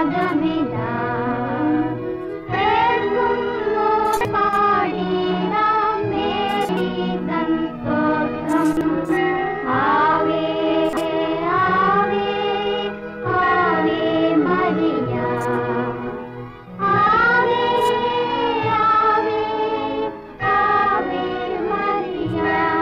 രാഗമില്ല കേൾക്കുന്നു പാടിടാം മേരി തൻ സ്തോത്രം ആവേ ആവേ ആവേ മരിയ ആവേ ആവേ ആവേ മരിയ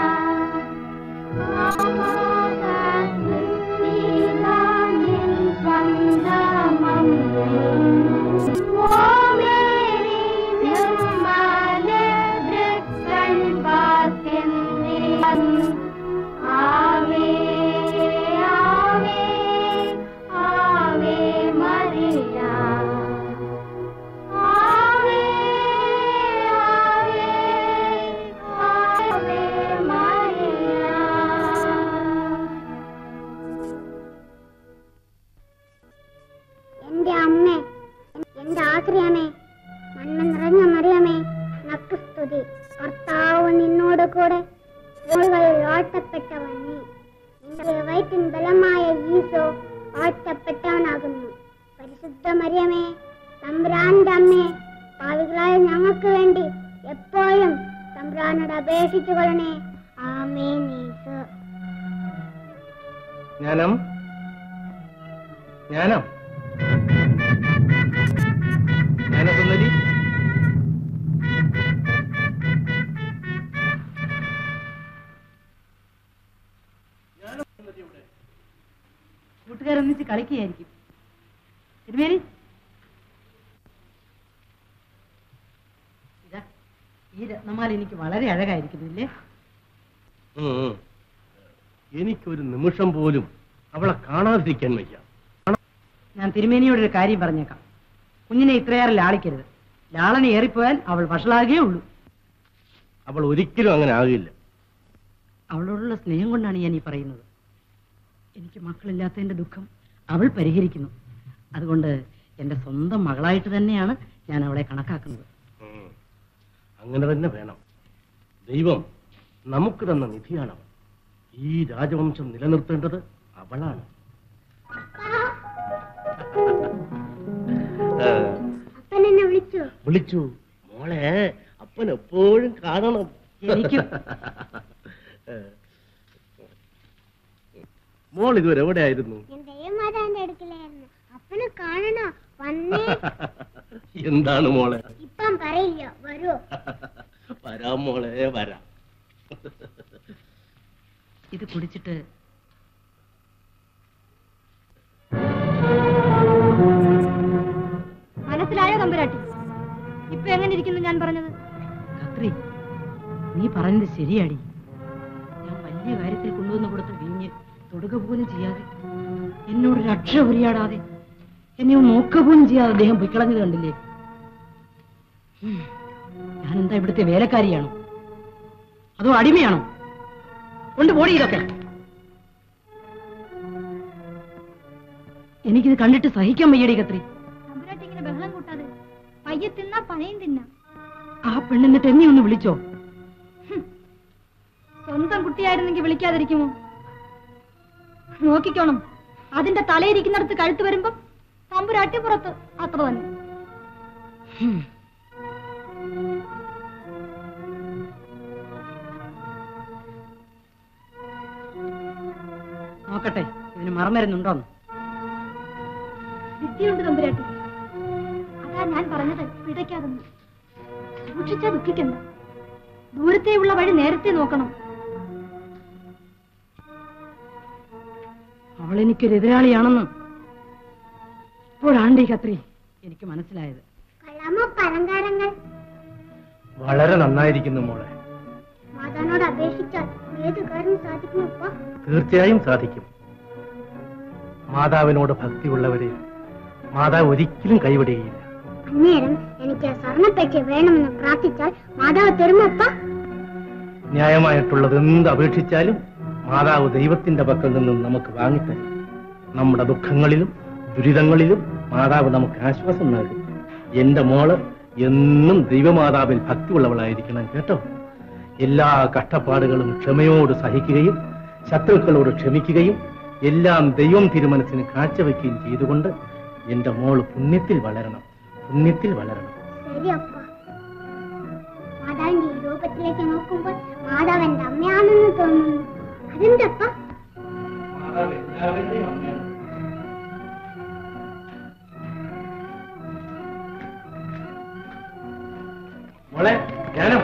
എന്റെ അമ്മേ എന്റെ ആശ്രയമേ മണ്ണ് നിറഞ്ഞ മറിയമേ നക്ക് സ്തുതി കർത്താവ് നിന്നോട് കൂടെ സ്ത്രീകളിൽ വാഴ്ത്തപ്പെട്ടവൻ നീ നിന്റെ വയറ്റിൻ ബലമായ ഈശോ വാഴ്ത്തപ്പെട്ടവനാകുന്നു പരിശുദ്ധ മറിയമേ തമ്പുരാന്റെ അമ്മേ പാവികളായ ഞങ്ങൾക്ക് വേണ്ടി എപ്പോഴും തമ്പുരാനോട് അപേക്ഷിച്ചു കൊള്ളണേ ആമേ നീസോ ജ്ഞാനം ജ്ഞാനം ജ്ഞാനസുന്ദരി കൂട്ടുകാരൊന്നിച്ച് കളിക്കുകയായിരിക്കും തിരുമേനി ഇതാ ഈ രത്നമാല എനിക്ക് വളരെ അഴകായിരിക്കുന്നു ഇല്ലേ ഉം, ഉം. എനിക്കൊരു നിമിഷം പോലും അവളെ കാണാതിരിക്കാൻ വയ്യ ഞാൻ തിരുമേനിയോടൊരു കാര്യം പറഞ്ഞേക്കാം കുഞ്ഞിനെ ഇത്രയേറെ ലാളിക്കരുത് ലാളന ഏറിപ്പോയാൽ അവൾ വഷളാകേ ഉള്ളൂ അവൾ ഒരിക്കലും അങ്ങനെ ആകില്ല അവളോടുള്ള സ്നേഹം കൊണ്ടാണ് ഞാൻ ഈ പറയുന്നത് എനിക്ക് മക്കളില്ലാത്തതിന്റെ ദുഃഖം അവൾ പരിഹരിക്കുന്നു അതുകൊണ്ട് എന്റെ സ്വന്തം മകളായിട്ട് തന്നെയാണ് ഞാൻ അവളെ കണക്കാക്കുന്നത് ഉം. അങ്ങനെ തന്നെ വേണം ദൈവം നമുക്ക് തന്ന നിധിയാണ് അവൾ ഈ രാജവംശം നിലനിർത്തേണ്ടത് അവളാണ് ആ, അപ്പൻ എന്നെ വിളിച്ചു വിളിച്ചു മോളെ അപ്പൻ എപ്പോഴും കാണണം എനിക്കും. ഏ. മോൾ ഇതുവരെ എവിടെയായിരുന്നു ഞാൻ ദേവമാതാവിന്റെ അടുക്കലായിരുന്നു അപ്പനെ കാണണോ വന്നേ എന്താണ് മോളെ ഇപ്പം പറയില്ല വരുമോ വരാം മോളെ വരാം ഇത് കുടിച്ചിട്ട് മനസ്സിലായോ തമ്പുരാട്ടി ഇപ്പൊ എങ്ങനെ ഇരിക്കുന്നു ഞാൻ പറഞ്ഞത് കത്രി നീ പറഞ്ഞത് ശരിയാടി ഞാൻ വലിയ കാര്യത്തിൽ കൊണ്ടുവന്ന് കൊടുത്ത വീഞ്ഞ് തൊടുക പോലും ചെയ്യാതെ എന്നോട് രക്ഷ ഉരിയാടാതെ എന്നെ ഒന്ന് നോക്ക പോലും ചെയ്യാതെ അദ്ദേഹം പൊയ്ക്കളഞ്ഞത് കണ്ടില്ലേ ഉം. ഞാനെന്താ ഇവിടുത്തെ വേലക്കാരിയാണോ അതോ അടിമയാണോ കൊണ്ട് പോടി ഇതൊക്കെ എനിക്കിത് കണ്ടിട്ട് സഹിക്കാൻ വയ്യടി കത്രി തമ്പുരാട്ടി ഇങ്ങനെ ബഹളം കൂട്ടാതെ പയ്യെ തിന്നാ പനയും തിന്നാ ആ പെണ്ണെന്നിട്ട് എന്നെ ഒന്ന് വിളിച്ചോ സ്വന്തം കുട്ടിയായിരുന്നെങ്കിൽ വിളിക്കാതിരിക്കുമോ നോക്കിക്കോണം അതിന്റെ തലയിരിക്കുന്നിടത്ത് കഴുത്ത് വരുമ്പോ തമ്പുരാട്ടി പുറത്ത് അത്ര തന്നെ ഹും. നോക്കട്ടെ ഇതിന് മറമരുന്നുണ്ടോന്ന് വിദ്യയുണ്ട് തമ്പുരാട്ടി അതാ ഞാൻ പറഞ്ഞത് പിടയ്ക്കാതെന്ന് സൂക്ഷിച്ചാ ദുഃഖിക്കണ്ട ദൂരത്തെയുള്ള വഴി നേരത്തെ നോക്കണം അവൾ എനിക്കൊരു എതിരാളിയാണെന്ന് ഇപ്പോഴാണ്ട് ഈ കത്രി എനിക്ക് മനസ്സിലായത് കൊള്ളാമോ പലങ്കാരങ്ങൾ വളരെ നന്നായിരിക്കുന്നു മോളെ മാതാവിനോട് അപേക്ഷിച്ചാൽ ഏത് കാര്യം സാധിക്കുമോ അപ്പ തീർച്ചയായും സാധിക്കും മാതാവിനോട് ഭക്തിയുള്ളവരെ മാതാവ് ഒരിക്കലും കൈവിടുകയില്ല അന്നേരം എനിക്ക് സ്വർണ്ണപ്പെട്ടി വേണമെന്ന് പ്രാർത്ഥിച്ചാൽ മാതാവ് തരുമോ അപ്പ ന്യായമായിട്ടുള്ളത് എന്ത് അപേക്ഷിച്ചാലും മാതാവ് ദൈവത്തിന്റെ പക്കൽ നിന്നും നമുക്ക് വാങ്ങിത്തരും നമ്മുടെ ദുഃഖങ്ങളിലും ദുരിതങ്ങളിലും മാതാവ് നമുക്ക് ആശ്വാസം നൽകും എന്റെ മോള് എന്നും ദൈവമാതാവിൽ ഭക്തിയുള്ളവളായിരിക്കണം കേട്ടോ എല്ലാ കഷ്ടപ്പാടുകളും ക്ഷമയോട് സഹിക്കുകയും ശത്രുക്കളോട് ക്ഷമിക്കുകയും എല്ലാം ദൈവം തിരുമനസ്സിന് കാഴ്ചവെക്കുകയും ചെയ്തുകൊണ്ട് എന്റെ മോള് പുണ്യത്തിൽ വളരണം പുണ്യത്തിൽ വളരണം ശരി അപ്പ മാതാവിന്റെ ഈ രൂപത്തിലേക്ക് നോക്കുമ്പോൾ മാതാവ് എന്റെ അമ്മയാണെന്ന് തോന്നുന്നു അതെന്തപ്പ മോളെ ഞാനോ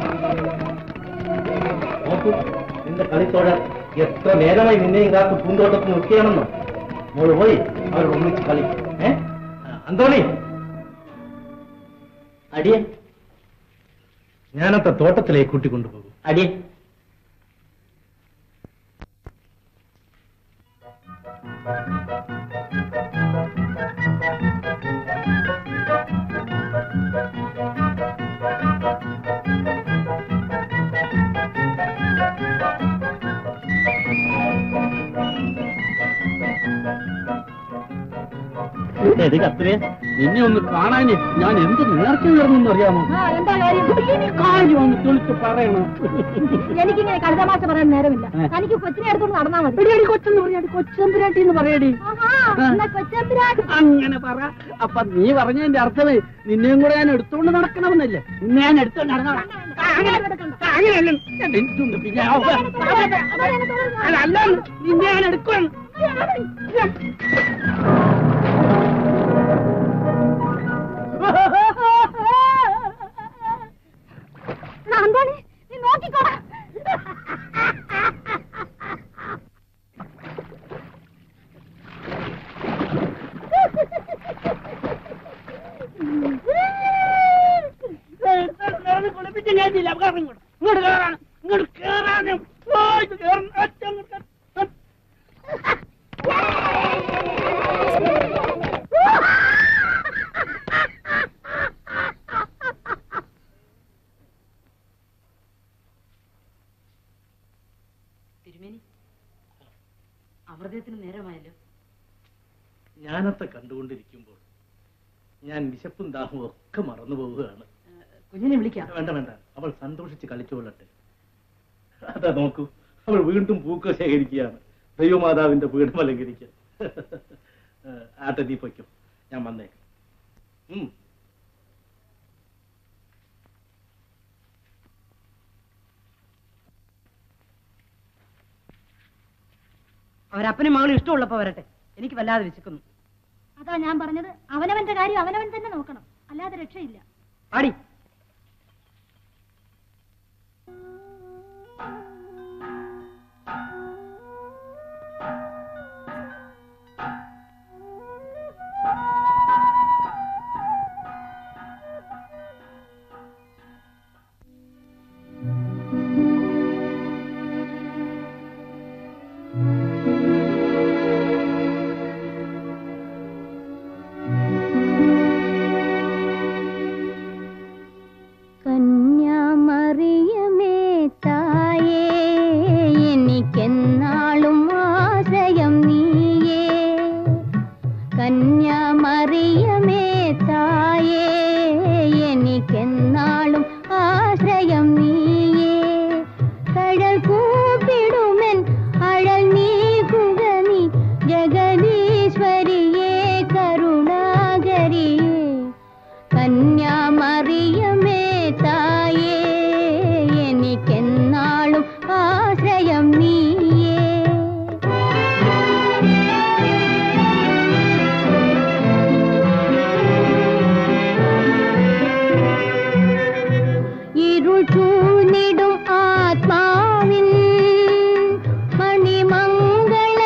നോക്കൂ നിന്റെ കളിത്തോഴർ എത്ര നേരമായി നിന്നെയും കാത്ത് പൂന്തോട്ടത്തിൽ നിൽക്കുകയാണെന്നോ മോള് പോയി അവർ ഒന്നിച്ച് കളി ഏ ആ, അന്തോണി അടിയൻ ഞാനത്തെ തോട്ടത്തിലേക്ക് കൂട്ടിക്കൊണ്ടുപോകും അടിയൻ എടി കത്രിയ നിന്നെ ഒന്ന് കാണാന് ഞാൻ എന്ത് നേർച്ച നേർന്നെന്ന് അറിയാമോ എന്താ കാര്യം കാര്യം ഒന്ന് തെളിച്ച് പറയണം എനിക്കിങ്ങനെ കഴുതമാശ പറയാൻ നേരമില്ല തനിക്ക് കൊച്ചിനെ എടുത്തോണ്ട് നടന്നാ മതി എടി കൊച്ചെന്ന് പറയാടി കൊച്ചമ്പുരാട്ടി എന്ന് പറയടി ആഹാ, എന്നാ കൊച്ചമ്പുരാൻ അങ്ങനെ പറ അപ്പൊ നീ പറഞ്ഞതിന്റെ അർത്ഥമേ നിന്നെയും കൂടെ ഞാൻ എടുത്തോണ്ട് നടക്കണമെന്നല്ലേ നിന്നെ ഞാൻ എടുത്തോണ്ട് നടന്നോളാം അങ്ങനെയല്ല എനിക്കുണ്ട് പിന്നെ അവ- അല്ല, അല്ല നിന്നെ ഞാൻ എടുക്കണം അന്താണി നീ നോക്കിക്കോടാ കുളിപ്പിച്ച് കഴിഞ്ഞില്ല ഇങ്ങോട്ട് ഇങ്ങോട്ട് കയറാനും ഇങ്ങോട്ട് കയറാനും ഇങ്ങോട്ട് കയറാൻ ഒറ്റ അങ്ങോട്ട് കയറാൻ. തിരുമേനി അമൃതത്തിന് നേരമായല്ലോ ഞാനത്തെ കണ്ടുകൊണ്ടിരിക്കുമ്പോൾ ഞാൻ വിശപ്പും ദാഹവും ഒക്കെ മറന്നു പോവുകയാണ് കുഞ്ഞിനെ വിളിക്കാം വേണ്ട വേണ്ട അവൾ സന്തോഷിച്ച് കളിച്ചുകൊള്ളട്ടെ അതാ നോക്കൂ അവൾ വീണ്ടും പൂക്കൾ ശേഖരിക്കുകയാണ് ദൈവമാതാവിന്റെ പീഠം അലങ്കരിക്കാൻ ഏഹ്, ആട്ടെ നീ പൊയ്ക്കോ ഞാൻ വന്നേക്കാം ഉം. അവരപ്പനും മകളും ഇഷ്ടമുള്ളപ്പോ വരട്ടെ എനിക്ക് വല്ലാതെ വിശക്കുന്നു അതാ ഞാൻ പറഞ്ഞത് അവനവന്റെ കാര്യം അവനവൻ തന്നെ നോക്കണം അല്ലാതെ രക്ഷയില്ല ആടി കന്യാമറിയമേ തായേ എനിക്കെന്നാളും ആശ്രയം നീയേ കന്യാമറിയമേ തായേ എനിക്കെന്നാളും ആശ്രയം നീയേ കടൽ കൂപ്പിടുമെൻ അഴൽ നീക്കുക നീ ജഗദീശ്വരിയേ കരുണാകരിയേ കന്യാമറിയമേ തായേ എനിക്കെന്നാളും ആശ്രയം നീയേ ഇരുൾ ചൂഴ്ന്നിടും ആത്മാവിൻ മണിമംഗള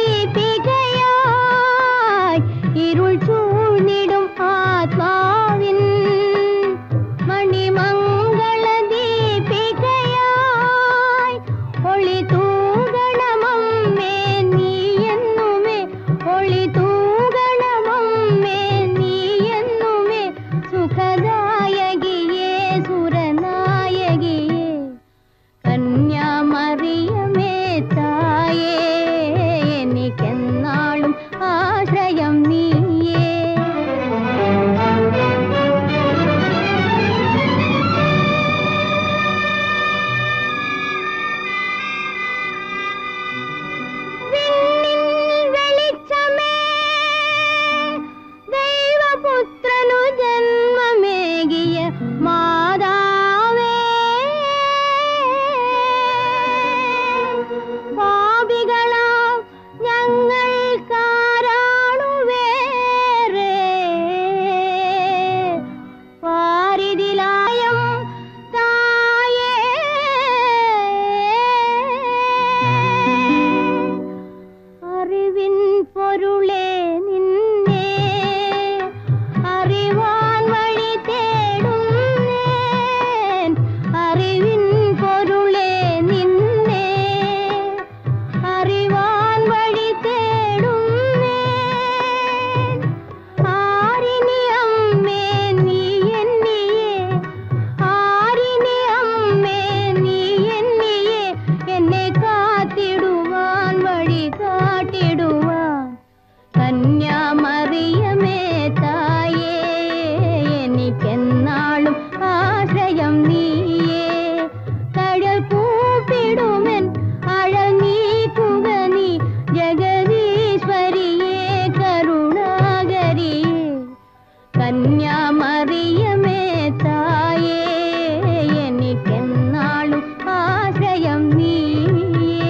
ദീപികയായി ഇരുൾ ചൂഴ്ന്നിടും ആത്മാവിൻ മണിമംഗള ദീപികയായി ഒളി തൂകണമമ്മേ നീ എന്നുമേ ഒളി തൂകണമമ്മേ നീ എന്നുമേ സുഖദായകിയേ സുരനായകിയേ കന്യാമറിയമേ തായേ എനിക്കെന്നാളും ആശ്രയം നീയേ കന്യാമറിയമേ തായേ എനിക്കെന്നാളും ആശ്രയം നീയേ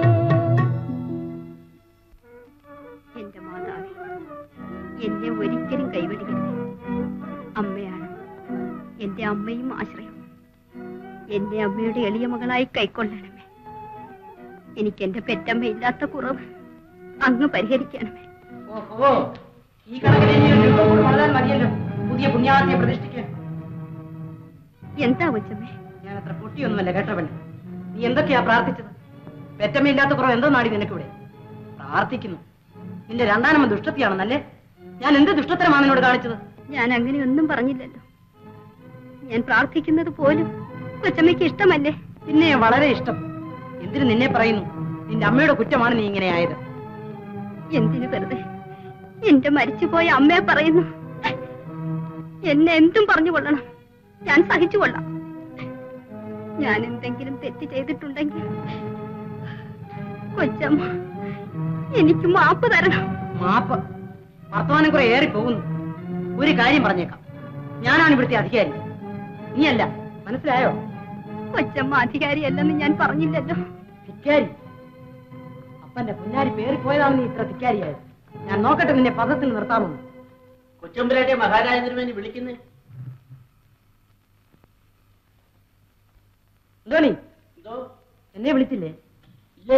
എന്റെ മാതാവേ എന്നെ ഒരിക്കലും കൈവിടരുത് അമ്മയാണ് എന്റെ അമ്മയും ആശ്രയം എന്റെ അമ്മയുടെ എളിയ മകളായി കൈക്കൊള്ളണമേ എനിക്ക് എന്റെ പെറ്റമ്മയില്ലാത്ത കുറവ് അങ്ങ് പരിഹരിക്കണമേ ഓഹോ ഈ കണക്കിന് ഇനി ഒരു രൂപം കൂടി വളരാൻ മതിയല്ലോ പുതിയ പുണ്യാളത്തെ പ്രതിഷ്ഠിക്കാൻ എന്താ കൊച്ചമ്മേ ഞാൻ അത്ര പൊട്ടിയൊന്നുമല്ല കേട്ടവൻ നീ എന്തൊക്കെയാ പ്രാർത്ഥിച്ചത് പെറ്റമ്മയില്ലാത്ത കുറവ് എന്തോ നാടി നിനക്കിവിടെ പ്രാർത്ഥിക്കുന്നു നിന്റെ രണ്ടാനമ്മ ദുഷ്ടത്തിയാണെന്നല്ലേ ഞാൻ എന്ത് ദുഷ്ടത്തരമാണ് നിന്നോട് കാണിച്ചത് ഞാൻ അങ്ങനെയൊന്നും പറഞ്ഞില്ലല്ലോ ഞാൻ പ്രാർത്ഥിക്കുന്നത് പോലും കൊച്ചമ്മയ്ക്ക് ഇഷ്ടമല്ലേ പിന്നെ വളരെ ഇഷ്ടം എന്തിനു നിന്നെ പറയുന്നു നിന്റെ അമ്മയുടെ കുറ്റമാണ് നീ ഇങ്ങനെ ആയത് എന്തിനു വെറുതെ എന്റെ മരിച്ചുപോയ അമ്മയെ പറയുന്നു എന്നെ എന്തും പറഞ്ഞു കൊള്ളണം ഞാൻ സഹിച്ചു കൊള്ളാം ഞാൻ എന്തെങ്കിലും തെറ്റ് ചെയ്തിട്ടുണ്ടെങ്കിൽ കൊച്ചമ്മ എനിക്ക് മാപ്പ് തരണം മാപ്പ് വർത്തമാനം കുറെ ഏറി പോകുന്നു ഒരു കാര്യം പറഞ്ഞേക്കാം ഞാനാണ് ഇവിടുത്തെ അധികാരി നീയല്ല മനസ്സിലായോ കൊച്ചമ്മ അധികാരിയല്ലെന്ന് ഞാൻ പറഞ്ഞില്ലല്ലോ ധിക്കാരി അപ്പന്റെ പുന്നാരി പേറിപ്പോയതാണ് നീ ഇത്ര ധിക്കാരിയായത് ഞാൻ നോക്കട്ടെ നിന്നെ പദത്തിൽ നിർത്താമെന്ന് കൊച്ചമ്പുരാന്റെ മഹാരാജതിരുമേനി വിളിക്കുന്നേ എന്തോ നീ എന്തോ എന്നെ വിളിച്ചില്ലേ ഇല്ലേ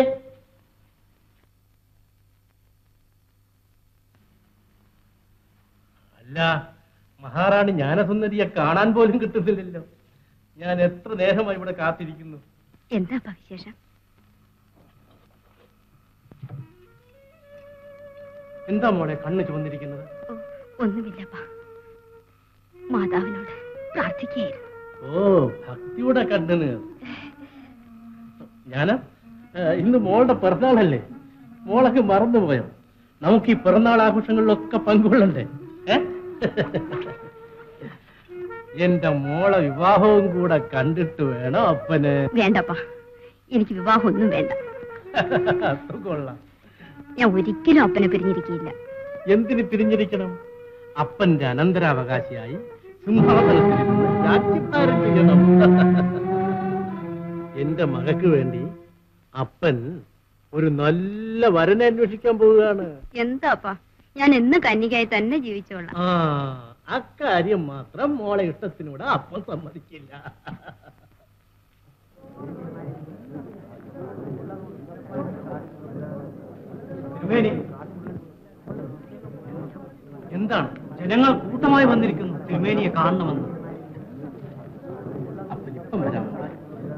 അല്ല മഹാറാണി ജ്ഞാനസുന്ദരിയെ കാണാൻ പോലും കിട്ടുന്നില്ലല്ലോ ഞാൻ എത്ര നേരമായി ഇവിടെ കാത്തിരിക്കുന്നു എന്താ വിശേഷം എന്താ മോളെ കണ്ണ് ചുവന്നിരിക്കുന്നത് ഓ, ഒന്നുമില്ലപ്പാ മാതാവിനോട് പ്രാർത്ഥിക്കുകയായിരുന്നു ഓ ഭക്തിയുടെ കണ്ണിന് ഞാന ഇന്ന് മോളുടെ പിറന്നാളല്ലേ മോളൊക്കെ മറന്നുപോയോ നമുക്ക് ഈ പിറന്നാൾ ആഘോഷങ്ങളിലൊക്കെ പങ്കുകൊള്ളണ്ടേ ഏ? എന്റെ മോളെ വിവാഹവും കൂടെ കണ്ടിട്ട് വേണം അപ്പന് വേണ്ടപ്പാ എനിക്ക് വിവാഹം ഒന്നും വേണ്ട അത് കൊള്ളാം ഞാൻ ഒരിക്കലും അപ്പനെ പിരിഞ്ഞിരിക്കില്ല എന്തിന് പിരിഞ്ഞിരിക്കണം അപ്പന്റെ അനന്തരാവകാശിയായി സിംഹാസനത്തിലിരുന്ന് രാജ്യഭാരം ചെയ്യണം എന്റെ മകക്ക് വേണ്ടി അപ്പൻ ഒരു നല്ല വരനെ അന്വേഷിക്കാൻ പോവുകയാണ് എന്താപ്പാ ഞാൻ എന്ന് കന്യകയായി തന്നെ ജീവിച്ചോളാം ആ അക്കാര്യം മാത്രം മോളെ ഇഷ്ടത്തിനൂടെ അപ്പൻ സമ്മതിക്കില്ല തിരുമേനി എന്താണ് ജനങ്ങൾ കൂട്ടമായി വന്നിരിക്കുന്നു തിരുമേനിയെ കാണണമെന്ന് അപ്പൻ ഇപ്പം വരാം മോളെ.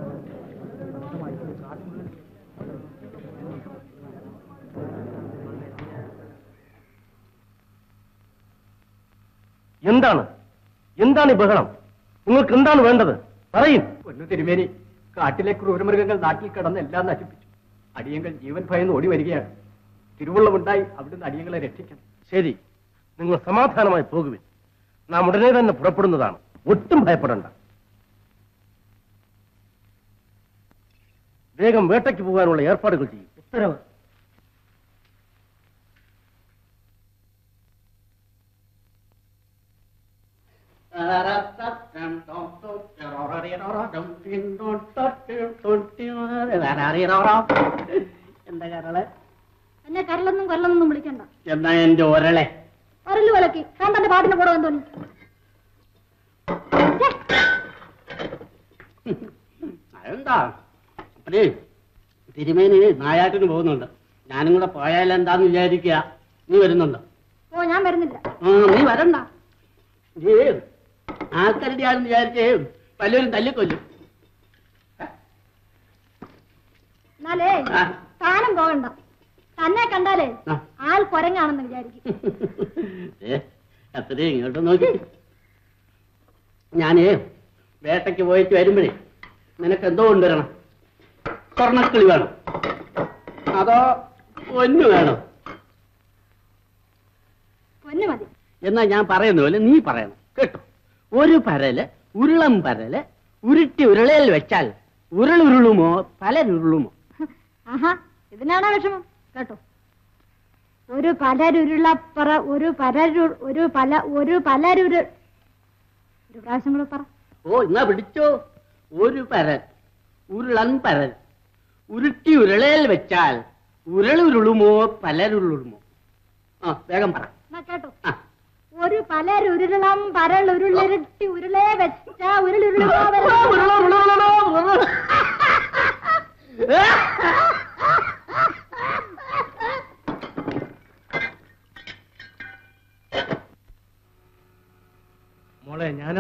എന്താണ് എന്താണ് ഈ ബഹളം നിങ്ങൾക്ക് എന്താണ് വേണ്ടത് പറയും പൊന്നു തിരുമേനി കാട്ടിലെ ക്രൂരമൃഗങ്ങൾ നാട്ടിൽ കിടന്ന് എല്ലാം നശിപ്പിച്ചു അടിയങ്ങൾ ജീവൻ ഭയന്ന് ഓടി വരികയാണ് തിരുവുള്ളമുണ്ടായി അവിടുന്ന് അടിയങ്ങളെ രക്ഷിക്കണം ശരി നിങ്ങൾ സമാധാനമായി പോകുവിൻ നാം ഉടനെ തന്നെ പുറപ്പെടുന്നതാണ് ഒട്ടും ഭയപ്പെടണ്ട വേഗം വേട്ടയ്ക്ക് പോകാനുള്ള ഏർപ്പാടുകൾ ചെയ്യും ഉത്തരവ് എന്താ കരളെ എന്നെ കരളൊന്നും കൊല്ലൊന്നും വിളിക്കണ്ട എന്നാ എന്റെ ഒരളെ കരല് വിളക്കി കണ്ടന്റെ പാട്ടിന് കൂടെ തോന്നി അതെന്താ അപ്പഴേ തിരുമേനി നായാട്ടിന് പോകുന്നുണ്ട് ഞാനും കൂടെ പോയാൽ എന്താന്ന് വിചാരിക്കുക നീ വരുന്നുണ്ടോ ഓ ഞാൻ വരുന്നില്ല ആ നീ വരണ്ട നീ ആൾക്കാരുടെ ആണെന്ന് വിചാരിച്ചേ പലരും തല്ലിക്കൊല്ലും എന്നാലേ ആ. താനും പോകണ്ട തന്നെ കണ്ടാലേ ആ. ആൾ കൊരങ്ങാണെന്ന് വിചാരിക്കും ഏ അത്രയും ഇങ്ങോട്ട് നോക്കി ഞാനേ വേട്ടയ്ക്ക് പോയിട്ട് വരുമ്പോഴേ നിനക്ക് എന്തോ കൊണ്ടുവരണം സ്വർണ്ണക്കിളി വേണം അതോ പൊന്നു വേണം പൊന്നു മതി എന്നാ ഞാൻ പറയുന്ന പോലെ നീ പറയണം കേട്ടോ ഒരു പരല് ഉരുളം പരല് ഉരുട്ടി ഉരുളയിൽ വെച്ചാൽ ഉരുളുരുളുമോ പലരുരുളുമോ ആഹാ ഇതിനാണോ വിഷമം കേട്ടോ ഒരു പലരുരുളപ്പറ ഒരു പലരു ഒരു പല ഒരു പലരുരു ഒരു പ്രാവശ്യം കൂടെ പറ ഓ എന്നാ പിടിച്ചോ ഒരു പരൽ ഉരുളൻ പരൽ ഉരുട്ടി ഉരുളയിൽ വെച്ചാൽ ഉരുളുരുളുമോ പലരുളുമോ ആ വേഗം പറ എന്നാ കേട്ടോ ആ ഒരു പലരുരുളം പരളുരുളിരട്ടി ഉരുളെ വെച്ച ഉരുളുരുളോ മോളെ ഞാനോ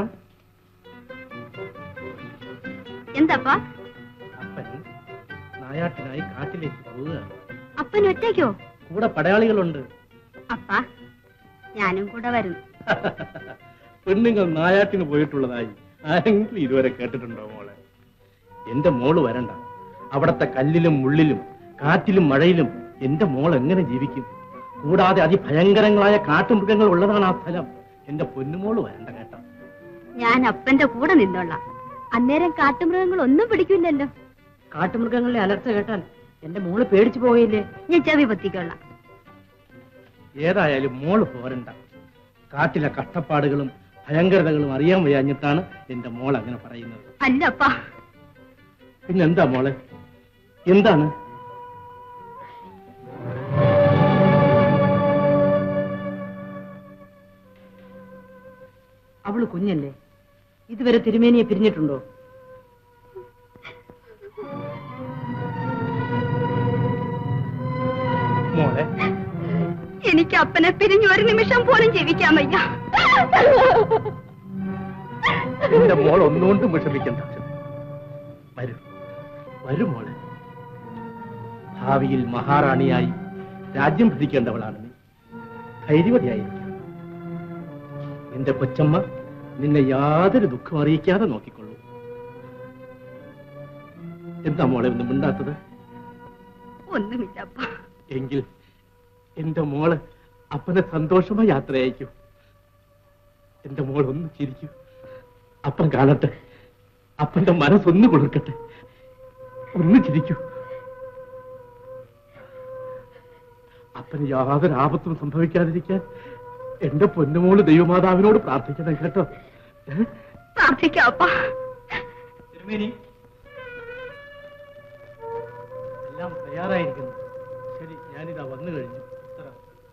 എന്താപ്പാ അപ്പൻ നായാട്ടിനായി കാട്ടിലേക്ക് പോവുകയാണ് അപ്പൻ ഒറ്റയ്ക്കോ കൂടെ പടയാളികളുണ്ട് അപ്പാ ഞാനും കൂടെ വരും പെണ്ണുങ്ങൾ നായാട്ടിന് പോയിട്ടുള്ളതായി ആരെങ്കിലും ഇതുവരെ കേട്ടിട്ടുണ്ടോ മോളെ എന്റെ മോള് വരണ്ട അവിടത്തെ കല്ലിലും മുള്ളിലും കാറ്റിലും മഴയിലും എന്റെ മോൾ എങ്ങനെ ജീവിക്കും കൂടാതെ അതിഭയങ്കരങ്ങളായ കാട്ടുമൃഗങ്ങൾ ഉള്ളതാണ് ആ സ്ഥലം എന്റെ പൊന്നുമോള് വരണ്ട കേട്ടോ ഞാൻ അപ്പന്റെ കൂടെ നിന്നോളാം അന്നേരം കാട്ടുമൃഗങ്ങൾ ഒന്നും പിടിക്കില്ലല്ലോ കാട്ടുമൃഗങ്ങളുടെ അലർച്ച കേട്ടാൽ എന്റെ മോള് പേടിച്ചു പോകയില്ലേ ഞാൻ ചെവി പൊത്തിക്കൊള്ളാം ഏതായാലും മോള് പോരണ്ട കാട്ടിലെ കഷ്ടപ്പാടുകളും ഭയങ്കരതകളും അറിയാൻ വയ്യാഞ്ഞിട്ടാണ് എന്റെ മോൾ അങ്ങനെ പറയുന്നത് അല്ലപ്പാ പിന്നെന്താ മോളെ എന്താണ് അവള് കുഞ്ഞല്ലേ ഇതുവരെ തിരുമേനിയെ പിരിഞ്ഞിട്ടുണ്ടോ മോളെ എനിക്ക് അപ്പനെ പിരിഞ്ഞു ഒരു നിമിഷം പോലും ജീവിക്കാൻ വയ്യ എന്റെ മോൾ ഒന്നുകൊണ്ടും വിഷമിക്കണ്ട വരൂ വരൂ മോളെ ഭാവിയിൽ മഹാറാണിയായി രാജ്യം ഭരിക്കേണ്ടവളാണ് നീ ധൈര്യവതിയായിരിക്കും എന്റെ കൊച്ചമ്മ നിന്നെ യാതൊരു ദുഃഖം അറിയിക്കാതെ നോക്കിക്കൊള്ളൂ എന്താ മോളെ ഒന്നും മിണ്ടാത്തത് ഒന്നുമില്ലപ്പാ എങ്കിൽ എന്റെ മോള് അപ്പനെ സന്തോഷമായി യാത്ര അയക്കൂ എന്റെ മോൾ ഒന്ന് ചിരിക്കൂ അപ്പൻ കാണട്ടെ അപ്പന്റെ മനസ്സൊന്ന് കൊടുക്കട്ടെ ഒന്ന് ചിരിക്കൂ അപ്പന് യാതൊരു ആപത്തും സംഭവിക്കാതിരിക്കാൻ എന്റെ പൊന്നുമോള് ദൈവമാതാവിനോട് പ്രാർത്ഥിക്കണം കേട്ടോ ഏ? പ്രാർത്ഥിക്കാപ്പാ തിരുമേനി എല്ലാം തയ്യാറായിരിക്കുന്നു ശരി ഞാനിതാ വന്നു കഴിഞ്ഞു ഇത്ര.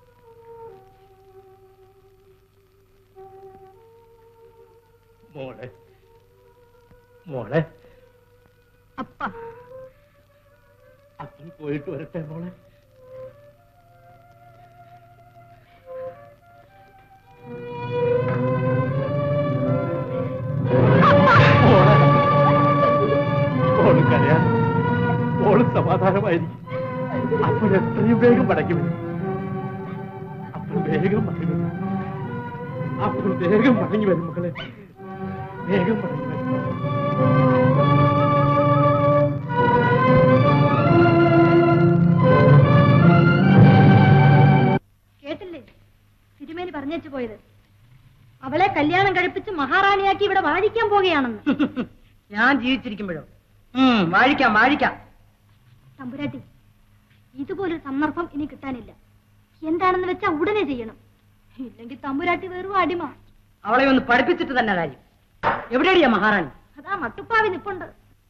മോളെ മോളെ അപ്പ അപ്പൻ പോയിട്ട് വരട്ടെ മോളെ മോളെ മോള് കരയാൻ മോള് സമാധാനമായിരിക്കും അപ്പൻ എത്രയും വേഗം മടങ്ങി വരും അപ്പൻ വേഗം മടങ്ങി വരും അപ്പൻ വേഗം മടങ്ങി വരും മക്കളെ വേഗം മടങ്ങി വരും കേട്ടില്ലേ തിരുമേനി പറഞ്ഞേച്ചു പോയത് അവളെ കല്യാണം കഴിപ്പിച്ച് മഹാറാണിയാക്കി ഇവിടെ വാഴിക്കാൻ പോകുകയാണെന്ന് ഞാൻ ജീവിച്ചിരിക്കുമ്പോഴോ ഉം, വാഴിക്കാം വാഴിക്കാം തമ്പുരാട്ടി ഇതുപോലൊരു സന്ദർഭം ഇനി കിട്ടാനില്ല എന്താണെന്ന് വെച്ചാ ഉടനെ ചെയ്യണം ഇല്ലെങ്കിൽ തമ്പുരാട്ടി വെറും അടിമ അവളെ ഒന്ന് പഠിപ്പിച്ചിട്ട് തന്നെ കാര്യം എവിടെയാടിയാ മഹാറാണി അതാ മട്ടുപ്പാവി നിപ്പുണ്ട്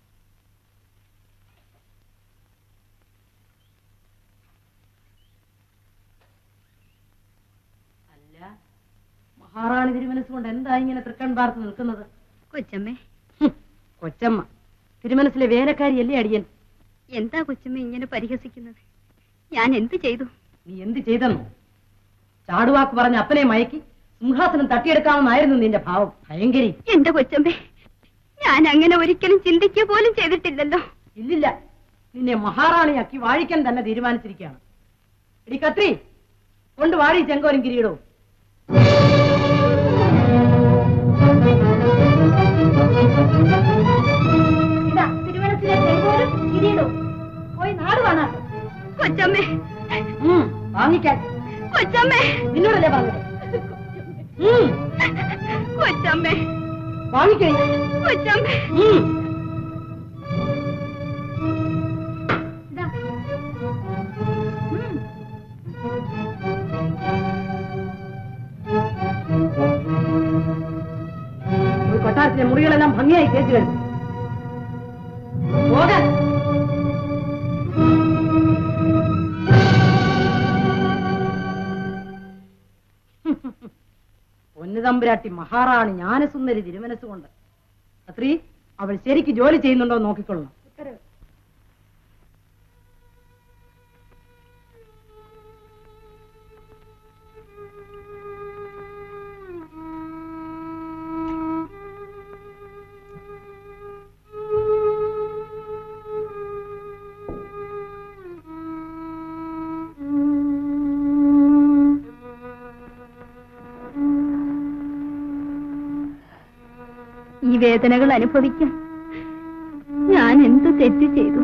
അല്ല മഹാറാണി തിരുമനസ് കൊണ്ട് എന്താ ഇങ്ങനെ തൃക്കൺ പാർത്ത് നിൽക്കുന്നത് കൊച്ചമ്മേ ഹും, കൊച്ചമ്മ തിരുമനസിലെ വേലക്കാരിയല്ലേ അടിയൻ എന്താ കൊച്ചമ്മ ഇങ്ങനെ പരിഹസിക്കുന്നത് ഞാൻ എന്ത് ചെയ്തു നീ എന്ത് ചെയ്തെന്നു ചാടുവാക്ക് പറഞ്ഞ അപ്പനെ മയക്കി സിംഹാസനം തട്ടിയെടുക്കാമെന്നായിരുന്നു നിന്റെ ഭാവം ഭയങ്കരി എന്റെ കൊച്ചമ്മേ ഞാൻ അങ്ങനെ ഒരിക്കലും ചിന്തിക്കുക പോലും ചെയ്തിട്ടില്ലല്ലോ ഇല്ലില്ല നിന്നെ മഹാറാണിയാക്കി വാഴിക്കാൻ തന്നെ തീരുമാനിച്ചിരിക്കുകയാണ് എടി കത്രി കൊണ്ട് വാഴി ചെങ്കോലും കിരീടവും ഇതാ തിരുവനന്തപുരം ചെങ്കോലും കിരീടവും പോയി നാട് കാണാം കൊച്ചമ്മേ ഉം, വാങ്ങിക്കാൻ കൊച്ചമ്മേ നിന്നോടല്ലേ പറഞ്ഞത് ഉം, കൊച്ചമ്മേ വാങ്ങിക്കേ കൊച്ചമ്മേ ഉം. ഇതാ ഉം. കൊട്ടാരത്തിലെ മുറികളെല്ലാം ഭംഗിയായി തേച്ചു കഴിഞ്ഞു പോകാൻ പൊന്നുതമ്പുരാട്ടി മഹാറാണി ജ്ഞാനസുന്ദരി തിരുമനസ്സുകൊണ്ട് അത്രീ അവൾ ശരിക്ക് ജോലി ചെയ്യുന്നുണ്ടോ എന്ന് നോക്കിക്കൊള്ളണം ഈ വേദനകൾ അനുഭവിക്കാൻ ഞാൻ എന്ത് തെറ്റ് ചെയ്തു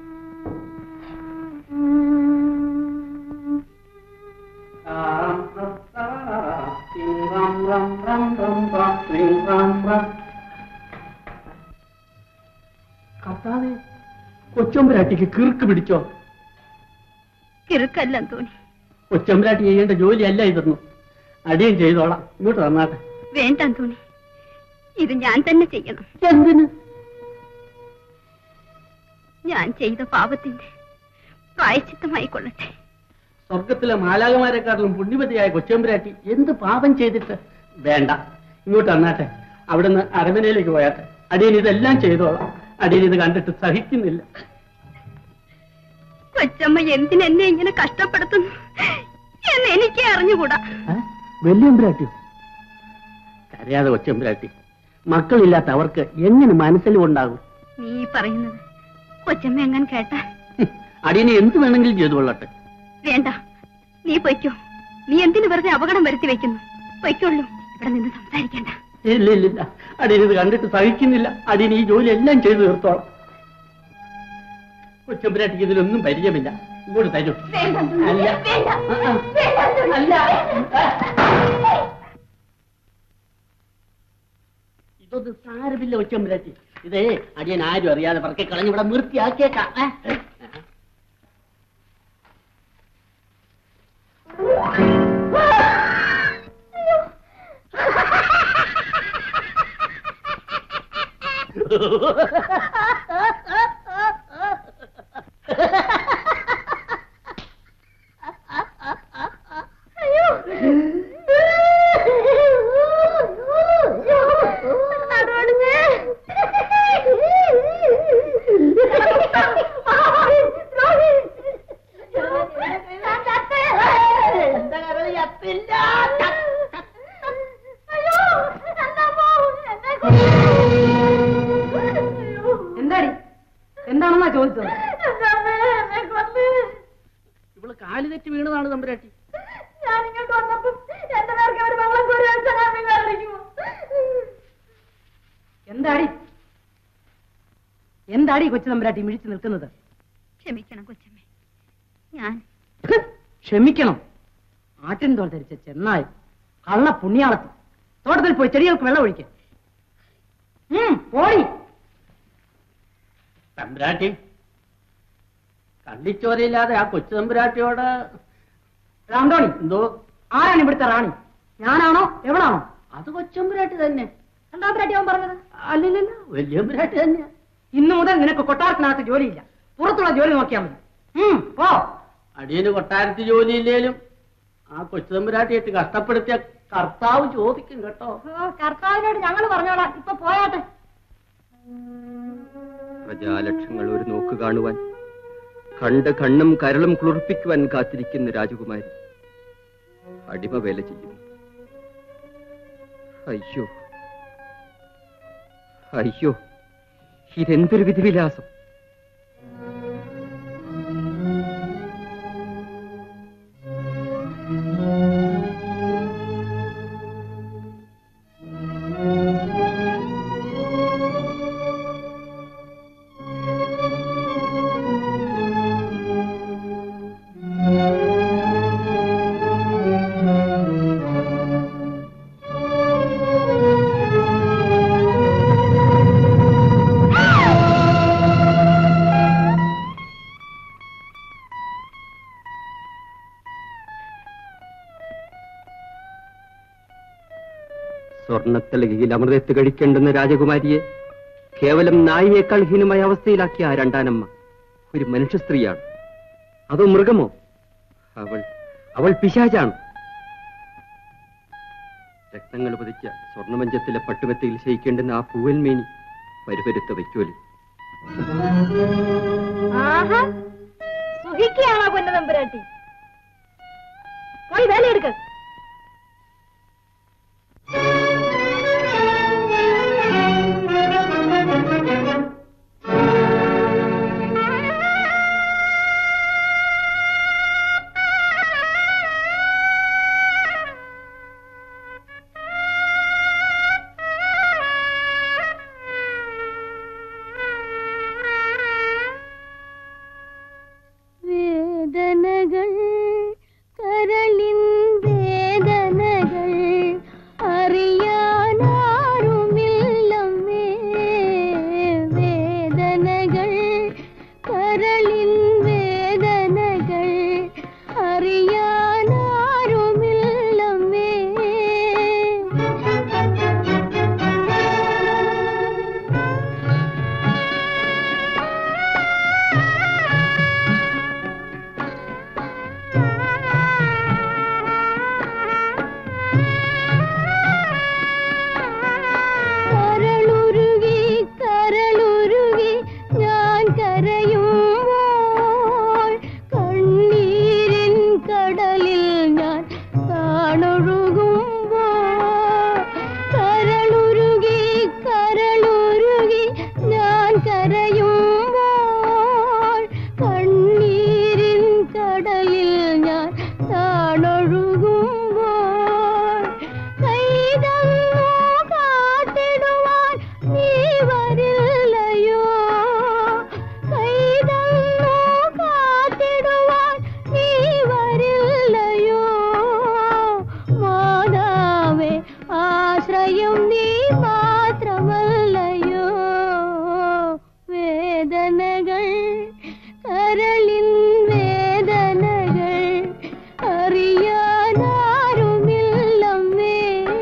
കർത്താവേ കൊച്ചമ്പരാട്ടിക്ക് കിറുക്ക് പിടിച്ചോ കിറുക്കല്ല തോന്നി കൊച്ചമ്പരാട്ടി ചെയ്യേണ്ട ജോലിയല്ല ഇതൊന്നും അടിയും ചെയ്തോളാം ഇങ്ങോട്ട് തന്നാട്ടെ വേണ്ട തോന്നി ഇത് ഞാൻ തന്നെ ചെയ്യണം എന്തിന് ഞാൻ ചെയ്ത പാപത്തിന്റെ പ്രായച്ചിത്തമായി കൊള്ളട്ടെ സ്വർഗത്തിലെ മാലാകമാരെക്കാട്ടിലും പുണ്യവതിയായ കൊച്ചമ്പരാട്ടി എന്ത് പാപം ചെയ്തിട്ട് വേണ്ട ഇങ്ങോട്ട് തന്നാട്ടെ അവിടുന്ന് അരമനയിലേക്ക് പോയാട്ടെ അടിയൻ ഇതെല്ലാം ചെയ്തോളാം അടിയൻ ഇത് കണ്ടിട്ട് സഹിക്കുന്നില്ല കൊച്ചമ്മ എന്തിനെന്നെ ഇങ്ങനെ കഷ്ടപ്പെടുത്തുന്നു എന്ന് എനിക്ക് അറിഞ്ഞുകൂടാ വെല്ലുമ്പരാട്ടിയോ കരയാതെ കൊച്ചമ്പരാട്ടി മക്കളില്ലാത്ത അവർക്ക് എങ്ങനെ മനസ്സിലും ഉണ്ടാകും നീ ഈ പറയുന്നത് കൊച്ചമ്മ എങ്ങനെ കേട്ടാ അടിയനെ എന്ത് വേണമെങ്കിലും ചെയ്തു കൊള്ളട്ടെ വേണ്ട നീ പൊയ്ക്കോ നീ എന്തിനു വെറുതെ അപകടം വരുത്തി വെക്കുന്നു പൊയ്ക്കോളൂ ഇവിടെ നിന്ന് സംസാരിക്കണ്ട ഇല്ല ഇല്ല ഇല്ല അടിയൻ ഇത് കണ്ടിട്ട് സഹിക്കുന്നില്ല അടിയൻ ഈ ജോലി എല്ലാം ചെയ്തു തീർത്തോളാം കൊച്ചമ്പരാട്ടിക്ക് ഇതിലൊന്നും പരിചയമില്ല ഇങ്ങോട്ട് തരൂ അല്ല ആ, ആ. അല്ല ഇതൊന്നും സാരമില്ല കൊച്ചമ്പരാട്ടി ഇതേ അടിയൻ ആരും അറിയാതെ പറക്കെ കളഞ്ഞ് ഇവിടെ നിർത്തിയാക്കിയേക്കാം ഏ? എന്താടി എന്താണെന്നാ ചോദിച്ചത് ഇവള് കാല് തെറ്റി വീണതാണ് തമ്പുരാട്ടി എന്താടി എന്താടി കൊച്ചു തമ്പുരാട്ടി മിഴിച്ചു നിൽക്കുന്നത് ക്ഷമിക്കണം കൊച്ചമ്മേ ഞാൻ ഹ്, ക്ഷമിക്കണം ആട്ടിൻ തോൽ ധരിച്ച ചെന്നായി കള്ള പുണ്യാളത്തി തോട്ടത്തിൽ പോയി ചെടികൾക്ക് വെള്ളം ഒഴിക്ക പോടി തമ്പുരാട്ടി കള്ളിച്ചോരയില്ലാതെ ആ കൊച്ചു തമ്പുരാട്ടിയോട് രാംഡോണി എന്തോ ആരാണ് ഇവിടുത്തെ റാണി ഞാനാണോ എവളാണോ അത് കൊച്ചമ്പുരാട്ടി തന്നെ രണ്ടാം പ്രാട്ടി അവൻ പറഞ്ഞത് അല്ലല്ല വലിയമ്പുരാട്ടി തന്നെ ഇന്നു മുതൽ നിനക്ക് കൊട്ടാരത്തിനകത്ത് ജോലിയില്ല പുറത്തുള്ള ജോലി നോക്കിയാൽ മതി ഉം, പോ അടിയന് കൊട്ടാരത്തിൽ ജോലിയില്ലേലും ആ കൊച്ചു തമ്പുരാട്ടിയിട്ട് കഷ്ടപ്പെടുത്തിയ കർത്താവ് ചോദിക്കും കേട്ടോ കർത്താവിനോട് ഞങ്ങൾ പറഞ്ഞോളാം ഇപ്പൊ പോയാട്ടെ പ്രജാലക്ഷങ്ങൾ ഒരു നോക്ക് കാണുവാൻ കണ്ട് കണ്ണും കരളും കുളിർപ്പിക്കുവാൻ കാത്തിരിക്കുന്ന രാജകുമാരി അടിമവേല ചെയ്യുന്നു അയ്യോ അയ്യോ ഇതെന്തൊരു വിധിവിലാസം ആ സ്വർണത്തലകയിൽ അമൃതത്ത് കഴിക്കേണ്ടുന്ന രാജകുമാരിയെ കേവലം നായിയേക്കാൾ ഹീനമായ അവസ്ഥയിലാക്കിയ ആ രണ്ടാനമ്മ ഒരു മനുഷ്യ സ്ത്രീയാണ് അതോ മൃഗമോ അവൾ അവൾ പിശാചാണ് രക്തങ്ങൾ പതിച്ച സ്വർണമഞ്ചത്തിലെ പട്ടുമെത്തയിൽ ശയിക്കേണ്ടുന്ന ആ പൂവൽമേനി പരിപരുത്ത വയ്ക്കോലി ആഹാ സുഖിക്കുകയാണോ പൊന്നതമ്പുരാട്ടി പോയി വേലയെടുക്ക വേദനകൾ കരളിൻ വേദനകൾ അറിയാനാരുമില്ലമ്മേ വേദനകൾ കരളിൻ വേദനകൾ അറിയാനാരുമില്ലമ്മേ കരളുരുകി കരളുരുകി ഞാൻ കരയുമ്പോൾ കണ്ണീരിൻ കടലിൽ ഞാൻ താണൊഴുകുമ്പോൾ കരളുരുകി കരളുരുകി ഞാൻ കരയുമ്പോൾ കണ്ണീരിൻ കടലിൽ ഞാൻ താണൊഴുകുമ്പോൾ കൈതന്നു കാത്തിടുവാൻ നീ വരില്ലയോ കൈതന്നു കാത്തിടുവാൻ നീ വരില്ലയോ മാതാവേ ആശ്രയം നീ മാത്രമല്ലയോ വേദനകൾ കരളിൻ വേദനകൾ അറിയാനാരുമില്ലമ്മേ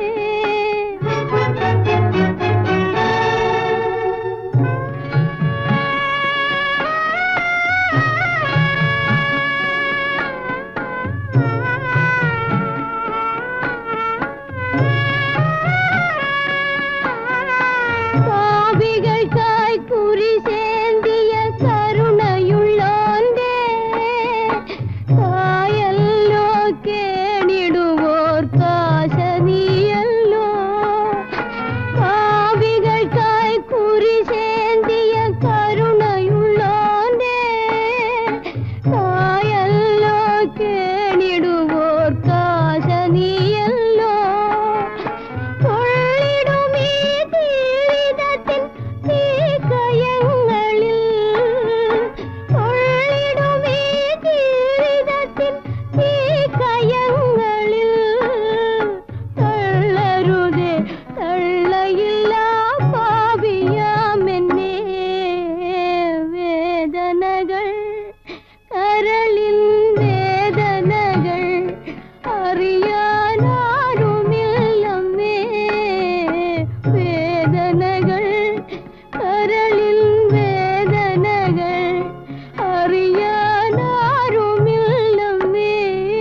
പാപികൾക്കായി കുരിശേന്തിയ കരുണയുള്ളോന്റെ കായല്ലോ കേണിടുവോർ കാശ നീയല്ലോ പാപികൾക്കായി കുരിശേന്തിയ കരുണയുള്ളോന്റെ കായല്ലോ കേണിടുവോർ കാശ നീയല്ലോ പൊള്ളിടുമീ ജീവിതത്തിൻ തീക്കയങ്ങളിൽ പൊള്ളിടുമീ ജീവിതത്തിൻ തീക്കയങ്ങളിൽ തള്ളരുതേ തള്ളയില്ല പാപിയാമെന്നേ വേദനകൾ കരളിൻ വേദനകൾ അറിയാനാരുമില്ലമ്മേ വേദനകൾ കരളിൻ വേദനകൾ അറിയാനാരുമില്ലമ്മേ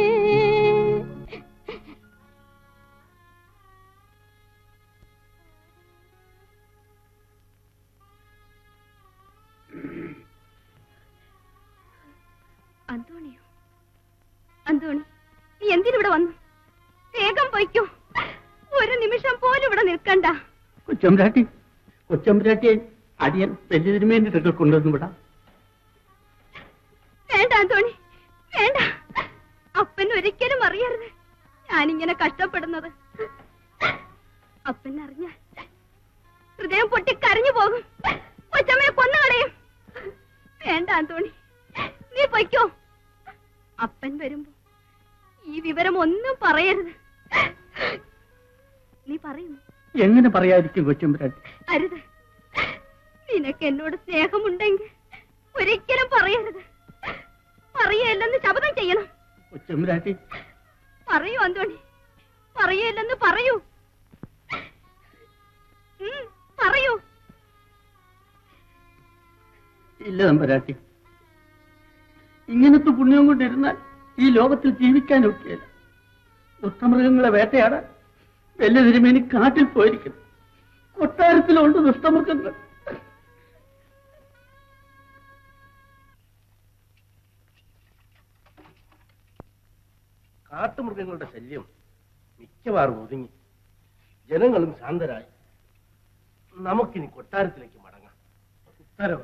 അന്തോണിയോ അന്തോണി നീ എന്തിനിവിടെ വന്നു വേഗം പൊയ്ക്കോ ഒരു നിമിഷം പോലും ഇവിടെ നിൽക്കണ്ട കൊച്ചമ്പരാട്ടി കൊച്ചമ്പരാട്ടിയെ അടിയൻ വലിയ തിരുമേന്റെ കൊണ്ടുവന്നു വിടാം വേണ്ട അന്തോണി വേണ്ട അപ്പൻ ഒരിക്കലും അറിയരുത് ഞാനിങ്ങനെ കഷ്ടപ്പെടുന്നത് അപ്പൻ അറിഞ്ഞാൽ ഹൃദയം പൊട്ടി കരഞ്ഞു പോകും കൊച്ചമ്മയെ കൊന്നുകളയും വേണ്ട അന്തോണി നീ പൊയ്ക്കോ അപ്പൻ വരുമ്പോ ഈ വിവരം ഒന്നും പറയരുത് നീ പറയും എങ്ങനെ പറയാതിരിക്കും കൊച്ചമ്പരാട്ടി അരുത് നിനക്ക് എന്നോട് സ്നേഹമുണ്ടെങ്കിൽ ഒരിക്കലും പറയരുത് പറയല്ലെന്ന് ശപഥം ചെയ്യണം കൊച്ചമ്പരാട്ടി പറയൂ അന്തോണി പറയല്ലെന്ന് പറയൂ ഇല്ല തമ്പരാട്ടി ഇങ്ങനത്തെ പുണ്യം കൊണ്ടിരുന്നാൽ ഈ ലോകത്തിൽ ജീവിക്കാൻ ഒക്കെയല്ല ദുഷ്ടമൃഗങ്ങളെ വേട്ടയാടാൻ വലിയ തിരുമേനി കാട്ടിൽ പോയിരിക്കുന്നു കൊട്ടാരത്തിലുണ്ട് ദുഷ്ടമൃഗങ്ങൾ കാട്ടുമൃഗങ്ങളുടെ ശല്യം മിക്കവാറും ഒതുങ്ങി ജനങ്ങളും ശാന്തരായി നമുക്കിനി കൊട്ടാരത്തിലേക്ക് മടങ്ങാം ഉത്തരവ്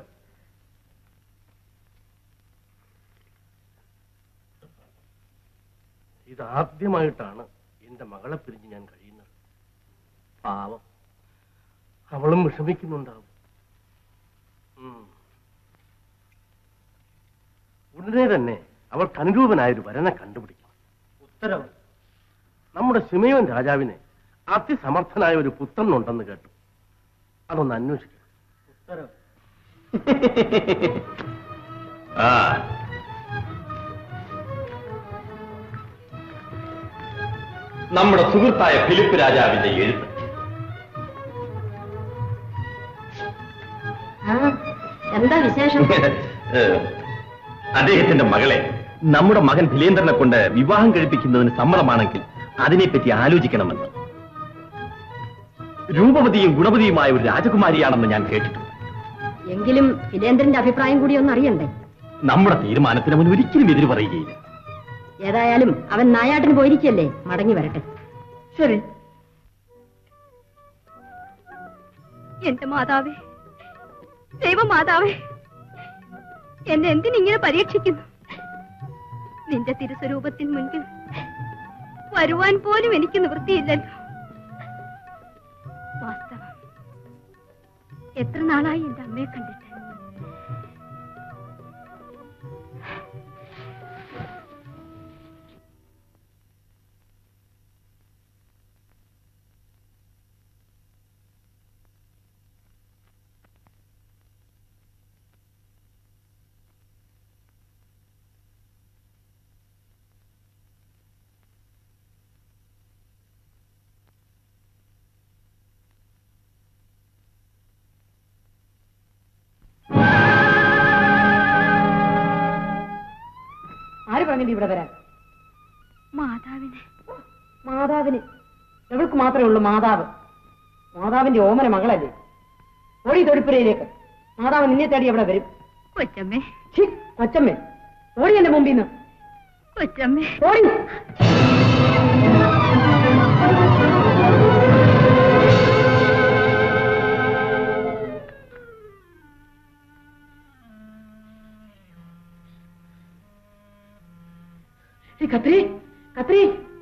ഇതാദ്യമായിട്ടാണ് എന്റെ മകളെ പിരിഞ്ഞ് ഞാൻ കഴിയുന്നത് പാവം അവളും വിഷമിക്കുന്നുണ്ടാവും ഉം. ഉടനെ തന്നെ അവൾക്ക് അനുരൂപനായൊരു വരനെ കണ്ടുപിടിക്കണം ഉത്തരവ് നമ്മുടെ ശിമയോൻ രാജാവിന് അതിസമർത്ഥനായ ഒരു പുത്രൻ ഉണ്ടെന്ന് കേട്ടു അതൊന്ന് അന്വേഷിക്കണം ഉത്തരവ് ആ നമ്മുടെ സുഹൃത്തായ ഫിലിപ്പ് രാജാവിന്റെ എഴുത്ത് എന്താ വിശേഷം ഏഹ്, അദ്ദേഹത്തിന്റെ മകളെ നമ്മുടെ മകൻ ഫിലേന്ദ്രനെ കൊണ്ട് വിവാഹം കഴിപ്പിക്കുന്നതിന് സമ്മതമാണെങ്കിൽ അതിനെപ്പറ്റി ആലോചിക്കണമെന്ന് രൂപവതിയും ഗുണവതിയുമായ ഒരു രാജകുമാരിയാണെന്ന് ഞാൻ കേട്ടിട്ടുണ്ട് എങ്കിലും ഫിലേന്ദ്രന്റെ അഭിപ്രായം കൂടി ഒന്ന് അറിയണ്ടേ നമ്മുടെ തീരുമാനത്തിന് അവൻ ഒരിക്കലും എതിര് പറയുകയില്ല ഏതായാലും അവൻ നായാട്ടിന് പോയിരിക്കല്ലേ മടങ്ങി വരട്ടെ ശരി എന്റെ മാതാവേ ദൈവമാതാവേ എന്നെ എന്തിനിങ്ങനെ പരീക്ഷിക്കുന്നു നിന്റെ തിരുസ്വരൂപത്തിന് മുൻപിൽ വരുവാൻ പോലും എനിക്ക് നിവൃത്തിയില്ലല്ലോ വാസ്തവം എത്ര നാളായി എന്റെ അമ്മയെ കണ്ടിട്ട് ആര് പറഞ്ഞിട്ട് ഇവിടെ വരാൻ മാതാവിനെ മാതാവിന് എവൾക്ക് മാത്രമേ ഉള്ളൂ മാതാവ് മാതാവിന്റെ ഓമന മകളല്ലേ ഓടി തൊടിപ്പുരയിലേക്ക് മാതാവ് നിന്നെ തേടി എവിടെ വരും കൊച്ചമ്മേ ഛി, കൊച്ചമ്മേ ഓടി എന്റെ മുമ്പിൽ നിന്ന് കൊച്ചമ്മേ ഓടി ഏയ് കത്രി കത്രി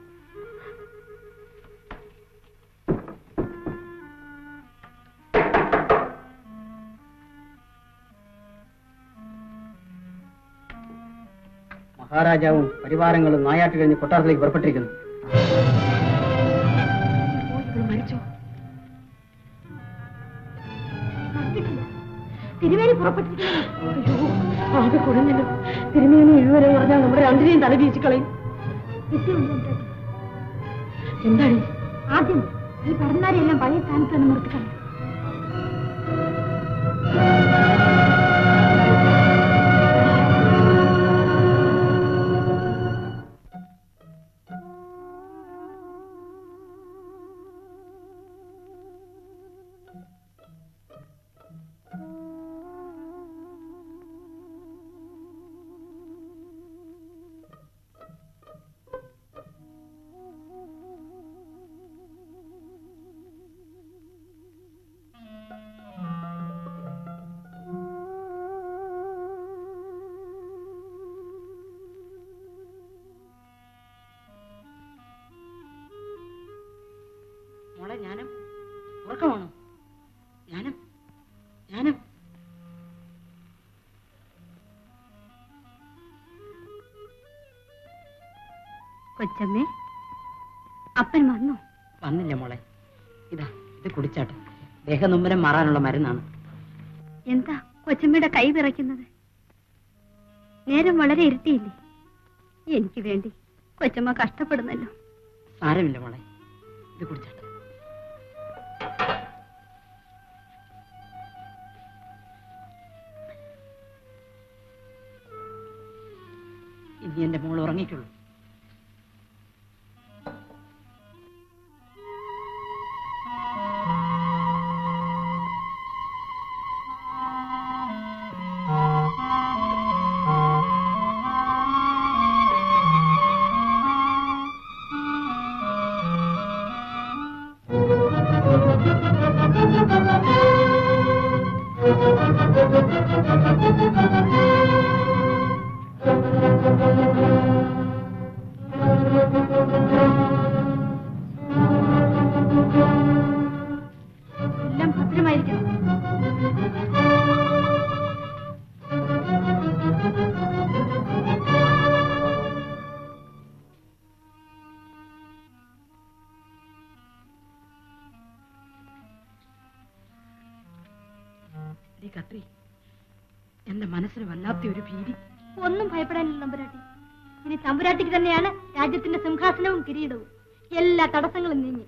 മഹാരാജാവും പരിവാരങ്ങളും നായാട്ട് കഴിഞ്ഞ് കൊട്ടാരത്തിലേക്ക് പുറപ്പെട്ടിരിക്കുന്നു മരിച്ചോ തിരുവേലി പുറപ്പെട്ടിരിക്കുന്നു അയ്യോ ആകെ കുഴഞ്ഞല്ലോ തിരുമേനി ഇതുവരെ പറഞ്ഞാൽ നമ്മുടെ രണ്ടിനെയും തല വീശി കളയും എന്താണ് ആദ്യം ഈ പടന്മാരെല്ലാം പഴയ സ്ഥാനത്ത് നിന്ന് നിർത്തിക്കളയും മോളെ ഞാനും ഉറക്കമാണോ ഞാനും ഞാനും കൊച്ചമ്മേ അപ്പൻ വന്നോ വന്നില്ല മോളെ ഇതാ ഇത് കുടിച്ചാട്ടെ ദേഹനൊമ്പരം മാറാനുള്ള മരുന്നാണ് എന്താ കൊച്ചമ്മയുടെ കൈ വിറയ്ക്കുന്നത് നേരം വളരെ ഇരുട്ടിയില്ലേ എനിക്ക് വേണ്ടി കൊച്ചമ്മ കഷ്ടപ്പെടുന്നല്ലോ സാരമില്ല മോളെ ഇത് കുടിച്ചാട്ടെ ഇനി എന്റെ മോൾ ഉറങ്ങിക്കുള്ളൂ എല്ലാം ഭദ്രമായിരിക്കണം എടീ കത്രി എന്റെ മനസ്സിന് വല്ലാത്ത ഒരു ഭീതി ഒന്നും ഭയപ്പെടാനില്ല തമ്പുരാട്ടി ഇനി തമ്പുരാട്ടിക്ക് തന്നെയാണ് രാജ്യത്തിന്റെ സിംഹാസനവും കിരീടവും എല്ലാ തടസ്സങ്ങളും നീങ്ങി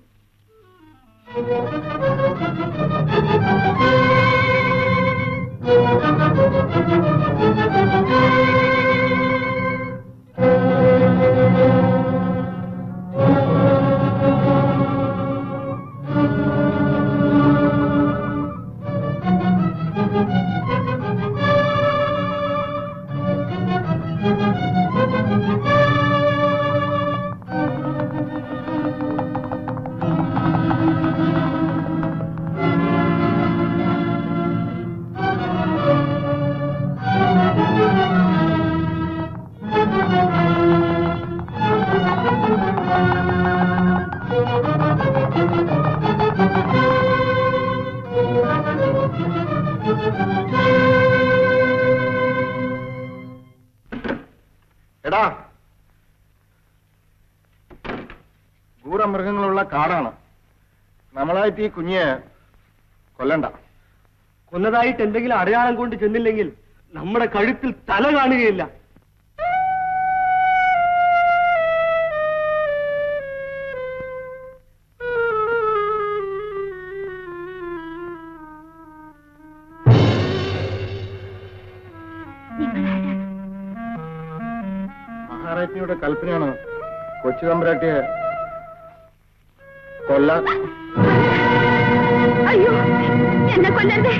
എടാ ഗൂഢമൃഗങ്ങളുള്ള കാടാണ് നമ്മളായിട്ട് ഈ കുഞ്ഞ് കൊല്ലണ്ട കൊന്നതായിട്ട് എന്തെങ്കിലും അടയാളം കൊണ്ട് ചെന്നില്ലെങ്കിൽ നമ്മുടെ കഴുത്തിൽ തല കാണുകയില്ല മഹാരാജ്ഞിയുടെ കൽപ്പനയാണ് കൊച്ചു തമ്പുരാട്ടിയെ കൊല്ലാൻ അയ്യോ എന്നെ കൊല്ലണ്ടേ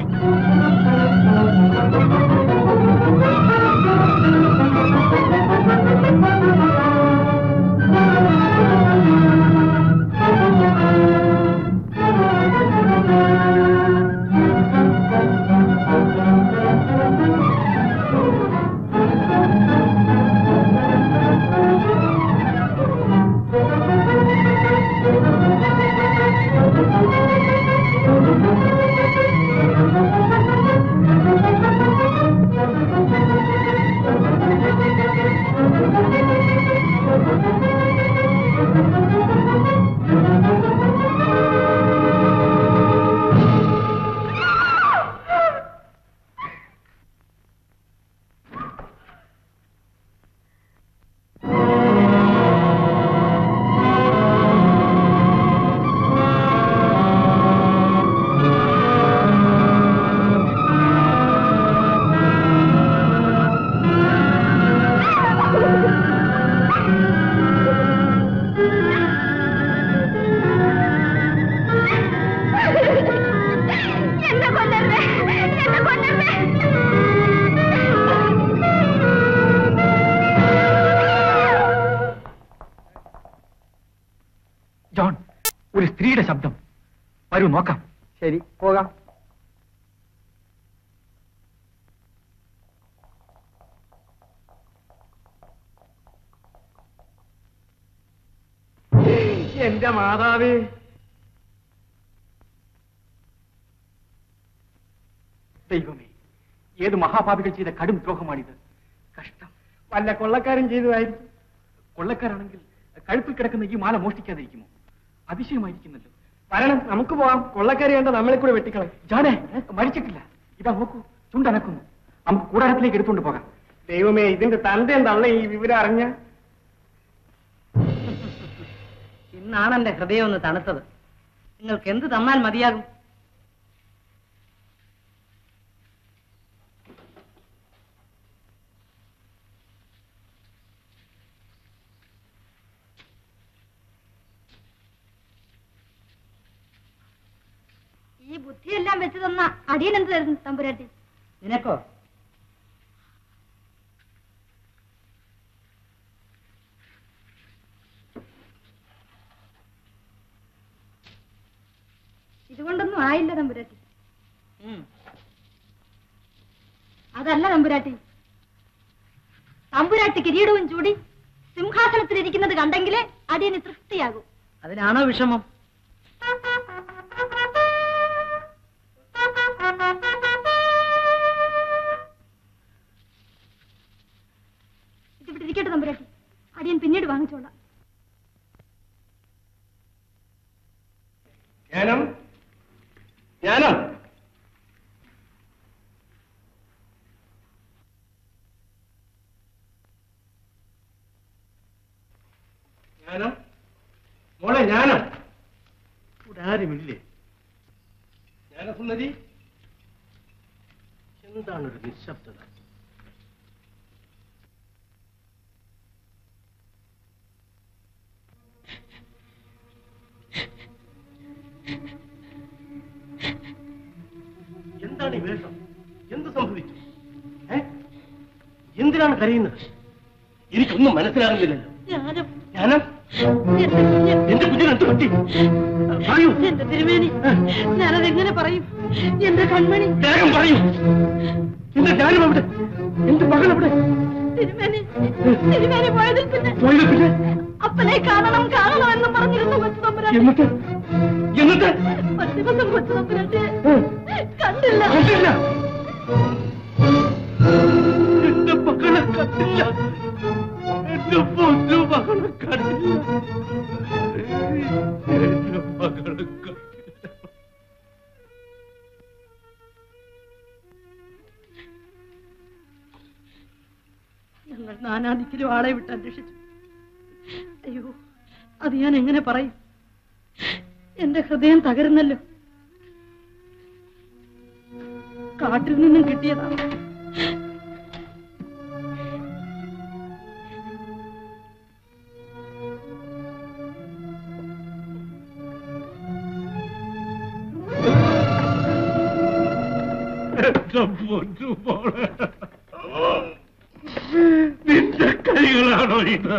എന്നെ കൊല്ലണ്ടേ എന്നെ കൊല്ലണ്ടേ ജോൺ ഒരു സ്ത്രീയുടെ ശബ്ദം വരൂ നോക്കാം ശരി പോകാം എന്റെ മാതാവേ ദൈവമേ ഏത് മഹാപാപികൾ ചെയ്ത കടും ദ്രോഹമാണിത് കഷ്ടം വല്ല കൊള്ളക്കാരൻ ചെയ്തതായിരിക്കും കൊള്ളക്കാരാണെങ്കിൽ കഴുത്തിൽ കിടക്കുന്ന ഈ മാല മോഷ്ടിക്കാതിരിക്കുമോ അതിശയമായിരിക്കുന്നല്ലോ വരണം നമുക്ക് പോവാം കൊള്ളക്കാരി വേണ്ട നമ്മളെ കൂടെ വെട്ടിക്കളെ ജാനേ മരിച്ചിട്ടില്ല ഇതാ നോക്കൂ ചുണ്ടനക്കുന്നു നമുക്ക് കൂടാരത്തിലേക്ക് എടുത്തുകൊണ്ട് പോകാം ദൈവമേ ഇതിന്റെ തന്റെ തള്ള ഈ വിവരം അറിഞ്ഞ ഇന്നാണ് എന്റെ ഹൃദയം ഒന്ന് തണുത്തത് നിങ്ങൾക്ക് എന്ത് തന്നാൽ മതിയാകും ഈ ബുദ്ധിയെല്ലാം വെച്ച് തന്ന അടിയൻ എന്ത് തരുന്നു തമ്പുരാട്ടി നിനക്കോ ഇതുകൊണ്ടൊന്നും ആയില്ല തമ്പുരാട്ടി അതല്ല തമ്പുരാട്ടി തമ്പുരാട്ടി കിരീടവും ചൂടി സിംഹാസനത്തിൽ ഇരിക്കുന്നത് കണ്ടെങ്കിലേ അടിയന് തൃപ്തിയാകൂ അതിനാണോ വിഷമം ഇതിവിടെ ഇരിക്കട്ടെ തമ്പുരാട്ടി അടിയൻ പിന്നീട് വാങ്ങിച്ചോളാം ജ്ഞാനം ജ്ഞാനം ജ്ഞാനം മോളെ ജ്ഞാനം ഇവിടെ ആരുമില്ലേ ജ്ഞാനസുന്ദരി എന്താണ് ഒരു നിശബ്ദത എന്താണ് ഈ വേഷം എന്ത് സംഭവിച്ചു ഏ? എന്തിനാണ് കരയുന്നത് എനിക്കൊന്നും മനസ്സിലാകുന്നില്ലല്ലോ ഞാനും ഞാനും എന്റെ കുഞ്ഞ് എന്റെ കുഞ്ഞിന് എന്ത് പറ്റി പറയൂ എന്റെ തിരുമേനി ഞാനതെങ്ങനെ പറയും എന്റെ കൺമണി വേഗം പറയൂ എന്റെ ഞാനും അവിടെ എന്റെ മകൾ അവിടെ തിരുമേനി തിരുമേനി പോയതിൽ പിന്നെ പോയത് പിന്നെ അപ്പനെ കാണണം കാണണം എന്ന് പറഞ്ഞിരുന്നു കൊച്ചു തമ്പുരാട്ടി എന്നിട്ട് എന്നിട്ട് ഒരു ദിവസം കൊച്ചു തമ്പുരാട്ടിയെ കണ്ടില്ല കണ്ടില്ല എന്റെ മകളെ കണ്ടില്ല എന്റെ പൊന്നു മകളെ കണ്ടില്ല എന്റെ മകളെ കണ്ടില്ല ഞങ്ങൾ നാനാദിക്കിലും ആളെ വിട്ട് അന്വേഷിച്ചു അയ്യോ അത് ഞാൻ എങ്ങനെ പറയും എന്റെ ഹൃദയം തകരുന്നല്ലോ കാട്ടിൽ നിന്നും കിട്ടിയതാണ് എന്റെ പൊന്നു മോളെ നിന്റെ കൈകളാണോ ഇത്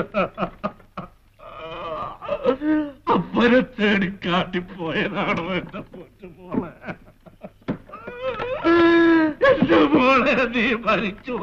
അപ്പനെ തേടി കാട്ടിപ്പോയതാണോ എന്റെ പൊന്നു മോളെ എന്റെ മോളെ നീ മരിച്ചു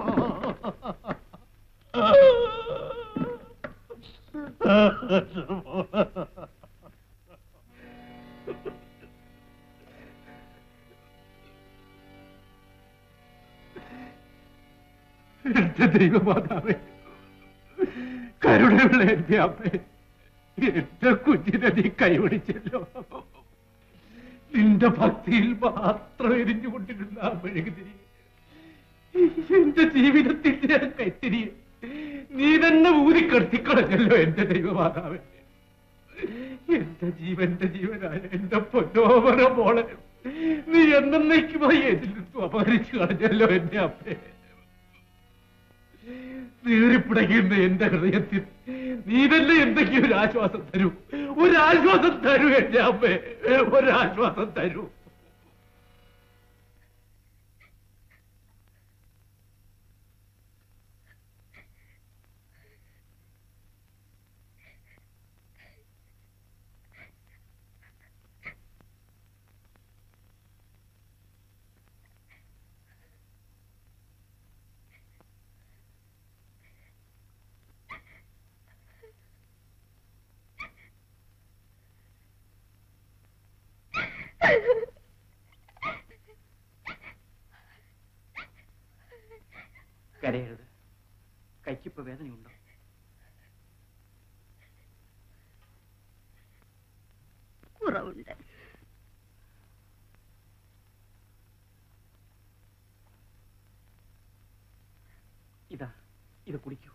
എന്റെ ദൈവമാതാവേ കരുണയുള്ള എന്റെ അമ്മേ എന്റെ കുഞ്ഞിനെ നീ കൈപിടിച്ചല്ലോ നിന്റെ ഭക്തിയിൽ മാത്രം എരിഞ്ഞുകൊണ്ടിരുന്ന ആ മെഴുകുതിരി എന്റെ ജീവിതത്തിന്റെ ആ കൈത്തിരി നീ തന്നെ ഊതിക്കെടുത്തിക്കളഞ്ഞല്ലോ എന്റെ ദൈവമാതാവേ എന്റെ ജീവന്റെ ജീവനായ എന്റെ പൊന്നോമന മോളെ നീ എന്നേക്കുമായി എന്നിൽ നിന്നും അപഹരിച്ചു കളഞ്ഞല്ലോ എന്റെ അമ്മേ നീറിപ്പിടയ്ക്കുന്ന എന്റെ ഹൃദയത്തിൽ നീ തന്നെ എന്തെങ്കിലും ഒരു ആശ്വാസം തരൂ ഒരാശ്വാസം തരൂ എന്റെ അമ്മേ ഒരാശ്വാസം തരൂ കരയരുത് കൈക്കിപ്പോ വേദനയുണ്ടോ കുറവുണ്ട് ഇതാ ഇത് കുടിക്കൂ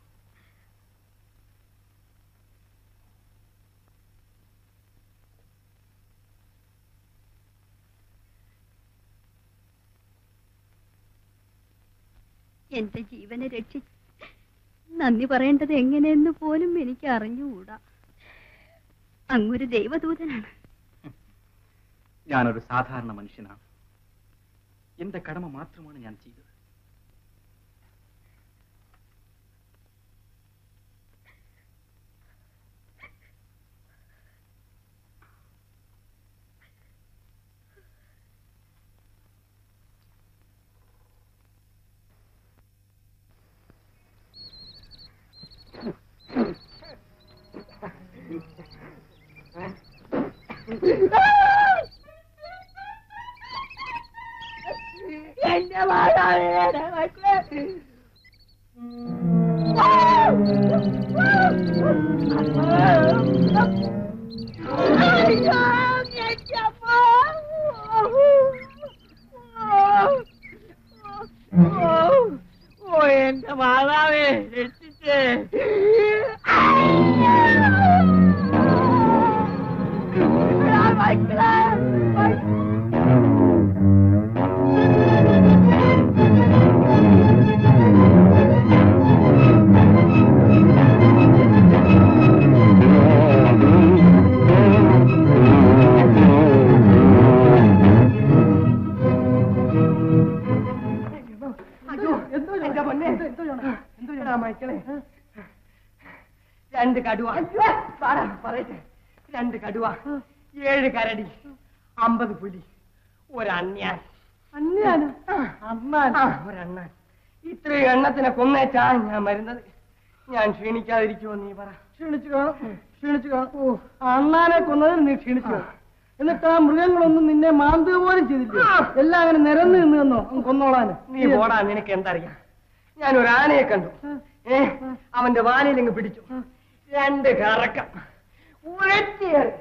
എന്റെ ജീവനെ രക്ഷിച്ചു നന്ദി പറയേണ്ടത് എങ്ങനെയെന്ന് പോലും എനിക്ക് അറിഞ്ഞുകൂടാ അങ്ങൊരു ദൈവദൂതനാണ് ഞാനൊരു സാധാരണ മനുഷ്യനാണ് എന്റെ കടമ മാത്രമാണ് ഞാൻ ചെയ്തത് എന്റെ മാതാവിനെ മക്കളെ ഓ എന്റെ മാതാവേ രക്ഷിച്ചേ മക്കളെ എന്റെ പൊന്നെ എന്തോടാ മക്കളെ രണ്ട് കടുവ വാടാ, പറയട്ടെ രണ്ട് കടുവ ഏഴ് കരടി അമ്പത് പുലി ഒരണ്യാൻ അന്യാന അണ്ണാൻ ഒരണ്ണാൻ ഇത്രയും എണ്ണത്തിനെ കൊന്നേച്ചാ ഞാൻ വരുന്നത് ഞാൻ ക്ഷീണിക്കാതിരിക്കുമോ നീ പറ ക്ഷീണിച്ചു കാണും ക്ഷീണിച്ചു കാണും ഓ അണ്ണാനെ കൊന്നതിൽ നീ ക്ഷീണിച്ചു കാണും. എന്നിട്ട് ആ മൃഗങ്ങളൊന്നും നിന്നെ മാന്തുക പോലും ചെയ്തില്ല എല്ലാം അങ്ങനെ നിരന്ന് നിന്ന് തന്നോ കൊന്നോളാന് നീ പോടാ നിനക്ക് എന്തറിയാം ഞാൻ ഒരു ആനയെ കണ്ടു ഏ അവന്റെ വാലിലിങ്ങ് പിടിച്ചു രണ്ട് കറക്കം ഉഴറ്റിയേറി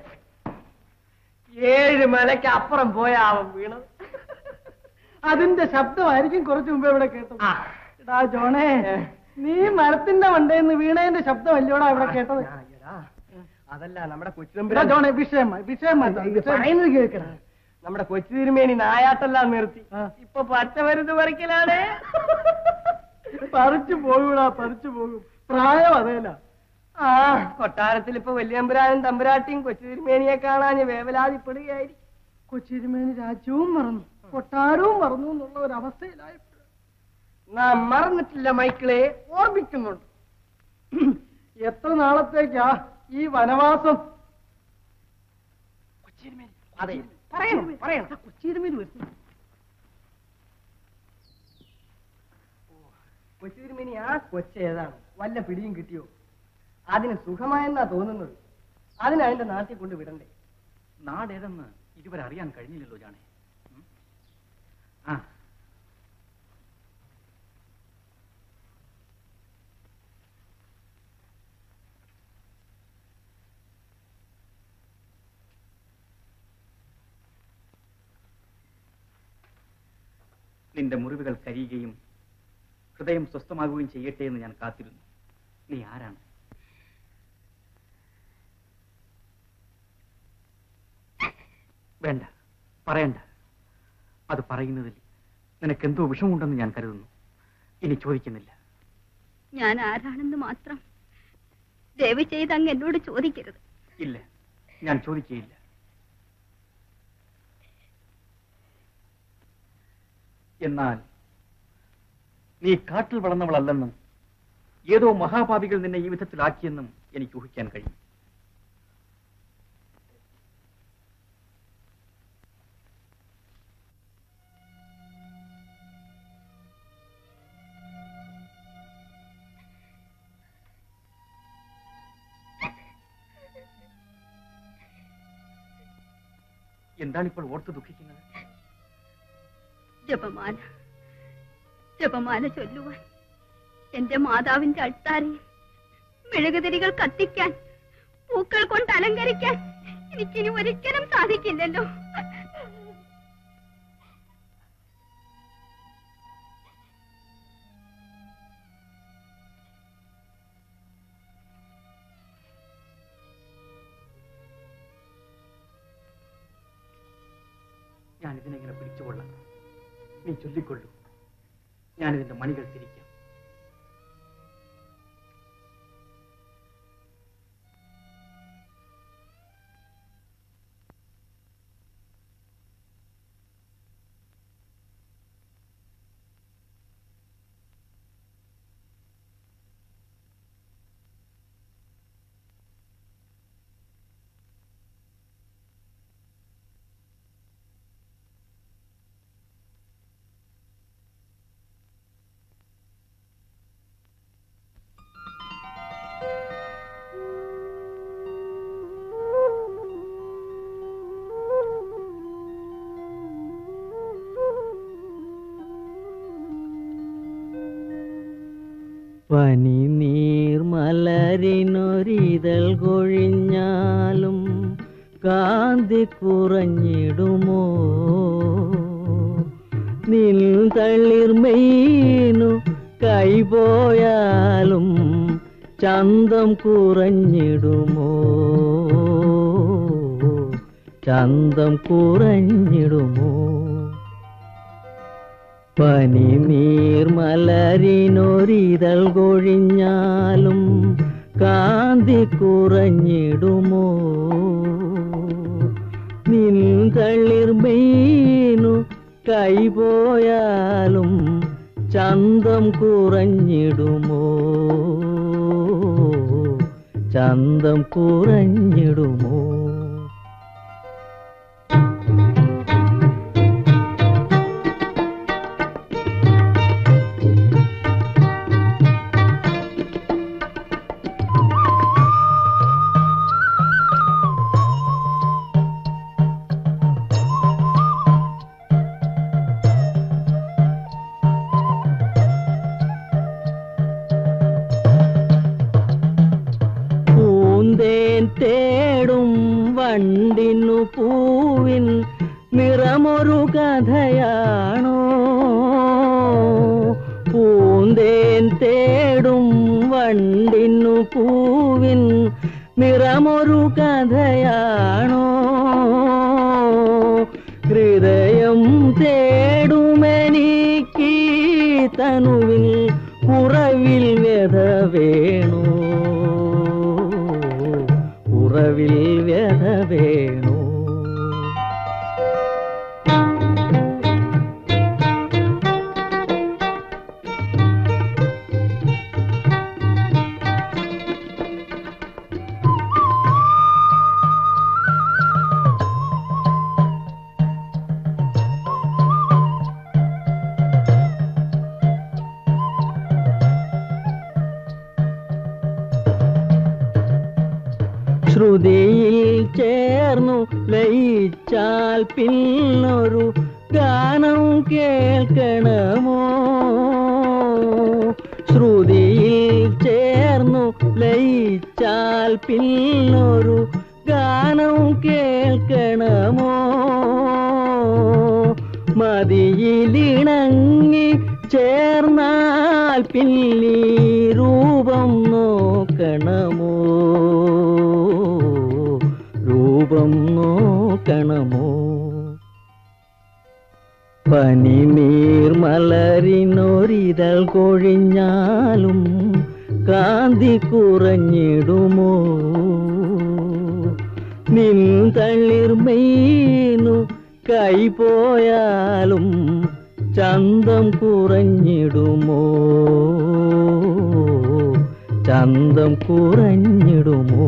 ഏഴ് മലയ്ക്ക് അപ്പുറം പോയ അവൻ വീണത് അതിന്റെ ശബ്ദമായിരിക്കും കുറച്ചു മുമ്പേ ഇവിടെ കേട്ടത് എടാ ജോണേ നീ മരത്തിന്റെ മണ്ടേന്ന് വീണേന്റെ ശബ്ദമല്ലോടാ ഇവിടെ കേട്ടത് അതല്ല നമ്മുടെ കൊച്ചു ജോണേ വിഷയം വിഷയം പറയുന്നത് കേൾക്കണം നമ്മുടെ കൊച്ചു തിരുമേനി നായാട്ടെല്ലാം നിർത്തി ഇപ്പൊ പച്ചമരുന്ന് പറിക്കലാണ് പറിച്ചു പോകൂടാ പറിച്ചു പോകും പ്രായം അതേല ആ കൊട്ടാരത്തിൽ ഇപ്പൊ വല്യമ്പുരാനും തമ്പുരാട്ടിയും കൊച്ചു തിരുമേനിയെ കാണാൻ വേവലാതിപ്പെടുകയായിരിക്കും കൊച്ചു തിരുമേനി രാജ്യവും മറന്നു കൊട്ടാരവും മറന്നു എന്നുള്ള ഒരു അവസ്ഥയിലായപ്പോൾ നാം മറന്നിട്ടില്ല മൈക്കിളെ ഓർമ്മിക്കുന്നുണ്ട് എത്ര നാളത്തേക്കാ ഈ വനവാസം അതെ പറയണം പറയണം കൊച്ചിരുമേനി വരുന്നു കൊച്ചിരുമേനി ആ കൊച്ച ഏതാണ് വല്ല പിടിയും കിട്ടിയോ അതിന് സുഖമായെന്നാ തോന്നുന്നത് അതിന് അതിന്റെ നാട്ടിൽ കൊണ്ട് വിടണ്ടേ നാടേതെന്ന് ഇതുവരെ അറിയാൻ കഴിഞ്ഞില്ലല്ലോ ജാണേ ഉം? ആ നിന്റെ മുറിവുകൾ കരിയുകയും ഹൃദയം സ്വസ്ഥമാകുകയും ചെയ്യട്ടെ എന്ന് ഞാൻ കാത്തിരുന്നു നീ ആരാണ് വേണ്ട പറയണ്ട അത് പറയുന്നതിൽ നിനക്കെന്തോ വിഷമുണ്ടെന്ന് ഞാൻ കരുതുന്നു ഇനി ചോദിക്കുന്നില്ല ഞാൻ ആരാണെന്ന് മാത്രം ദയവ് ചെയ്ത് അങ്ങ് എന്നോട് ചോദിക്കരുത് ഇല്ല ഞാൻ ചോദിക്കുകയില്ല എന്നാൽ നീ കാട്ടിൽ വളർന്നവളല്ലെന്നും ഏതോ മഹാപാപികൾ നിന്നെ ഈ വിധത്തിലാക്കിയെന്നും എനിക്ക് ഊഹിക്കാൻ കഴിയും എന്താണ് ഇപ്പോൾ ഓർത്ത് ദുഃഖിക്കുന്നത് ജപമാല ജപമാല ചൊല്ലുവാൻ എന്റെ മാതാവിന്റെ അൾത്താരയിൽ മെഴുകുതിരികൾ കത്തിക്കാൻ പൂക്കൾ കൊണ്ട് അലങ്കരിക്കാൻ എനിക്കിനി ഒരിക്കലും സാധിക്കില്ലല്ലോ ഞാൻ ഇതിനെങ്ങനെ പിടിച്ചുകൊള്ളാം നീ ചൊല്ലിക്കൊള്ളൂ ഞാനിതിന്റെ മണികൾ തിരിക്കാം പനി നീർമലരിനൊരിതൾ കൊഴിഞ്ഞാലും കാന്തി കുറഞ്ഞിടുമോ നിൻ തളിർമീനു കൈപോയാലും ചന്തം കുറഞ്ഞിടുമോ ചന്തം കുറഞ്ഞിടുമോ പനി നീർമലരിനൊരിതൾ കൊഴിഞ്ഞാലും കാന്തി കുറഞ്ഞിടുമോ നിൻ തളിർമീനു കൈപോയാലും ചന്തം കുറഞ്ഞിടുമോ ചന്തം കുറഞ്ഞിടുമോ പൂന്തേൻ തേടും വണ്ടിനു പൂവിൻ നിറമൊരു കഥയാണോ പൂന്തേൻ തേടും വണ്ടിനു പൂവിൻ നിറമൊരു കഥയാണോ ഹൃദയം തേടുമെനിക്ക് തനുവിൽ കുറവിൽ വ്യത വേണോ ഉറവിൽ വ്യത വേണോ ശ്രുതിയിൽ ചേർന്നു ലയിച്ചാൽ പിന്നൊരു ഗാനം കേൾക്കണമോ ശ്രുതിയിൽ ചേർന്നു ലയിച്ചാൽ പിന്നൊരു ഗാനം കേൾക്കണമോ മതിയിലിണങ്ങി ചേർന്നാൽ പിന്നീ രൂപം നോക്കണമോ രൂപം നോക്കണമോ പനി നീർമലരിനൊരിതൾ കൊഴിഞ്ഞാലും കാന്തി കുറഞ്ഞിടുമോ നിൻ തളിർമീനു കൈപോയാലും ചന്തം കുറഞ്ഞിടുമോ ചന്തം കുറഞ്ഞിടുമോ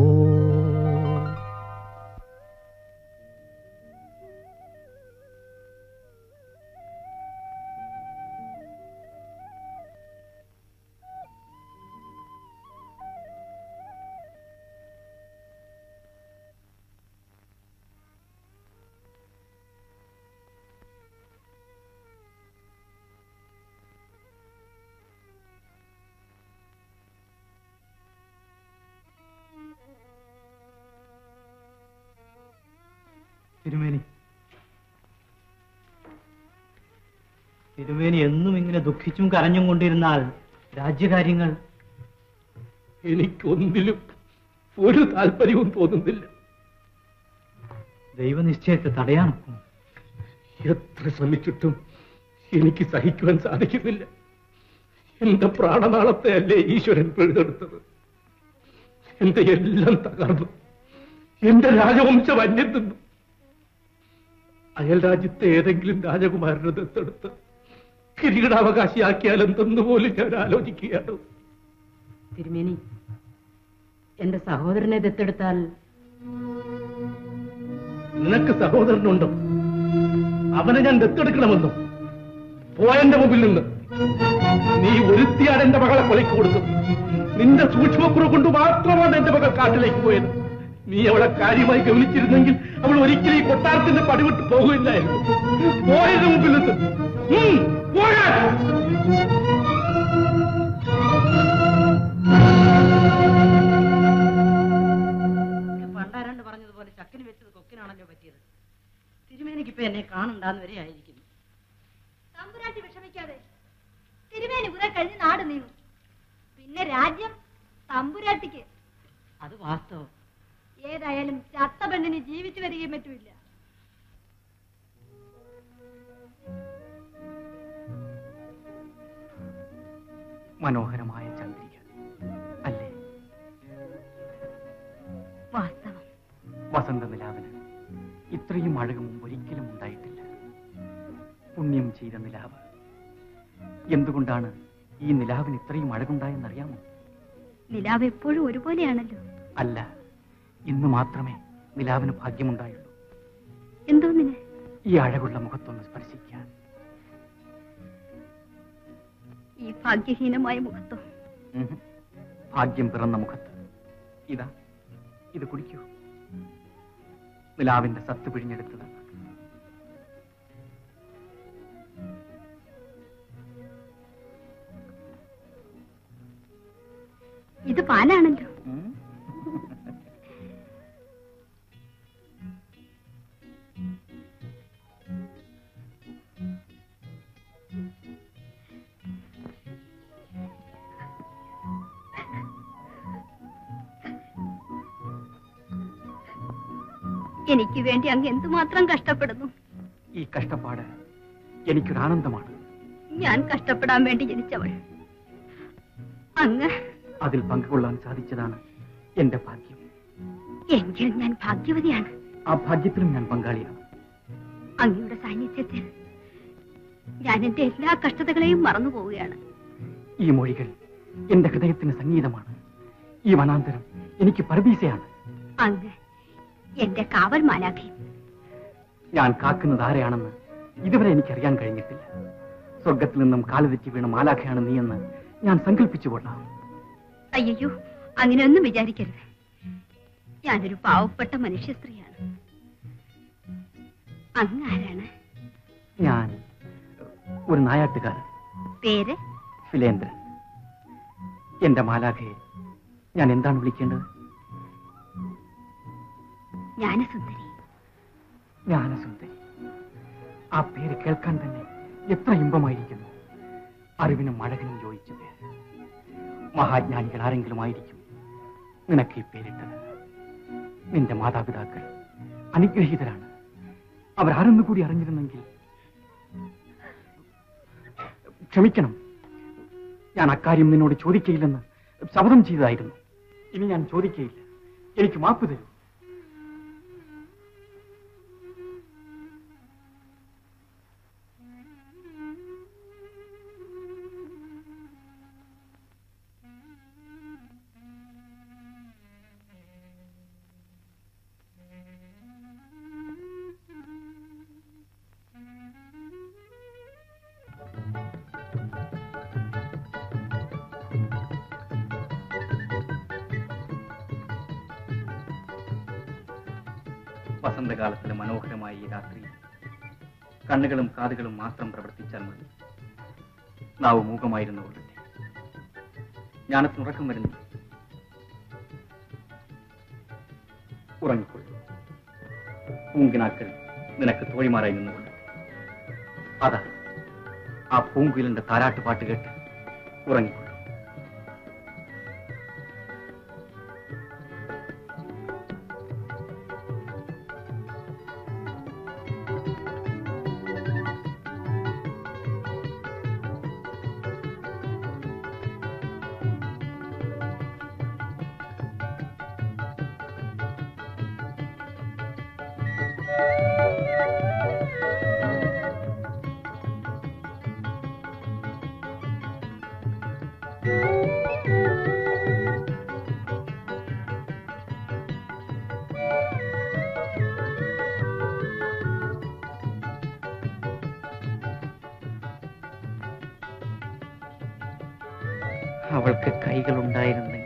തിരുമേനി തിരുമേനി എന്നും ഇങ്ങനെ ദുഃഖിച്ചും കരഞ്ഞും കൊണ്ടിരുന്നാൽ രാജ്യകാര്യങ്ങൾ എനിക്കൊന്നിലും ഒരു താല്പര്യവും തോന്നുന്നില്ല ദൈവനിശ്ചയത്തെ തടയാനൊക്കും എത്ര ശ്രമിച്ചിട്ടും എനിക്ക് സഹിക്കുവാൻ സാധിക്കുന്നില്ല എന്റെ പ്രാണനാളത്തെ അല്ലേ ഈശ്വരൻ പിഴുതെടുത്തത് എന്റെ എല്ലാം തകർന്നു എന്റെ രാജവംശം അന്യം നിന്നു അയൽ രാജ്യത്തെ ഏതെങ്കിലും രാജകുമാരനെ ദത്തെടുത്ത് കിരീടാവകാശിയാക്കിയാൽ എന്തെന്ന് പോലും ഞാൻ ആലോചിക്കുകയാണ് തിരുമേനി എന്റെ സഹോദരനെ ദത്തെടുത്താൽ നിനക്ക് സഹോദരനുണ്ടോ അവനെ ഞാൻ ദത്തെടുക്കണമെന്നോ പോയന്റെ മുമ്പിൽ നിന്ന് നീ ഒരുത്തിയാണ് എന്റെ മകളെ കൊലയ്ക്ക് കൊടുത്തത് നിന്റെ സൂക്ഷ്മക്കുറവ് കൊണ്ട് മാത്രമാണ് എന്റെ മകൾ കാട്ടിലേക്ക് പോയത് നീ അവളെ കാര്യമായി ഗവനിച്ചിരുന്നെങ്കിൽ അവൾ ഒരിക്കലും ഈ കൊട്ടാരത്തിന്റെ പടിവിട്ട് പോകില്ലായിരുന്നു പോയതിന് മുമ്പിൽ നിന്ന് ഉം, പോകാൻ എനിക്കിപ്പോ എന്നെ കാണണ്ടാന്ന് വരെ ആയിരിക്കുന്നു തമ്പുരാട്ടി വിഷമിക്കാതെ തിരുവേനി കുറെ കഴിഞ്ഞ് നാട് നീങ്ങും പിന്നെ രാജ്യം തമ്പുരാട്ടിക്ക് അത് വാസ്തവം ഏതായാലും ചത്ത പെണ്ണിന് ജീവിച്ചു വരികയും പറ്റൂല മനോഹരമായ ചന്ദ്രിക അല്ലേ വാസ്തവം വസന്ത നിലാവിന് ഇത്രയും അഴക് മുമ്പ് ഒരിക്കലും ഉണ്ടായിട്ടില്ല പുണ്യം ചെയ്ത നിലാവ് എന്തുകൊണ്ടാണ് ഈ നിലാവിന് ഇത്രയും അഴകുണ്ടായെന്നറിയാമോ നിലാവ് എപ്പോഴും ഒരുപോലെയാണല്ലോ അല്ല ഇന്ന് മാത്രമേ നിലാവിന് ഭാഗ്യമുണ്ടായുള്ളൂ എന്തോന്നിന് ഈ അഴകുള്ള മുഖത്തൊന്ന് സ്പർശിക്കാൻ ഈ ഭാഗ്യഹീനമായ മുഖത്തോ ഉം. ഭാഗ്യം പിറന്ന മുഖത്ത് ഇതാ ഇത് കുടിക്കൂ നിലാവിന്റെ സത്ത് പിഴിഞ്ഞെടുത്തത് ഇത് പാലാണല്ലോ എനിക്ക് വേണ്ടി അങ്ങ് എന്തുമാത്രം കഷ്ടപ്പെടുന്നു ഈ കഷ്ടപ്പാട് എനിക്കൊരു ആനന്ദമാണ് ഞാൻ കഷ്ടപ്പെടാൻ വേണ്ടി ജനിച്ചവൾ അങ്ങ് അതിൽ പങ്കുകൊള്ളാൻ സാധിച്ചതാണ് എന്റെ ഭാഗ്യം എങ്കിൽ ഞാൻ ഭാഗ്യവതിയാണ് ആ ഭാഗ്യത്തിലും ഞാൻ പങ്കാളിയാണ് അങ്ങയുടെ സാന്നിധ്യത്തിൽ ഞാൻ എന്റെ എല്ലാ കഷ്ടതകളെയും മറന്നു പോവുകയാണ് ഈ മൊഴികൾ എന്റെ ഹൃദയത്തിന് സംഗീതമാണ് ഈ വനാന്തരം എനിക്ക് പരദീസയാണ് അങ്ങ് എന്റെ കാവൽ മാലാഖി ഞാൻ കാക്കുന്നത് ആരെയാണെന്ന് ഇതുവരെ എനിക്കറിയാൻ കഴിഞ്ഞിട്ടില്ല സ്വർഗത്തിൽ നിന്നും കാലുതെറ്റി വീണ മാലാഖയാണ് നീയെന്ന് ഞാൻ സങ്കല്പിച്ചു കൊള്ളാം അയ്യോ അങ്ങനെയൊന്നും വിചാരിക്കരുത് ഞാനൊരു പാവപ്പെട്ട മനുഷ്യ സ്ത്രീയാണ് അങ്ങ് ആരാണ് ഞാൻ ഒരു നായാട്ടുകാരൻ പേര് ഫിലേന്ദ്രൻ എന്റെ മാലാഖയെ ഞാൻ എന്താണ് വിളിക്കേണ്ടത് ജ്ഞാനസുന്ദരി ജ്ഞാനസുന്ദരി ആ പേര് കേൾക്കാൻ തന്നെ എത്ര ഇമ്പമായിരിക്കുന്നു അറിവിനും അഴകിനും യോജിച്ച പേര് മഹാജ്ഞാനികൾ ആരെങ്കിലും ആയിരിക്കും നിനക്ക് ഈ പേരിട്ടത് നിന്റെ മാതാപിതാക്കൾ അനുഗ്രഹീതരാണ് അവരാരെന്നു കൂടി അറിഞ്ഞിരുന്നെങ്കിൽ ക്ഷമിക്കണം ഞാൻ അക്കാര്യം നിന്നോട് ചോദിക്കയില്ലെന്ന് ശപഥം ചെയ്തതായിരുന്നു ഇനി ഞാൻ ചോദിക്കയില്ല എനിക്ക് മാപ്പ് തരൂ വസന്തകാലത്തിലെ മനോഹരമായ ഈ രാത്രി കണ്ണുകളും കാതുകളും മാത്രം പ്രവർത്തിച്ചാൽ മതി നാവ് മൂകമായിരുന്നു കൊള്ളട്ടെ ജ്ഞാനത്തിനുറക്കം വരുന്നു ഉറങ്ങിക്കൊള്ളു പൂങ്കിനാക്കൾ നിനക്ക് തോഴിമാരായി നിന്നുകൊണ്ട് അതാ ആ പൂങ്കുയിലിന്റെ താരാട്ട് പാട്ട് കേട്ട് ഉറങ്ങിക്കൊള്ളു അവൾക്ക് കൈകളുണ്ടായിരുന്നെങ്കിൽ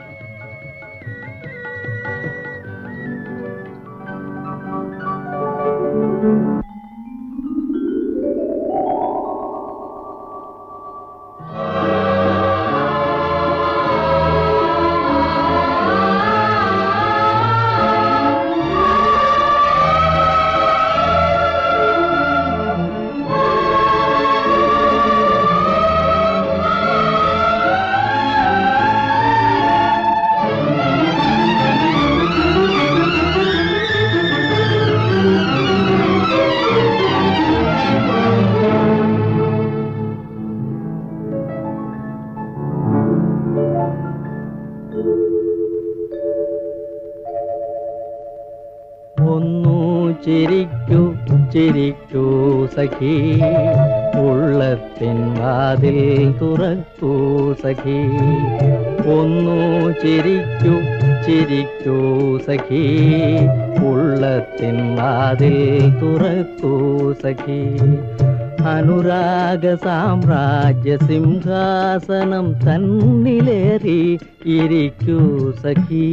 ചിരിക്കൂ ചിരിക്കൂ സഖി ഉള്ളത്തിൻ വാതിൽ തുറക്കൂ സഖി ഒന്നു ചിരിക്കൂ ചിരിക്കൂ സഖി ഉള്ളത്തിൻ വാതിൽ തുറക്കൂ സഖി അനുരാഗ സാമ്രാജ്യ സിംഹാസനം തന്നിലേറി ഇരിക്കൂ സഖി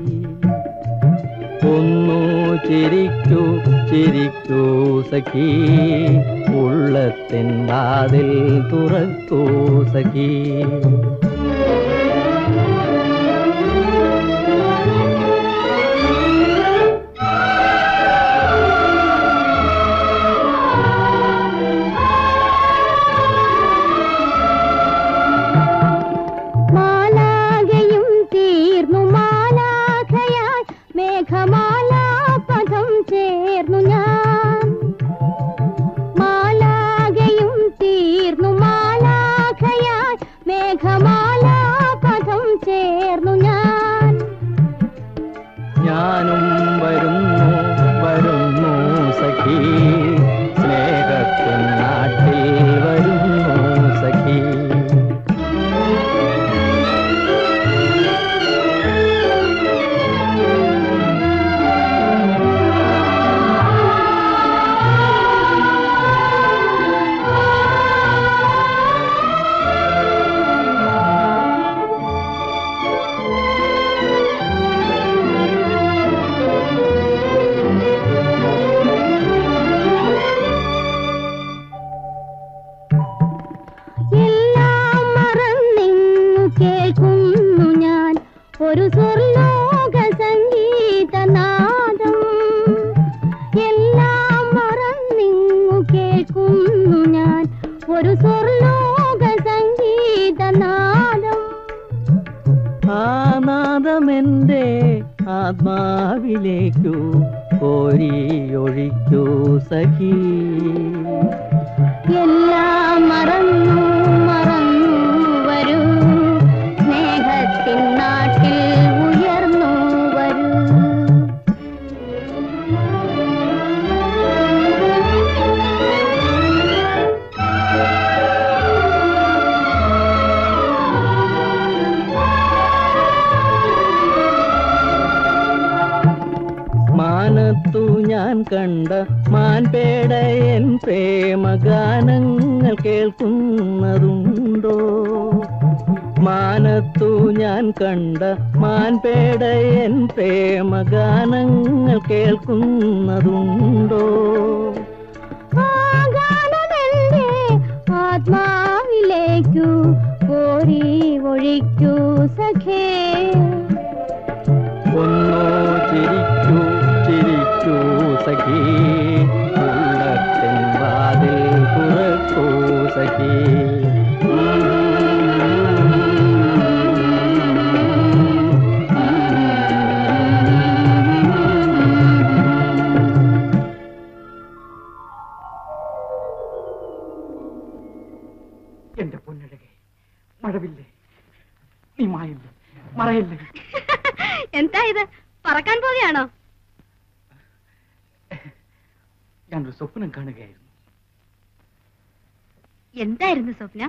ഒന്നു ചിരിക്കൂ ചിരിക്കൂ സഖി ഉള്ളത്തിൻ വാതിൽ തുറക്കൂ സഖി മാലാകയും തീർന്നു മാലാഖയായി മേഘമാലാപഥം ചേർന്നു ഞാൻ മാലാകയും തീർന്നു മാലാഖയായി മേഘമാലാപഥം ചേർന്നു ഞാൻ ഞാനും വരുന്നു വരുന്നു സഖി സ്നേഹത്തിൻ നാട്ടിൽ വരുന്നു സഖി എല്ലാം മറന്നിങ്ങു കേൾക്കുന്നു ഞാൻ ഒരു സ്വർലോക സംഗീതനാദം എല്ലാം മറന്നിങ്ങു കേൾക്കുന്നു ഞാൻ ഒരു സ്വർലോക സംഗീതനാദം ആനാദമെന്റെ ആത്മാവിലേക്കു കോരിയൊഴിക്കൂ സഖി എല്ലാം മറന്നു മറന്നു വരൂ സ്നേഹത്തിൻ നാട്ടിൽ ഉയർന്നു വരൂ മാനത്തു ഞാൻ കണ്ട മാൻപേടയൻ പ്രേമഗാനങ്ങൾ കേൾക്കുന്നതുണ്ടോ മാനത്തു ഞാൻ കണ്ട മാൻപേടയൻ പ്രേമഗാനങ്ങൾ കേൾക്കുന്നതുണ്ടോ ആ ഗാനമെന്റെ ആത്മാവിലേക്കു കോരി ഒഴിക്കൂ സഖേ ഒന്നോ ചിരിക്കൂ ചിരിക്കൂ സഖി ഉള്ളത്തിൻ വാതിൽ തുറക്കൂ സഖി എന്റെ പൊന്നഴകെ മഴവില്ലേ നീ മായില്ലേ മറയല്ലേ എന്താ ഇത് പറക്കാൻ പോവുകയാണോ ഞാനൊരു സ്വപ്നം കാണുകയായിരുന്നു എന്തായിരുന്നു സ്വപ്നം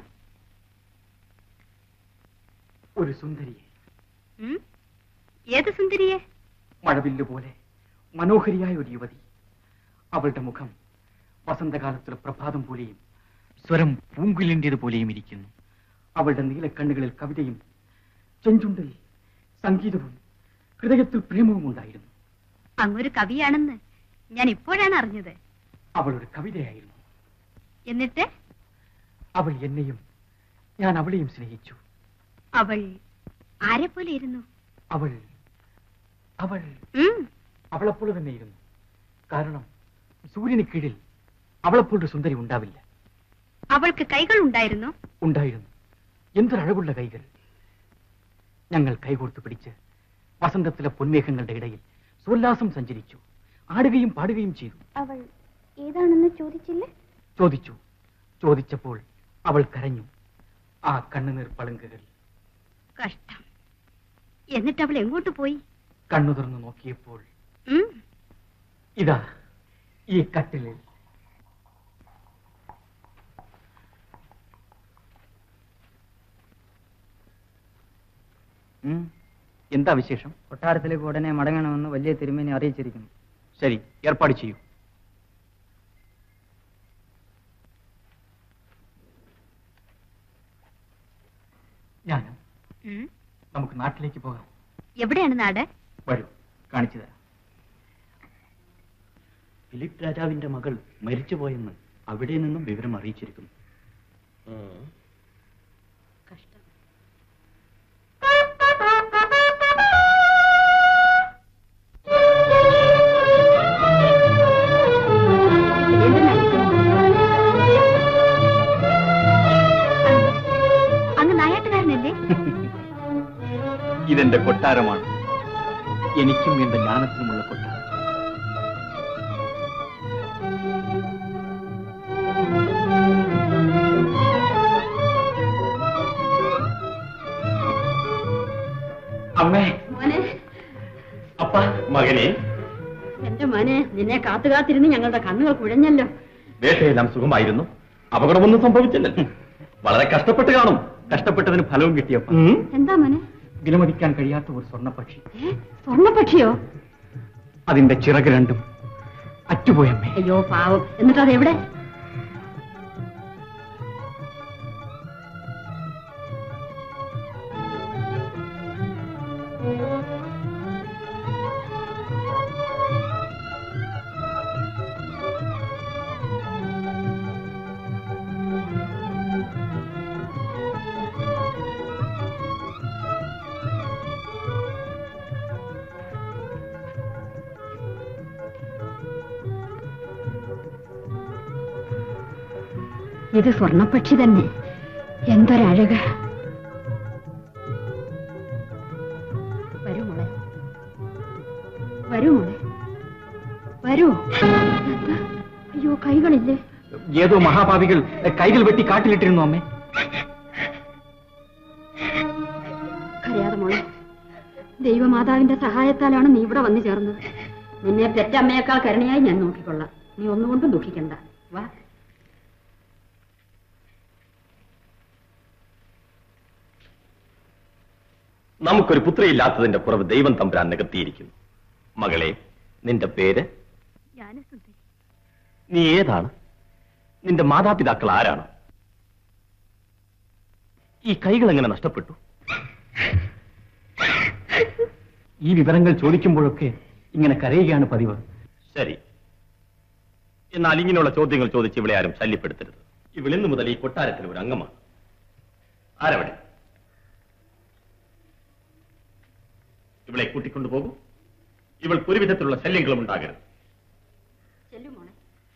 ഒരു സുന്ദരിയെ ഉം? ഏത് സുന്ദരിയെ മഴവില്ല് പോലെ മനോഹരിയായ ഒരു യുവതി അവളുടെ മുഖം വസന്തകാലത്തുള്ള പ്രഭാതം പോലെയും സ്വരം പൂങ്കുലിൻ്റേത് പോലെയും ഇരിക്കുന്നു അവളുടെ നീലക്കണ്ണുകളിൽ കവിതയും ചെഞ്ചുണ്ടിൽ സംഗീതവും ഹൃദയത്തിൽ പ്രേമവും ഉണ്ടായിരുന്നു അങ്ങൊരു കവിയാണെന്ന് ഞാൻ ഇപ്പോഴാണ് അറിഞ്ഞത് അവളൊരു കവിതയായിരുന്നു എന്നിട്ട് അവൾ എന്നെയും ഞാൻ അവളെയും സ്നേഹിച്ചു അവൾ ആരെ പോലെ ഇരുന്നു അവൾ അവൾ ഉം, അവളെപ്പോലെ തന്നെയിരുന്നു കാരണം സൂര്യന് കീഴിൽ അവളെപ്പോലൊരു സുന്ദരി ഉണ്ടാവില്ല അവൾക്ക് കൈകൾ ഉണ്ടായിരുന്നു ഉണ്ടായിരുന്നു എന്തൊരഴകുള്ള കൈകൾ ഞങ്ങൾ കൈകോർത്ത് പിടിച്ച് വസന്തത്തിലെ പൊന്മേഘങ്ങളുടെ ഇടയിൽ സോല്ലാസം സഞ്ചരിച്ചു ആടുകയും പാടുകയും ചെയ്തു അവൾ ഏതാണെന്ന് ചോദിച്ചില്ലേ ചോദിച്ചു ചോദിച്ചപ്പോൾ അവൾ കരഞ്ഞു ആ കണ്ണുനീർ പളുങ്കുകൾ കഷ്ടം എന്നിട്ട് അവൾ എങ്ങോട്ട് പോയി കണ്ണു തുറന്നു നോക്കിയപ്പോൾ ഉം, ഇതാ ഈ കട്ടിലിൽ എന്താ വിശേഷം കൊട്ടാരത്തിലേക്ക് ഉടനെ മടങ്ങണമെന്ന് വലിയ തിരുമേനി അറിയിച്ചിരിക്കുന്നു ശരി ഏർപ്പാട് ചെയ്യൂ ഞാനും നമുക്ക് നാട്ടിലേക്ക് പോകാം എവിടെയാണ് നാട് വരൂ കാണിച്ചു തരാം ഫിലിപ്പ് രാജാവിന്റെ മകൾ മരിച്ചുപോയെന്ന് അവിടെ നിന്നും വിവരം അറിയിച്ചിരിക്കുന്നു അങ്ങ് നായാട്ടുകാരനല്ലേ ഇതെന്റെ കൊട്ടാരമാണ് എനിക്കും എന്റെ ജ്ഞാനത്തിനുമുള്ള കൊട്ടാരം അമ്മേ മോനെ അപ്പ മകനെ എന്റെ മോനെ നിന്നെ കാത്തു കാത്തിരുന്ന് ഞങ്ങളുടെ കണ്ണുകൾ കുഴഞ്ഞല്ലോ വേട്ടയെല്ലാം സുഖമായിരുന്നു അപകടമൊന്നും സംഭവിച്ചില്ലല്ലോ വളരെ കഷ്ടപ്പെട്ട് കാണും കഷ്ടപ്പെട്ടതിന് ഫലവും കിട്ടിയപ്പ എന്താ മോനെ വിലമതിക്കാൻ കഴിയാത്ത ഒരു സ്വർണ്ണപക്ഷി ഏ? സ്വർണ്ണപ്പക്ഷിയോ അതിന്റെ ചിറക് രണ്ടും അറ്റുപോയമ്മേ അയ്യോ പാവം എന്നിട്ട് അത് എവിടെ ഇത് സ്വർണ്ണപ്പക്ഷി തന്നെ എന്തൊരഴക വരൂ മോളെ വരൂ മോളെ വരൂ എന്താ? അയ്യോ കൈകളില്ലേ ഏതോ മഹാഭാവികൾ കൈകൾ വെട്ടി കാട്ടിലിട്ടിരുന്നു അമ്മേ കരയാതെ മോളെ ദൈവമാതാവിന്റെ സഹായത്താലാണ് നീ ഇവിടെ വന്നു ചേർന്നത് നിന്നെ പെറ്റമ്മയേക്കാൾ കരുണയായി ഞാൻ നോക്കിക്കൊള്ളാം നീ ഒന്നുകൊണ്ടും ദുഃഖിക്കണ്ട വാ നമുക്കൊരു പുത്രിയില്ലാത്തതിന്റെ കുറവ് ദൈവം തമ്പുരാൻ നികത്തിയിരിക്കുന്നു മകളെ നിന്റെ പേര് ജ്ഞാനസുന്ദരി നീ ഏതാണ് നിന്റെ മാതാപിതാക്കൾ ആരാണ് ഈ കൈകൾ എങ്ങനെ നഷ്ടപ്പെട്ടു ഈ വിവരങ്ങൾ ചോദിക്കുമ്പോഴൊക്കെ ഇങ്ങനെ കരയുകയാണ് പതിവ് ശരി എന്നാൽ ഇങ്ങനെയുള്ള ചോദ്യങ്ങൾ ചോദിച്ച് ഇവളെ ആരും ശല്യപ്പെടുത്തരുത് ഇവളിന്നു മുതൽ ഈ കൊട്ടാരത്തിൽ ഒരു അംഗമാണ് ആരവിടെ ഇവളെ കൂട്ടിക്കൊണ്ടുപോകൂ ഇവൾക്ക് ഒരു വിധത്തിലുള്ള ശല്യങ്ങളും ഉണ്ടാകരുത് ചെല്ലു മോളെ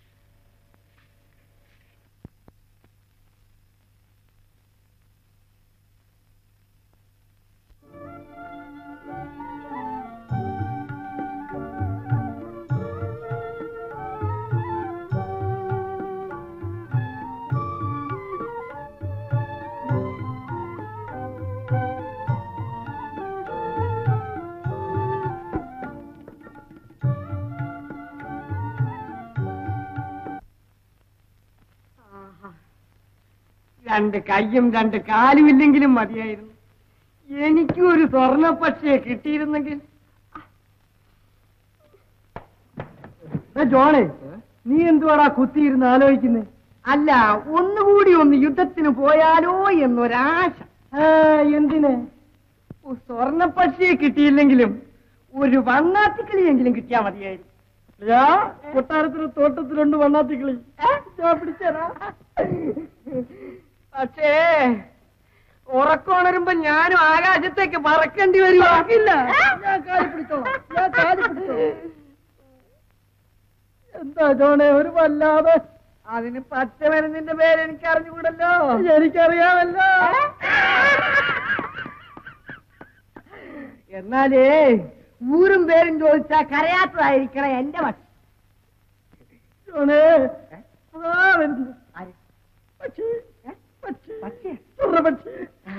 രണ്ട് കയ്യും രണ്ട് കാലും ഇല്ലെങ്കിലും മതിയായിരുന്നു എനിക്കും ഒരു സ്വർണ്ണ പക്ഷിയെ കിട്ടിയിരുന്നെങ്കിൽ ഏ, ജോണേ നീ എന്തുവാടാ കുത്തിയിരുന്ന് ആലോചിക്കുന്നേ അല്ല ഒന്നുകൂടി ഒന്ന് യുദ്ധത്തിന് പോയാലോ എന്നൊരാശ ആ, എന്തിന് ഓ, സ്വർണ്ണ പക്ഷിയെ കിട്ടിയില്ലെങ്കിലും ഒരു വണ്ണാത്തിക്കിളിയെങ്കിലും കിട്ടിയാ മതിയായിരുന്നു യാ, കൊട്ടാരത്തിന് തോട്ടത്തിലുണ്ട് വണ്ണാത്തിക്കിളി ഏ, ഞാൻ പിടിച്ചേരാ പക്ഷേ ഉറക്കമുണരുമ്പോ ഞാനും ആകാശത്തേക്ക് പറക്കേണ്ടി വരുവാക്കില്ല ഞാൻ കാലി പിടിച്ചോളാം ഞാൻ കാലി പിടിച്ചോളാം എന്താ ജോണെ ഒരു വല്ലാതെ അതിന് പച്ചമരുന്നിന്റെ പേര് എനിക്ക് അറിഞ്ഞുകൂടല്ലോ എനിക്കറിയാമല്ലോ എന്നാലേ ഊരും പേരും ചോദിച്ചാ കരയാത്തതായിരിക്കണം എന്റെ പക്ഷി ജോണേ ആ വരുന്നു ആര്? പക്ഷി ഏ? പക്ഷി പക്ഷി സ്വർണ്ണ പക്ഷി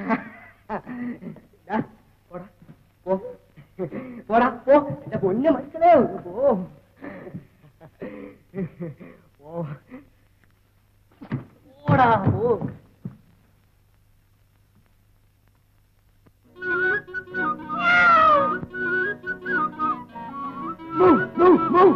ദാ, പോടാ പോ പോടാ പോ എന്റെ പൊന്നു മക്കളെ ഒന്ന് പോ ഓ ഓടാ ഓ Move, move, move.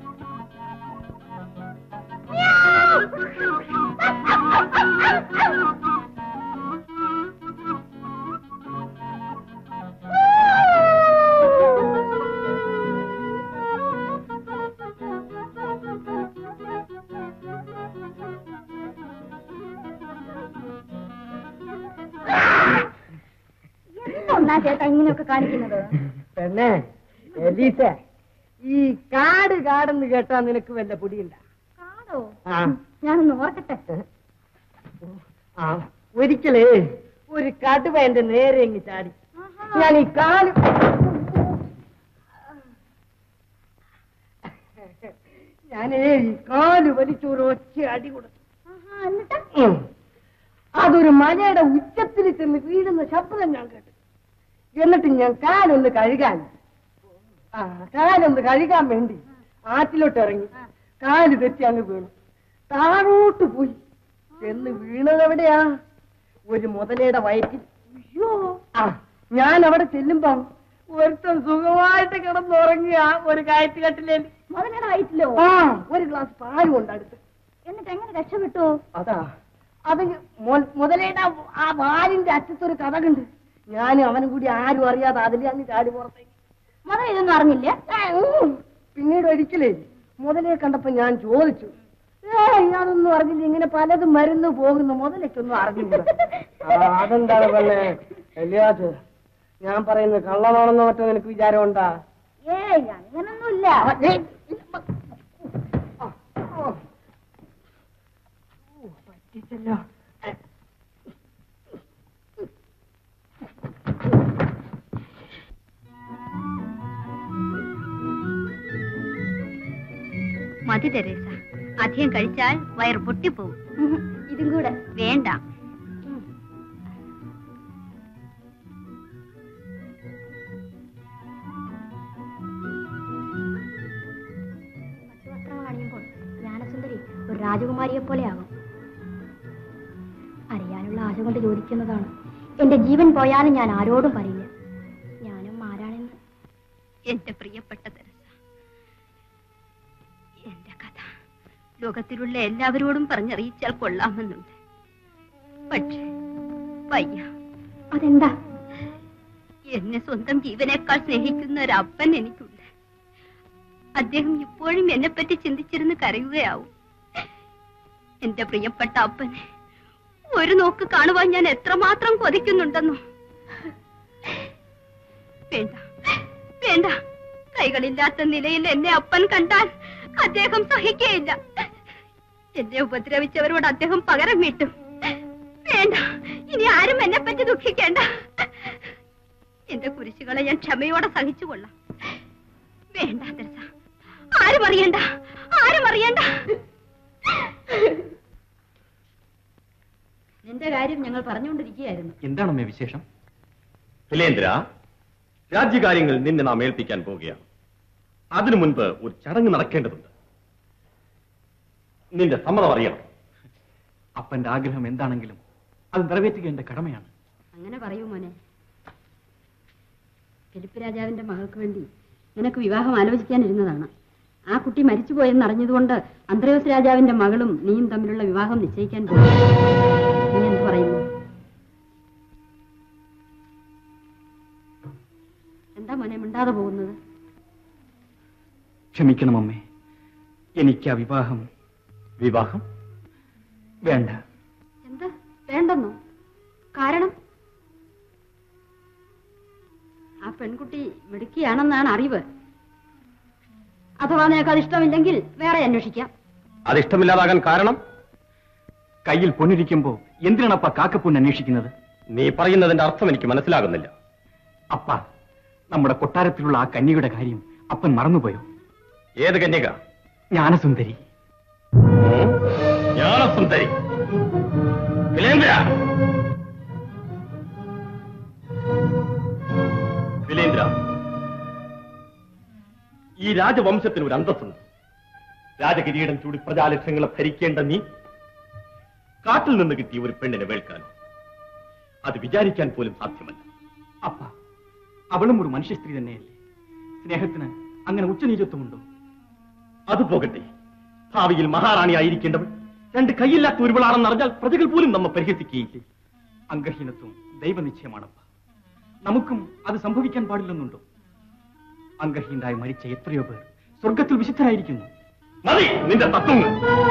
ഒന്നാ ചേട്ടാ ഇങ്ങനെയൊക്കെ കാണിക്കുന്നത് പെണ്ണേ എലീസ ഈ കാട് കാടെന്ന് കേട്ടാ നിനക്ക് വല്ല പൊടിയുണ്ട കാടോ ആ ഞാനൊന്ന് ഓർക്കട്ടെ ആ ഒരിക്കലേ ഒരു കടുവ എന്റെ നേരെ ഇങ്ങ് ചാടി ഞാൻ ഈ കാല് ഞാനേ ഈ കാല് വലിച്ചൊരു ഒറ്റ അടി കൊടുത്തു ഉം. അതൊരു മലയുടെ ഉച്ചത്തിൽ ചെന്ന് വീഴുന്ന ശബ്ദം ഞാൻ കേട്ടു എന്നിട്ട് ഞാൻ കാലൊന്ന് കഴുകാൻ ആ കാലൊന്ന് കഴുകാൻ വേണ്ടി ആറ്റിലോട്ട് ഇറങ്ങി കാല് തെറ്റി അങ്ങ് വീണു താഴോട്ട് പോയി ചെന്ന് വീണത് എവിടെയാ ഒരു മുതലയുടെ വയറ്റിൽ അയ്യോ ആ ഞാൻ അവിടെ ചെല്ലുമ്പോ ഒരുത്തൻ സുഖമായിട്ട് കിടന്നുറങ്ങിയ ഒരു കയറ്റുകട്ടിലേ മുതലയുടെ വയറ്റിലോ ആ ഒരു ഗ്ലാസ് പാല് കൊണ്ട് അടുത്ത് എന്നിട്ട് എങ്ങനെ രക്ഷപ്പെട്ടു അതാ അത് മൊ- മുതലയുടെ ആ- ആ വാലിന്റെ അറ്റത്തൊരു കഥകുണ്ട് ഞാനും അവനും കൂടി ആരും അറിയാതെ അതിൽ അങ്ങ് ചാടി പുറത്തേക്ക് മുതൽ ഇതൊന്നും അറിഞ്ഞില്ല ആ, ഉം. പിന്നീട് ഒരിക്കലേ മുതലയെ കണ്ടപ്പോ ഞാൻ ചോദിച്ചു ഏയ് അതൊന്നും അറിഞ്ഞില്ല ഇങ്ങനെ പലതും മരുന്ന് പോകുന്നു മുതലേക്കൊന്നും അറിഞ്ഞില്ല ആ, അതെന്താണ് പെണ്ണെ എലിയാസ് ഞാൻ പറയുന്നത് കള്ളമാണെന്നോ മറ്റോ നിനക്ക് വിചാരം ഉണ്ടാ ഏയ് അങ്ങനൊന്നുമില്ല പറ്റിച്ചല്ലോ മതി തെരേസ അധികം കഴിച്ചാൽ വയറ് പൊട്ടിപ്പോവും ഇതും കൂടെ വേണ്ട പട്ടുവസ്ത്രങ്ങൾ അണിയുമ്പോൾ ജ്ഞാനസുന്ദരി ഒരു രാജകുമാരിയെ പോലെയാകും അറിയാനുള്ള ആശ കൊണ്ട് ചോദിക്കുന്നതാണ് എന്റെ ജീവൻ പോയാലും ഞാൻ ആരോടും പറയില്ല ഞാനും ആരാണെന്ന് എന്റെ പ്രിയപ്പെട്ട തെരേസ എന്റെ കഥ ലോകത്തിലുള്ള എല്ലാവരോടും പറഞ്ഞറിയിച്ചാൽ കൊള്ളാമെന്നുണ്ട് പക്ഷേ വയ്യ അതെന്താ എന്നെ സ്വന്തം ജീവനേക്കാൾ സ്നേഹിക്കുന്ന ഒരു അപ്പൻ എനിക്കുണ്ട് അദ്ദേഹം ഇപ്പോഴും എന്നെ പറ്റി ചിന്തിച്ചിരുന്ന് കരയുകയാവും എന്റെ പ്രിയപ്പെട്ട അപ്പനെ ഒരു നോക്ക് കാണുവാൻ ഞാൻ എത്രമാത്രം കൊതിക്കുന്നുണ്ടെന്നോ വേണ്ട വേണ്ട കൈകളില്ലാത്ത നിലയിൽ എന്നെ അപ്പൻ കണ്ടാൽ അദ്ദേഹം സഹിക്കുകയില്ല എന്നെ ഉപദ്രവിച്ചവരോട് അദ്ദേഹം പകരം വീട്ടും വേണ്ട ഇനി ആരും എന്നെ പറ്റി ദുഃഖിക്കേണ്ട എന്റെ കുരിശുകളെ ഞാൻ ക്ഷമയോടെ സഹിച്ചുകൊള്ളാം വേണ്ട തെരസ ആരും അറിയണ്ട ആരും അറിയണ്ട നിന്റെ കാര്യം ഞങ്ങൾ പറഞ്ഞുകൊണ്ടിരിക്കുകയായിരുന്നു എന്താണമ്മേ വിശേഷം ഹിലേന്ദ്ര രാജ്യകാര്യങ്ങൾ നിന്നെ നാം ഏൽപ്പിക്കാൻ പോവുകയാണ് അതിനു മുൻപ് ഒരു ചടങ്ങ് നടക്കേണ്ടതുണ്ട് നിന്റെ സമ്മതം അറിയണം അപ്പന്റെ ആഗ്രഹം എന്താണെങ്കിലും അത് നിറവേറ്റുക എന്റെ കടമയാണ് അങ്ങനെ പറയൂ മോനെ ഫിലിപ്പ് രാജാവിന്റെ മകൾക്ക് വേണ്ടി നിനക്ക് വിവാഹം ആലോചിക്കാനിരുന്നതാണ് ആ കുട്ടി മരിച്ചുപോയെന്ന് അറിഞ്ഞതുകൊണ്ട് അന്ത്രയോസ് രാജാവിന്റെ മകളും നീയും തമ്മിലുള്ള വിവാഹം നിശ്ചയിക്കാൻ പോകും നീ എന്ത് പറയുന്നു എന്താ മോനെ മിണ്ടാതെ പോകുന്നത് ക്ഷമിക്കണം അമ്മേ എനിക്ക് ആ വിവാഹം വിവാഹം വേണ്ട എന്താ വേണ്ടെന്നോ കാരണം ആ പെൺകുട്ടി മിടുക്കിയാണെന്നാണ് അറിവ് അഥവാ നിനക്ക് അത് ഇഷ്ടമില്ലെങ്കിൽ വേറെ അന്വേഷിക്കാം അതിഷ്ടമില്ലാതാകാൻ കാരണം കയ്യിൽ പൊന്നിരിക്കുമ്പോ എന്തിനാണപ്പ കാക്കപ്പൊന്ന് അന്വേഷിക്കുന്നത് നീ പറയുന്നതിന്റെ അർത്ഥം എനിക്ക് മനസ്സിലാകുന്നില്ല അപ്പ നമ്മുടെ കൊട്ടാരത്തിലുള്ള ആ കന്യയുടെ കാര്യം അപ്പൻ മറന്നുപോയോ ഏത് കന്യക ജ്ഞാനസുന്ദരി ഉം? ജ്ഞാനസുന്ദരി വിലേന്ദ്ര വിലേന്ദ്ര ഈ രാജവംശത്തിന് ഒരു അന്തസ്സുണ്ട് രാജകിരീടം ചൂടി പ്രജാലക്ഷ്യങ്ങളെ ഭരിക്കേണ്ട നീ കാട്ടിൽ നിന്ന് കിട്ടിയ ഒരു പെണ്ണിനെ വേൾക്കാനോ അത് വിചാരിക്കാൻ പോലും സാധ്യമല്ല അപ്പ അവളും ഒരു മനുഷ്യ സ്ത്രീ തന്നെയല്ലേ സ്നേഹത്തിന് അങ്ങനെ ഉച്ചനീചത്വമുണ്ടോ അത് പോകട്ടെ ഭാവിയിൽ മഹാറാണിയായിരിക്കേണ്ടവൾ രണ്ട് കൈയില്ലാത്ത ഒരുവളാണെന്ന് അറിഞ്ഞാൽ പ്രജകൾ പോലും നമ്മെ പരിഹസിക്കുകയില്ലേ അംഗഹീനത്വം ദൈവനിശ്ചയമാണപ്പ നമുക്കും അത് സംഭവിക്കാൻ പാടില്ലെന്നുണ്ടോ അംഗഹീനായി മരിച്ച എത്രയോ പേർ സ്വർഗത്തിൽ വിശുദ്ധരായിരിക്കുന്നു മതി നിന്റെ തത്വങ്ങൾ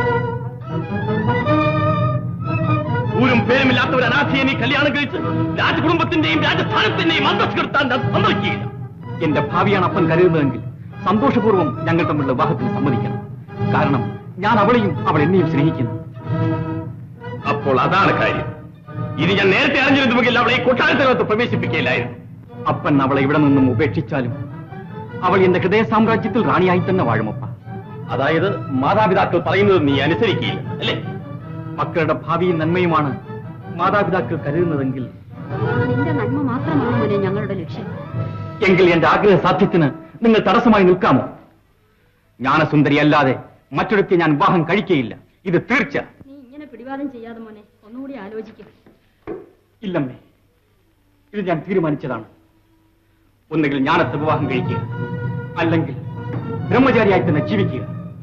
ഊരും പേരുമില്ലാത്ത ഒരു അനാഥയെ നീ കല്യാണം കഴിച്ച് രാജകുടുംബത്തിന്റെയും രാജസ്ഥാനത്തിന്റെയും അന്തസ് കെടുത്താൻ ഞാൻ സമ്മതിക്കുകയില്ല എന്റെ ഭാവിയാണ് അപ്പൻ കരുതുന്നതെങ്കിൽ സന്തോഷപൂർവ്വം ഞങ്ങൾ തമ്മിലുള്ള വിവാഹത്തിന് സമ്മതിക്കണം കാരണം ഞാൻ അവളെയും അവൾ എന്നെയും സ്നേഹിക്കുന്നു അപ്പോൾ അതാണ് കാര്യം ഇത് ഞാൻ നേരത്തെ അറിഞ്ഞിരുന്നുവെങ്കിൽ അവളെ ഈ കൊട്ടാരത്തിനകത്ത് പ്രവേശിപ്പിക്കുകയില്ലായിരുന്നു അപ്പൻ അവളെ ഇവിടെ നിന്നും ഉപേക്ഷിച്ചാലും അവൾ എന്റെ ഹൃദയ സാമ്രാജ്യത്തിൽ റാണിയായി തന്നെ വാഴുമപ്പ അതായത് മാതാപിതാക്കൾ പറയുന്നത് നീ അനുസരിക്കുകയില്ല അല്ലേ മക്കളുടെ ഭാവിയും നന്മയുമാണ് മാതാപിതാക്കൾ കരുതുന്നതെങ്കിൽ നിന്റെ നന്മ മാത്രമാണ് മോനെ ഞങ്ങളുടെ ലക്ഷ്യം എങ്കിൽ എന്റെ ആഗ്രഹ സാധ്യത്തിന് നിങ്ങൾ തടസ്സമായി നിൽക്കാമോ ജ്ഞാനസുന്ദരി അല്ലാതെ മറ്റൊരുത്തി ഞാൻ വിവാഹം കഴിക്കുകയില്ല ഇത് തീർച്ച നീ ഇങ്ങനെ പിടിവാദം ചെയ്യാതെ മോനെ ഒന്നുകൂടി ആലോചിക്കും ഇല്ലമ്മേ ഇത് ഞാൻ തീരുമാനിച്ചതാണ് ഒന്നുകിൽ ജ്ഞാനത്തെ വിവാഹം കഴിക്കുക അല്ലെങ്കിൽ ബ്രഹ്മചാരിയായി തന്നെ ജീവിക്കുക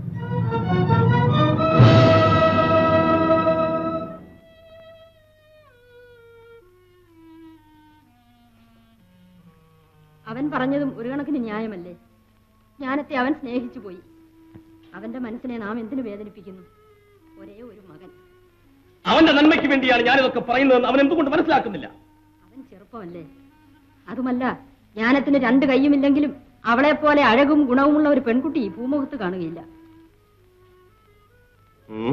അവൻ പറഞ്ഞതും ഒരു കണക്കിന് ന്യായമല്ലേ ജ്ഞാനത്തെ അവൻ സ്നേഹിച്ചു പോയി അവന്റെ മനസ്സിനെ നാം എന്തിനു വേദനിപ്പിക്കുന്നു ഒരേ ഒരു മകൻ അവന്റെ നന്മയ്ക്ക് വേണ്ടിയാണ് ഞാനിതൊക്കെ പറയുന്നതെന്ന് അവൻ എന്തുകൊണ്ട് മനസ്സിലാക്കുന്നില്ല അവൻ ചെറുപ്പമല്ലേ അതുമല്ല ജ്ഞാനത്തിന് രണ്ട് കൈയുമില്ലെങ്കിലും അവളെ പോലെ അഴകും ഗുണവുമുള്ള ഒരു പെൺകുട്ടി ഈ ഭൂമുഖത്ത് കാണുകയില്ല ഉം.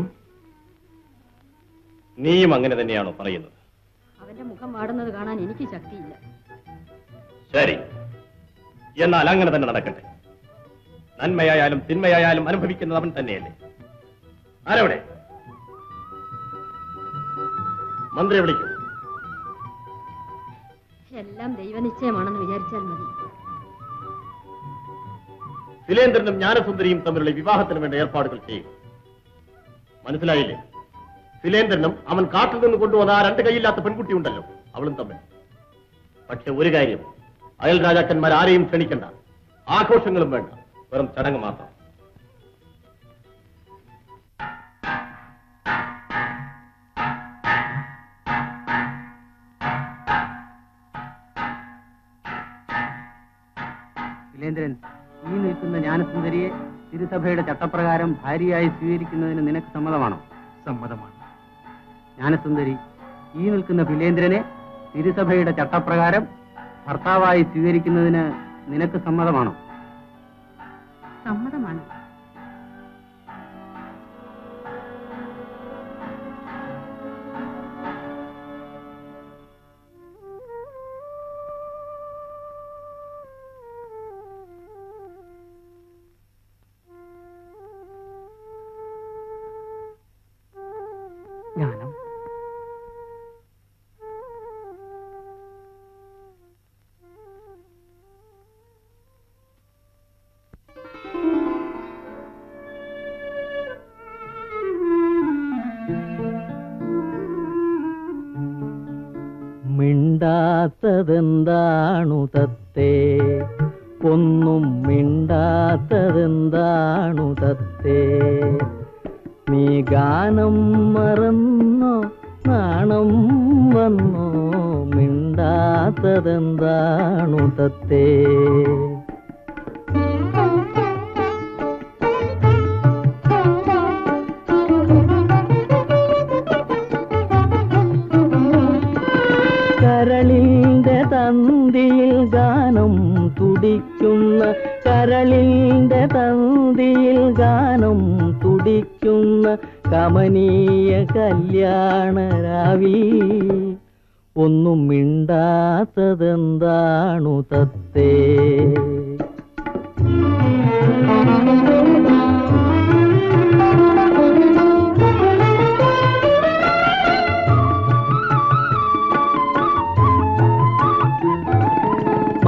നീയും അങ്ങനെ തന്നെയാണോ പറയുന്നത് അവന്റെ മുഖം വാടുന്നത് കാണാൻ എനിക്ക് ശക്തിയില്ല ശരി എന്നാൽ അങ്ങനെ തന്നെ നടക്കട്ടെ നന്മയായാലും തിന്മയായാലും അനുഭവിക്കുന്നത് അവൻ തന്നെയല്ലേ ആരവിടെ മന്ത്രിയെ വിളിക്കൂ എല്ലാം ദൈവനിശ്ചയമാണെന്ന് വിചാരിച്ചാൽ മതി ശിലേന്ദ്രനും ജ്ഞാനസുന്ദരിയും തമ്മിലുള്ള ഈ വിവാഹത്തിന് വേണ്ട ഏർപ്പാടുകൾ ചെയ്യും മനസ്സിലായില്ലേ ശിലേന്ദ്രനും അവൻ കാട്ടിൽ നിന്ന് കൊണ്ടുവന്ന ആ രണ്ട് കൈയില്ലാത്ത പെൺകുട്ടി ഉണ്ടല്ലോ അവളും തമ്മിൽ പക്ഷെ ഒരു കാര്യം അയൽ രാജാക്കന്മാർ ആരെയും ക്ഷണിക്കണ്ട ആഘോഷങ്ങളും വേണ്ട വെറും ചടങ്ങ് മാത്രം ശിലേന്ദ്രൻ ഈ നിൽക്കുന്ന ജ്ഞാനസുന്ദരിയെ തിരുസഭയുടെ ചട്ടപ്രകാരം ഭാര്യയായി സ്വീകരിക്കുന്നതിന് നിനക്ക് സമ്മതമാണോ സമ്മതമാണ് ജ്ഞാനസുന്ദരി ഈ നിൽക്കുന്ന ഫിലേന്ദ്രനെ തിരുസഭയുടെ ചട്ടപ്രകാരം ഭർത്താവായി സ്വീകരിക്കുന്നതിന് നിനക്ക് സമ്മതമാണോ സമ്മതമാണ് ജ്ഞാനം മിണ്ടാത്തതെന്താണു തത്തേ ഒന്നും മിണ്ടാത്തതെന്താണു തത്തേ നീ ഗാനം മറന്നോ നാണം വന്നോ മിണ്ടാത്തതെന്താണു തത്തേ കരളിന്റെ തന്തിയിൽ ഗാനം തുടിക്കുന്ന കരളിന്റെ തന്തിയിൽ ഗാനം തുടിക്കുന്ന കമനീയ കല്യാണരാവി ഒന്നും മിണ്ടാത്തതെന്താണു തത്തേ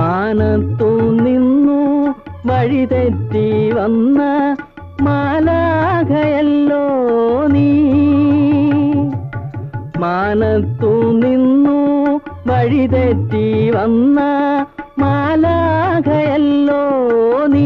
മാനത്തു നിന്നു വഴിതെറ്റി വന്ന മാലാ വനത്തു നിന്നു വഴിതെറ്റി വന്ന മാലാഖയല്ലോ നീ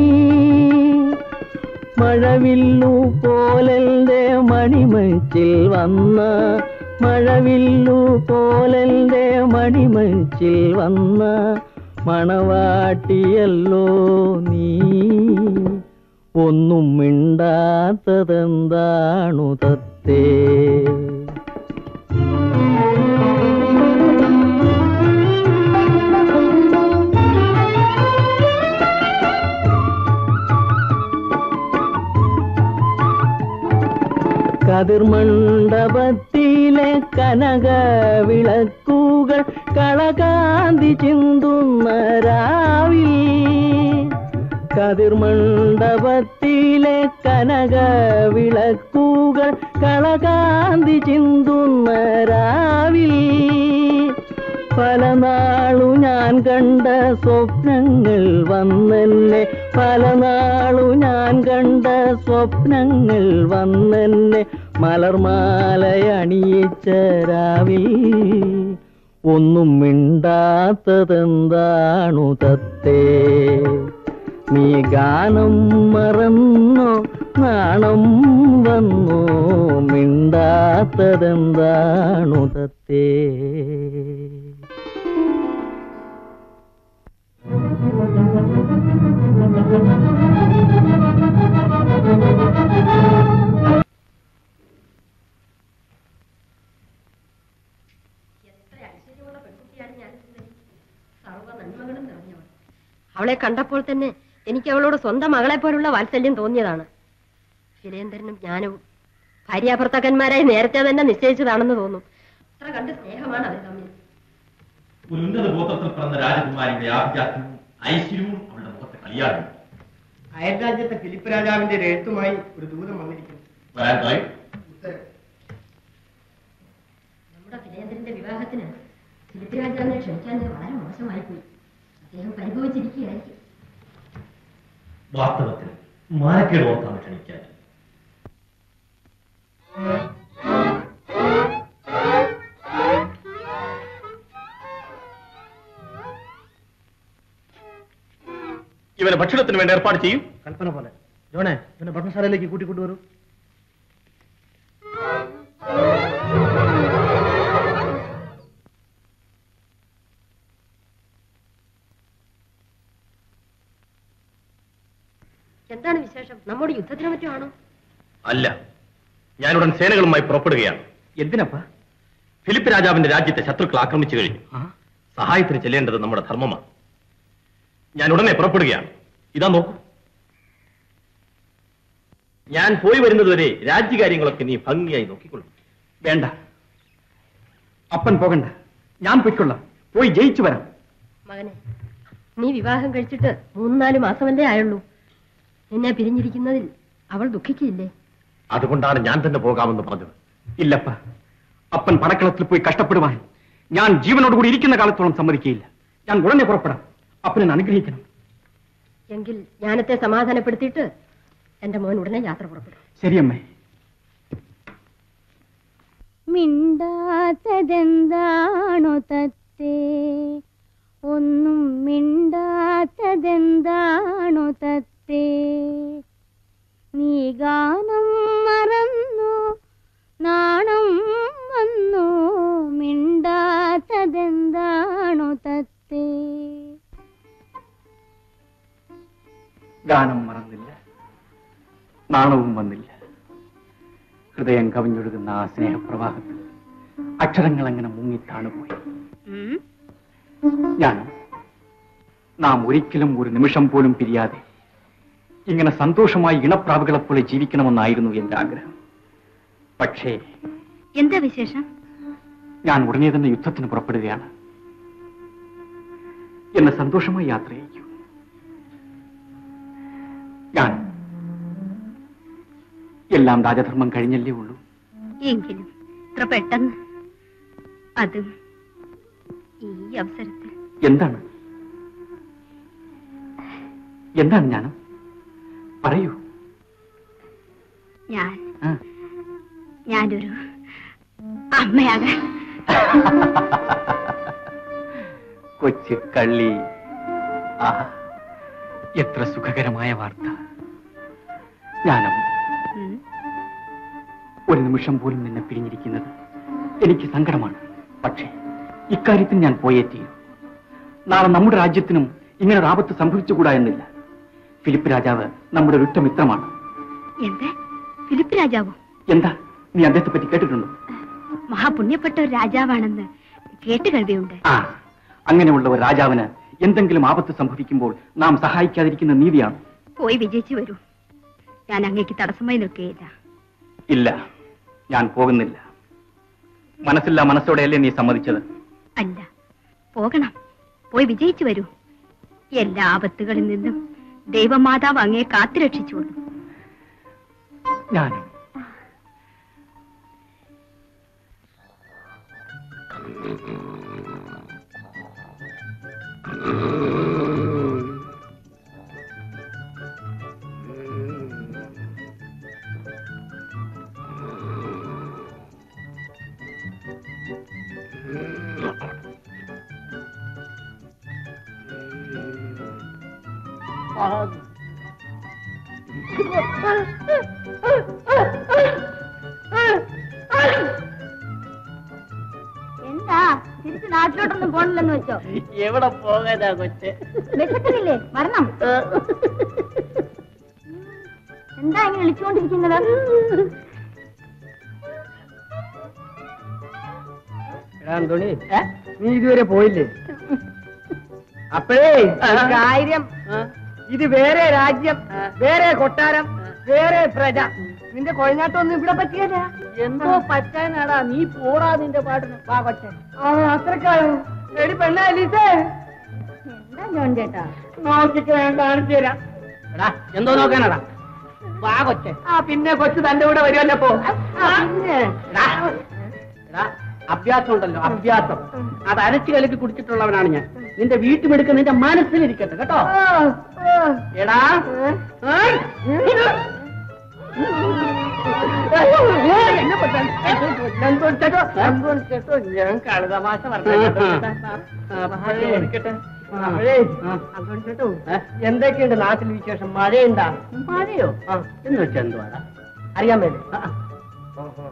മഴവില്ലു പോലെന്റെ മണിമച്ചിൽ വന്ന മഴവില്ലു പോലെന്റെ മണിമച്ചിൽ വന്ന മണവാട്ടിയല്ലോ നീ ഒന്നും മിണ്ടാത്തതെന്താണു തത്തേ കതിർമണ്ഡപത്തിലെ കനക വിളക്കുകൾ കളകാന്തി ചിന്തുന്ന രാവിൽ കതിർമണ്ഡപത്തിലെ കനക വിളക്കുകൾ കളകാന്തി ചിന്തുന്ന രാവിൽ പല നാളു ഞാൻ കണ്ട സ്വപ്നങ്ങൾ വന്നെന്നെ പല നാളു ഞാൻ കണ്ട സ്വപ്നങ്ങൾ വന്നെന്നെ മലർമാലയണിയിച്ച രാവിൽ ഒന്നും മിണ്ടാത്തതെന്താണു തത്തേ നീ ഗാനം മറന്നോ നാണം വന്നോ മിണ്ടാത്തതെന്താണു തത്തേ അവളെ കണ്ടപ്പോൾ തന്നെ എനിക്ക് അവളോട് സ്വന്തം മകളെ പോലുള്ള വാത്സല്യം തോന്നിയതാണ് ശിലേന്ദ്രനും ജ്ഞാനവും ഭാര്യാഭർത്താക്കന്മാരായി നേരത്തെ തന്നെ നിശ്ചയിച്ചതാണെന്ന് തോന്നും അത്ര കണ്ട് സ്നേഹമാണ് അവർ തമ്മിൽ ഒരു ഉന്നത ഗോത്രത്തിൽ പിറന്ന രാജകുമാരിയുടെ ആഭിജാത്യവും ഐശ്വര്യവും അവളുടെ മുഖത്ത് കളിയാടുന്നു അയൽരാജ്യത്തെ ഫിലിപ്പ് രാജാവിന്റെ ഒരു എഴുത്തുമായി ഒരു ദൂതം വന്നിരിക്കുന്നു വരാൻ പറയും നമ്മുടെ ശിലേന്ദ്രന്റെ വിവാഹത്തിന് ഫിലിപ്പ് രാജാവിനെ ക്ഷണിക്കാൻ വളരെ മോശമായിപ്പോയി അദ്ദേഹം പരിഭവിച്ചിരിക്കുകയായിരിക്കും വാസ്തവത്തിൽ മാനക്കേട് ഓർത്താണ് ക്ഷണിക്കാൻ ഇവനെ ഭക്ഷണത്തിന് വേണ്ടി ഏർപ്പാട് ചെയ്യും കൽപ്പന പോലെ ജോണേ ഇവനെ ഭക്ഷണശാലയിലേക്ക് കൂട്ടിക്കൊണ്ടുവരൂ എന്താണ് വിശേഷം നമ്മുടെ യുദ്ധത്തിനെ മറ്റുമാണോ അല്ല ഞാനുടൻ സേനകളുമായി പുറപ്പെടുകയാണ് എന്തിനപ്പാ ഫിലിപ്പ് രാജാവിന്റെ രാജ്യത്തെ ശത്രുക്കൾ ആക്രമിച്ചു കഴിഞ്ഞു സഹായത്തിന് ചെല്ലേണ്ടത് നമ്മുടെ ധർമ്മമാണ് ഞാൻ ഉടനെ പുറപ്പെടുകയാണ് ഇതാ നോക്കൂ ഞാൻ പോയി വരുന്നതുവരെ രാജ്യകാര്യങ്ങളൊക്കെ നീ ഭംഗിയായി നോക്കിക്കൊള്ളും വേണ്ട അപ്പൻ പോകണ്ട ഞാൻ പൊയ്ക്കൊള്ളാം പോയി ജയിച്ചു വരാം മകനെ നീ വിവാഹം കഴിച്ചിട്ട് മൂന്നാല് മാസമല്ലേ ആയുള്ളൂ നിന്നെ പിരിഞ്ഞിരിക്കുന്നതിൽ അവൾ ദുഃഖിക്കില്ലേ അതുകൊണ്ടാണ് ഞാൻ തന്നെ പോകാമെന്ന് പറഞ്ഞത് ഇല്ലപ്പ അപ്പൻ പടക്കളത്തിൽ പോയി കഷ്ടപ്പെടുവാൻ ഞാൻ ജീവനോടുകൂടി ഇരിക്കുന്ന കാലത്തോളം സമ്മതിക്കുകയില്ല ഞാൻ ഉടനെ പുറപ്പെടാം അപ്പനെ അനുഗ്രഹിക്കണം എങ്കിൽ ജ്ഞാനത്തെ സമാധാനപ്പെടുത്തിയിട്ട് എന്റെ മോൻ ഉടനെ യാത്ര പുറപ്പെടും ശരിയമ്മേ മിണ്ടാത്തതെന്താണോ തത്തേ ഒന്നും മിണ്ടാത്തതെന്താണോ തത്തേ നീ ഗാനം മറന്നു നാണം വന്നു മിണ്ടാത്തതെന്താണോ തത്തേ ഗാനം മറന്നില്ല നാണവും വന്നില്ല ഹൃദയം കവിഞ്ഞൊഴുകുന്ന ആ സ്നേഹപ്രവാഹത്തിൽ അക്ഷരങ്ങൾ അങ്ങനെ മുങ്ങിത്താണുപോയി ഞാൻ നാം ഒരിക്കലും ഒരു നിമിഷം പോലും പിരിയാതെ ഇങ്ങനെ സന്തോഷമായി ഇണപ്രാവുകളെ പോലെ ജീവിക്കണമെന്നായിരുന്നു എന്റെ ആഗ്രഹം പക്ഷേ എന്താ വിശേഷം ഞാൻ ഉടനെ തന്നെ യുദ്ധത്തിന് പുറപ്പെടുകയാണ് എന്നെ സന്തോഷമായി യാത്ര ചെയ്യൂ ഞാൻ എല്ലാം രാജധർമ്മം കഴിഞ്ഞല്ലേ ഉള്ളൂ എങ്കിലും ഇത്ര പെട്ടെന്ന് അതും ഈ അവസരത്തിൽ എന്താണ് എന്താണ് ഞാനും പറയൂ ഞാൻ ആ. ഞാനൊരു അമ്മയാകാൻ കൊച്ചു കള്ളി ആഹാ എത്ര സുഖകരമായ വാർത്ത ഞാനും ഒരു നിമിഷം പോലും നിന്നെ പിരിഞ്ഞിരിക്കുന്നത് എനിക്ക് സങ്കടമാണ് പക്ഷേ ഇക്കാര്യത്തിൽ ഞാൻ പോയേ തീരൂ നാളെ നമ്മുടെ രാജ്യത്തിനും ഇങ്ങനെ ഒരു ആപത്ത് സംഭവിച്ചുകൂടാ എന്നില്ല ഫിലിപ്പ് രാജാവ് നമ്മുടെ ഒരു ഉറ്റമിത്രമാണ് എന്ത് ഫിലിപ്പ് രാജാവോ എന്താ നീ അദ്ദേഹത്തെ പറ്റി കേട്ടിട്ടുണ്ടോ മഹാപുണ്യപ്പെട്ട ഒരു രാജാവാണെന്ന് കേട്ട് കഴിവുണ്ട് ആ അങ്ങനെയുള്ള ഒരു രാജാവിന് എന്തെങ്കിലും ആപത്ത് സംഭവിക്കുമ്പോൾ നാം സഹായിക്കാതിരിക്കുന്ന നീതിയാണ് പോയി വിജയിച്ചു വരൂ ഞാൻ അങ്ങേക്ക് തടസ്സമായി നിൽക്കുകയില്ല ഇല്ല ഞാൻ പോകുന്നില്ല മനസ്സില്ല മനസ്സോടെയല്ലേ നീ സമ്മതിച്ചത് അല്ല പോകണം പോയി വിജയിച്ചു വരൂ എല്ലാ ആപത്തുകളിൽ നിന്നും ദൈവമാതാവ് അങ്ങേ കാത്തുരക്ഷിച്ചുകൊള്ളു ഞാനും എന്താ തിരിച്ച് നാട്ടിലോട്ടൊന്നും പോണില്ലെന്ന് വെച്ചോ എവിടെ പോകാനാ കൊച്ചെ വിശക്കുന്നില്ലേ വരണം എന്താ ഇങ്ങനെ വിളിച്ചുകൊണ്ടിരിക്കുന്നത് എടാ അന്തോണി നീ ഇതുവരെ പോയില്ലേ അപ്പോഴേ ഒരു കാര്യം ഇത് വേറെ രാജ്യം വേറെ കൊട്ടാരം വേറെ പ്രജ നിന്റെ കൊഴഞ്ഞാട്ടൊന്നും ഇവിടെ പറ്റിയല്ല എന്തോ പറ്റാനാടാ നീ പോടാ നിന്റെ പാട്ടിന് വാ കൊച്ചൻ ആ അത്രക്കാലം എടി പെണ്ണ അലീസേ എന്താ ജോൺ ചേട്ടാ നോക്കിക്ക് ഞാൻ കാണിച്ചു തരാം എടാ എന്തോ നോക്കാനടാ വാ കൊച്ചൻ ആ പിന്നെ കൊച്ചു തന്റെ കൂടെ വരുമല്ലോ പോ ആ, പിന്നെ എടാ, എടാ, അഭ്യാസം ഉണ്ടല്ലോ അഭ്യാസം അത് അരച്ചു കലക്കി കുടിച്ചിട്ടുള്ളവനാണ് ഞാൻ നിന്റെ വീട്ടുമെടുക്ക നിന്റെ മനസ്സിലിരിക്കട്ടെ കേട്ടോ എടാ ഏയ്. എന്നെ പൊട്ടാൻ. എന്തോ ചേട്ടോ, എന്തോ ചേട്ടോ, ഞാൻ കളിതമാശ പറഞ്ഞു എന്തൊക്കെയുണ്ട് നാട്ടിൽ വിശേഷം മഴയുണ്ടാ മഴയോ ആ എന്ന് വെച്ചാ എന്തുവാടാ അറിയാൻ വേണ്ടി ആ, ആ. ഓഹോ.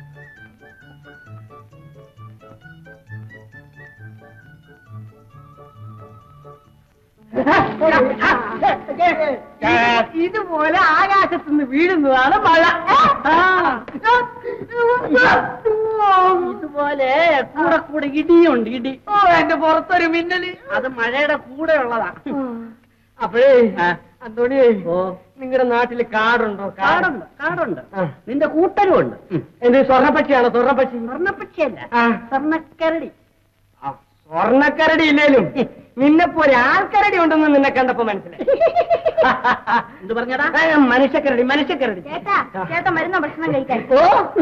ഇതുപോലെ ആകാശത്ത് നിന്ന് വീഴുന്നതാണ് മഴ ഇതുപോലെ കൂടെ കൂടെ ഇടിയുണ്ട് ഇടി ഓ എന്റെ പുറത്തൊരു മിന്നല് അത് മഴയുടെ കൂടെ ഉള്ളതാ അപ്പോഴേ അന്തോണി നിങ്ങളുടെ നാട്ടില് കാടുണ്ടോ കാടുണ്ട് കാടുണ്ട് നിന്റെ കൂട്ടരും ഉണ്ട് എന്ത് സ്വർണ്ണപ്പക്ഷിയാണോ സ്വർണ്ണപ്പക്ഷി സ്വർണ്ണപ്പക്ഷിയല്ല സ്വർണ്ണക്കരടി സ്വർണ്ണക്കരടി ഇല്ലേലും നിന്നെ പോലെ ആൾക്കരടി ഉണ്ടെന്ന് നിന്നെ കണ്ടപ്പോ മനസ്സിലായി എന്ത് പറഞ്ഞടാ മനുഷ്യക്കരടി മനുഷ്യക്കരടി ചേട്ടാ ചേട്ടാ മരുന്ന ഭക്ഷണം കഴിക്കാൻ ഓ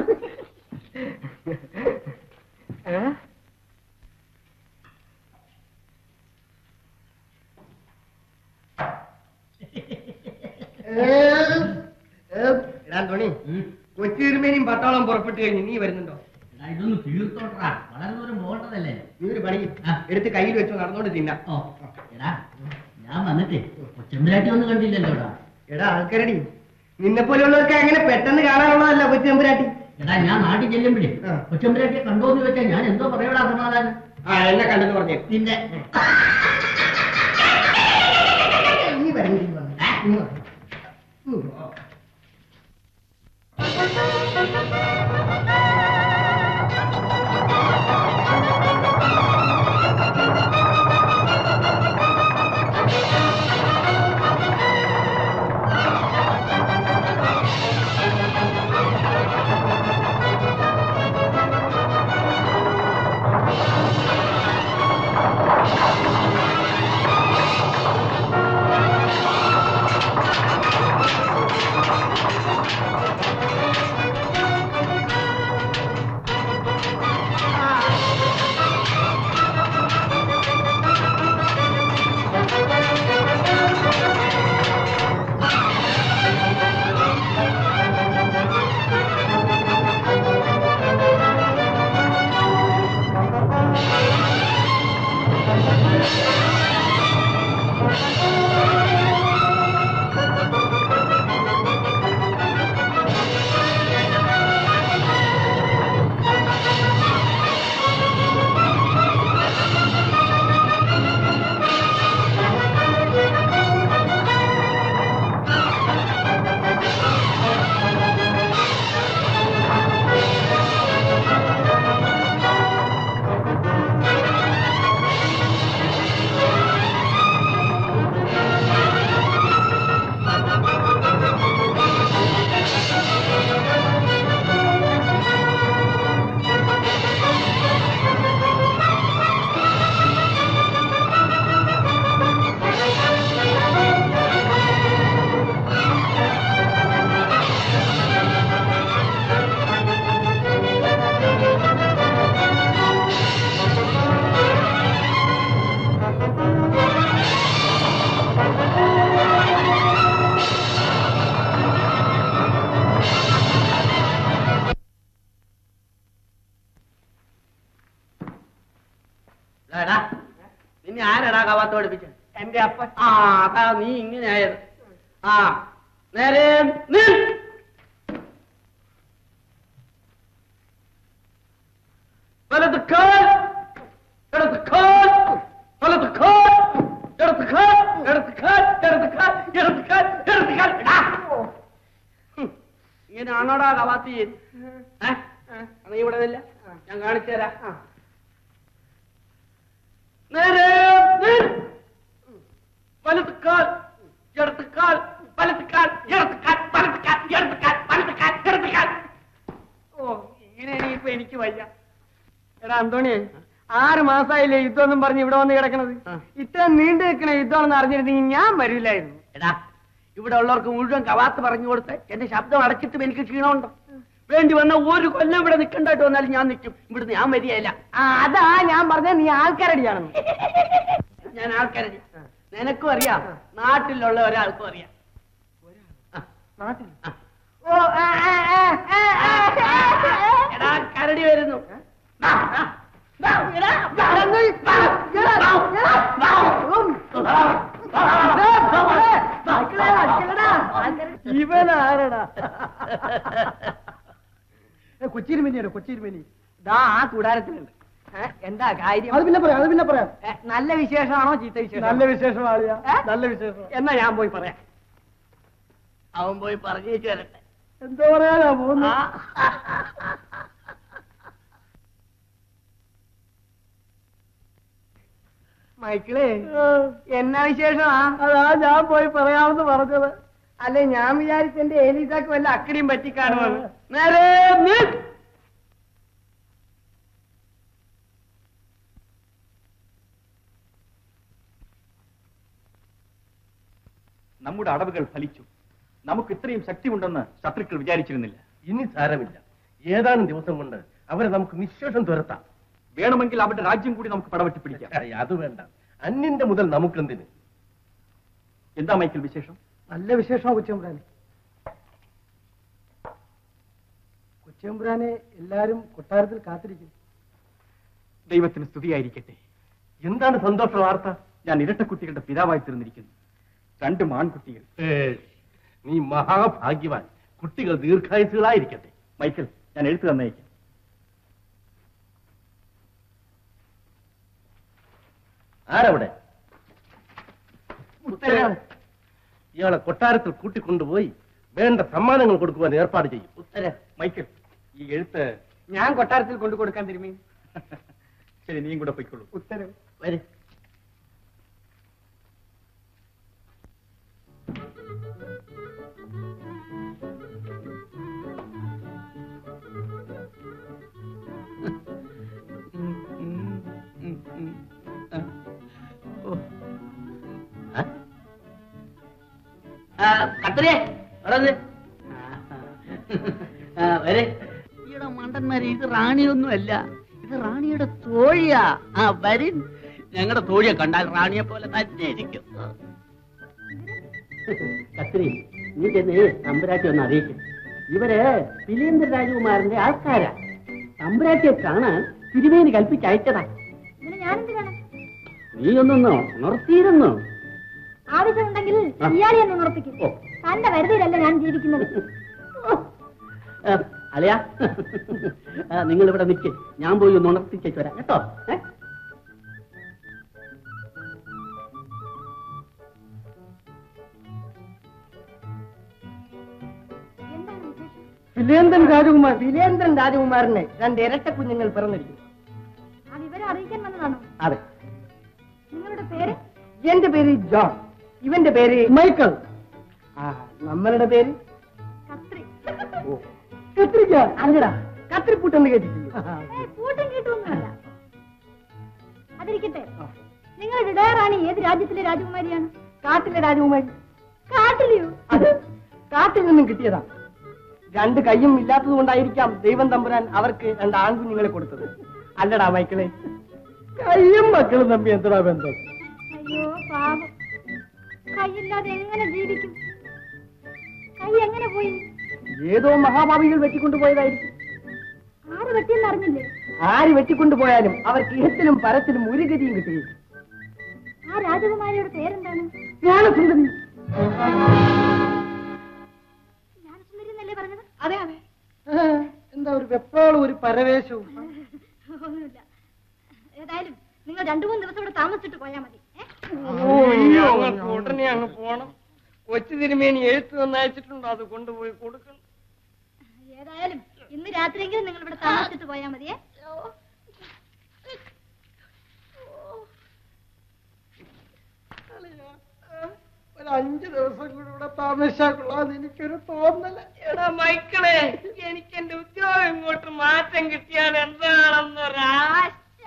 തോണി കൊച്ചി തിരുമേനിയും പട്ടാളം പുറപ്പെട്ടു കഴിഞ്ഞ് നീ വരുന്നുണ്ടോ ഇതൊന്ന് തീർത്തോട്ടാ വളരെ ദൂരം പോകേണ്ടതല്ലേ നീ ഒരു പണി എടുത്ത് കയ്യിൽ വെച്ച് നടന്നോണ്ട് തിന്നാം ഓ എടാ ഞാൻ വന്നിട്ടേ ചെമ്പരാട്ടി ഒന്നും കണ്ടില്ലല്ലോടാ എടാ ആൾക്കാരടി നിന്നെ പോലെയുള്ളവർക്ക് അങ്ങനെ പെട്ടെന്ന് കാണാനുള്ളതല്ല കൊച്ചമ്പുരാട്ടി എടാ ഞാൻ നാട്ടിൽ ചെല്ലുമ്പോഴേ കൊച്ചമ്പരാട്ടിയെ കണ്ടോന്ന് വെച്ചാൽ ഞാൻ എന്തോ പറയടാ സമാധാനം ആ എന്നെ കണ്ടെന്ന് പറഞ്ഞേ പിന്നെ നീ വരണ്ടി ആ എടാ, നിന്നെ ആരടാ കവാത്ത പഠിപ്പിച്ച എന്റെ അപ്പ ആ അതാ നീ ഇങ്ങനെ ആയത് ആ നേരെ നിൽ. വലത് കാൽ ഇടത് കാൽ വലത് കാൽ ഇടത് കാൽ ഇടത് കാൽ ഇടത് കാൽ ഇടത് കാൽ ഇടത് കാൽ എടാ. ഹും. ഇങ്ങനെയാണോടാ കവാത്തി ഏ? നീ ഇവിടെ നില്ല ഞാൻ കാണിച്ചു തരാം നേരെ നിൽ. വലത് കാൽ ഇടത് കാൽ വലത് കാൽ ഇടത് കാൽ വലത് കാൽ ഇടത് കാൽ വലത് കാൽ ഇടത് കാൽ ഓ ഇങ്ങനെ ഇപ്പൊ എനിക്ക് വയ്യ എടാ അന്തോണി ആറ് മാസമായില്ലേ യുദ്ധമൊന്നും പറഞ്ഞ് ഇവിടെ വന്ന് കിടക്കണത് ഇത്രയും നീണ്ടു നിൽക്കണ യുദ്ധമാണെന്ന് അറിഞ്ഞിരുന്നെങ്കിൽ ഞാൻ വരില്ലായിരുന്നു എടാ ഇവിടെ ഉള്ളവർക്ക് മുഴുവൻ കവാത്ത് പറഞ്ഞു കൊടുത്ത് എന്റെ ശബ്ദം അടച്ചിട്ടും എനിക്ക് ക്ഷീണമുണ്ടോ വേണ്ടി വന്ന ഒരു കൊല്ലം ഇവിടെ നിൽക്കണ്ടായിട്ട് വന്നാലും ഞാൻ നിൽക്കും ഇവിടുന്ന് ഞാൻ വരികയില്ല ആ അതാ ഞാൻ പറഞ്ഞ നീ ആൾക്കാരടിയാണെന്ന് ഞാൻ ആൾക്കാരെ നിനക്കും അറിയാം നാട്ടിലുള്ള ഒരാൾക്കും അറിയാം നാട്ടിൽ ഓ ആ, ആ, ആ, ആ, ആ, ആ. എടാ കരടി വരുന്നു ദാ, ദാ, ദാ, എടാ, ദാ, ദാ, എടാ, ദാ, ദാ, ഉം. ഇവൻ ആരടാ കൊച്ചിരുമനിയാണ് കൊച്ചിരുമനി ദാ ആ കൂടാരത്തിലുണ്ട് ഏ, എന്താ കാര്യം അത് പിന്നെ പറയാം അത് പിന്നെ പറയാം ഏ, നല്ല വിശേഷമാണോ ചീത്ത വിശേഷം നല്ല വിശേഷമാളിയാ ഏ? നല്ല വിശേഷം എന്നാ ഞാൻ പോയി പറയാം അവൻ പോയി പറഞ്ഞേച്ചു വരട്ടെ എന്താ പറയാനാ പോകുന്നു മൈക്കിളേ എന്നാ വിശേഷമാ അതാ ഞാൻ പോയി പറയാമെന്ന് പറഞ്ഞത് അല്ലെ ഞാൻ വിചാരിച്ച എന്റെ ഏലീസാക്ക് വല്ല അക്കടിയും പറ്റിക്കാണുമെന്ന് നേരെ നിൽ. നമ്മുടെ അടവുകൾ ഫലിച്ചു നമുക്ക് ഇത്രയും ശക്തിയുണ്ടെന്ന് ശത്രുക്കൾ വിചാരിച്ചിരുന്നില്ല ഇനി സാരമില്ല ഏതാനും ദിവസം കൊണ്ട് അവരെ നമുക്ക് നിശേഷം തുരത്താം വേണമെങ്കിൽ അവരുടെ രാജ്യം കൂടി നമുക്ക് പടവെട്ടി പിടിക്കാം ഏയ്, അത് വേണ്ട അന്യന്റെ മുതൽ നമുക്കെന്തിന് എന്താ മൈക്കിൾ വിശേഷം നല്ല വിശേഷമാ കൊച്ചമ്പുരാനെ കൊച്ചമ്പുരാനെ എല്ലാരും കൊട്ടാരത്തിൽ കാത്തിരിക്കുന്നു ദൈവത്തിന് സ്തുതിയായിരിക്കട്ടെ എന്താണ് സന്തോഷ വാർത്ത ഞാൻ ഇരട്ടക്കുട്ടികളുടെ പിതാവായി തീർന്നിരിക്കുന്നു രണ്ട് മാൺകുട്ടികൾ ഏയ്, നീ മഹാഭാഗ്യവാൻ കുട്ടികൾ ദീർഘായുസുകളായിരിക്കട്ടെ മൈക്കിൾ ഞാൻ എഴുത്തു തന്നേക്കാം ആരവിടെ ഇയാളെ കൊട്ടാരത്തിൽ കൂട്ടിക്കൊണ്ടുപോയി വേണ്ട സമ്മാനങ്ങൾ കൊടുക്കുവാൻ ഏർപ്പാട് ചെയ്യും ഉത്തര മൈക്കിൾ ഈ എഴുത്ത് ഞാൻ കൊട്ടാരത്തിൽ കൊണ്ടു കൊടുക്കാൻ തിരുമി ശരി നീയും കൂടെ പൊയ്ക്കൊള്ളൂ ഉത്തരവ് വരെ കത്തരേ അവിടെ വരെ ഈയുടെ മണ്ടന്മാരെ ഇത് റാണിയൊന്നുമല്ല ഇത് റാണിയുടെ തോഴിയാ ആ വരിൻ ഞങ്ങളുടെ തോഴിയെ കണ്ടാൽ റാണിയെ പോലെ തന്നെ ഇരിക്കും കത്രി നീ ചെന്ന് തമ്പുരാട്ടി ഒന്ന് അറിയിക്കും ഇവര് പിലേന്ദ്ര രാജകുമാരന്റെ ആൾക്കാരാ തമ്പുരാട്ടിയെ കാണാൻ തിരുവേനി കൽപ്പിച്ച് അയച്ചതാ ഇതിന് ഞാനെന്തിനാണ് നീ ഒന്നൊന്നോ ഉണർത്തിയിരുന്നു ആവശ്യമുണ്ടെങ്കിൽ ഇയാളെ ഒന്ന് ഉറപ്പിക്കും തന്റെ വരുതിയിലല്ല ഞാൻ ജീവിക്കുന്നത് അലയാ നിങ്ങൾ ഇവിടെ നിൽക്ക് ഞാൻ പോയി ഒന്ന് ഉണർത്തിച്ചേച്ച് വരാം കേട്ടോ ഏ? വിലേന്ദ്രൻ രാജകുമാർ വിലേന്ദ്രൻ രാജകുമാരന് രണ്ട് ഇരട്ട കുഞ്ഞുങ്ങൾ പിറന്നിരിക്കുന്നു ആ വിവരം അറിയിക്കാൻ വന്നതാണോ അതെ നിങ്ങളുടെ പേര് എന്റെ പേര് ജോൺ ഇവന്റെ പേര് മൈക്കിൾ ആ നമ്മളുടെ പേര് കത്രി ഓ കത്രിക്ക അല്ലടാ കത്രിപ്പൂട്ടെന്ന് കേട്ടിട്ടില്ല ഏയ്, കൂട്ടും കീട്ടുമൊന്നുമല്ല അതിരിക്കട്ടെ നിങ്ങളുടെ ഇടയറാണി ഏത് രാജ്യത്തിലെ രാജകുമാരിയാണ് കാട്ടിലെ രാജകുമാരി കാട്ടിലെയോ അത് കാട്ടിൽ നിന്നും കിട്ടിയതാ രണ്ട് കൈയും ഇല്ലാത്തത് കൊണ്ടായിരിക്കാം ദൈവം തമ്പുരാൻ അവർക്ക് രണ്ട് ആൺകുഞ്ഞുങ്ങളെ കൊടുത്തത് അല്ലടാ മൈക്കിളെ കയ്യും മക്കളും തമ്പി എന്താ ബന്ധം അയ്യോ പാപം കൈയില്ലാതെ എങ്ങനെ ജീവിക്കും കൈ എങ്ങനെ പോയി ഏതോ മഹാഭാവികൾ വെട്ടിക്കൊണ്ടുപോയതായിരിക്കും ആര് വെട്ടിയെന്ന് അറിഞ്ഞില്ലേ ആര് വെട്ടിക്കൊണ്ടുപോയാലും അവർക്ക് ഇഹത്തിലും പരത്തിലും ഒരു ഗതിയും കിട്ടുകയില്ല ആ രാജകുമാരിയുടെ പേരെന്താണ് ജ്ഞാനസുന്ദരി ജ്ഞാനസുന്ദരി എന്നല്ലേ പറഞ്ഞത് അതെ അതെ എന്താ ഒരു വെപ്രാളും ഒരു പരവേശവും ഒന്നുമില്ല ഏതായാലും നിങ്ങൾ രണ്ടു മൂന്ന് ദിവസം ഇവിടെ താമസിച്ചിട്ട് പോയാൽ മതി ഏ? അയ്യോ, അങ്ങ് ഉടനെ അങ്ങ് പോണം കൊച്ചു തിരുമേനി എഴുത്ത് തന്നയച്ചിട്ടുണ്ടോ അത് കൊണ്ടുപോയി കൊടുക്കണം ഏതായാലും ഇന്ന് രാത്രിയെങ്കിലും നിങ്ങൾ ഇവിടെ താമസിച്ചിട്ട് പോയാൽ മതിയേ ഒരു അഞ്ചു ദിവസം കൂടി ഇവിടെ താമസിച്ചാക്കുള്ളാന്ന് എനിക്കൊരു തോന്നല് എടാ മൈക്കിളെ എനിക്ക് എന്റെ ഉദ്യോഗം ഇങ്ങോട്ട് മാറ്റം കിട്ടിയാൽ എന്താണെന്നൊരാശ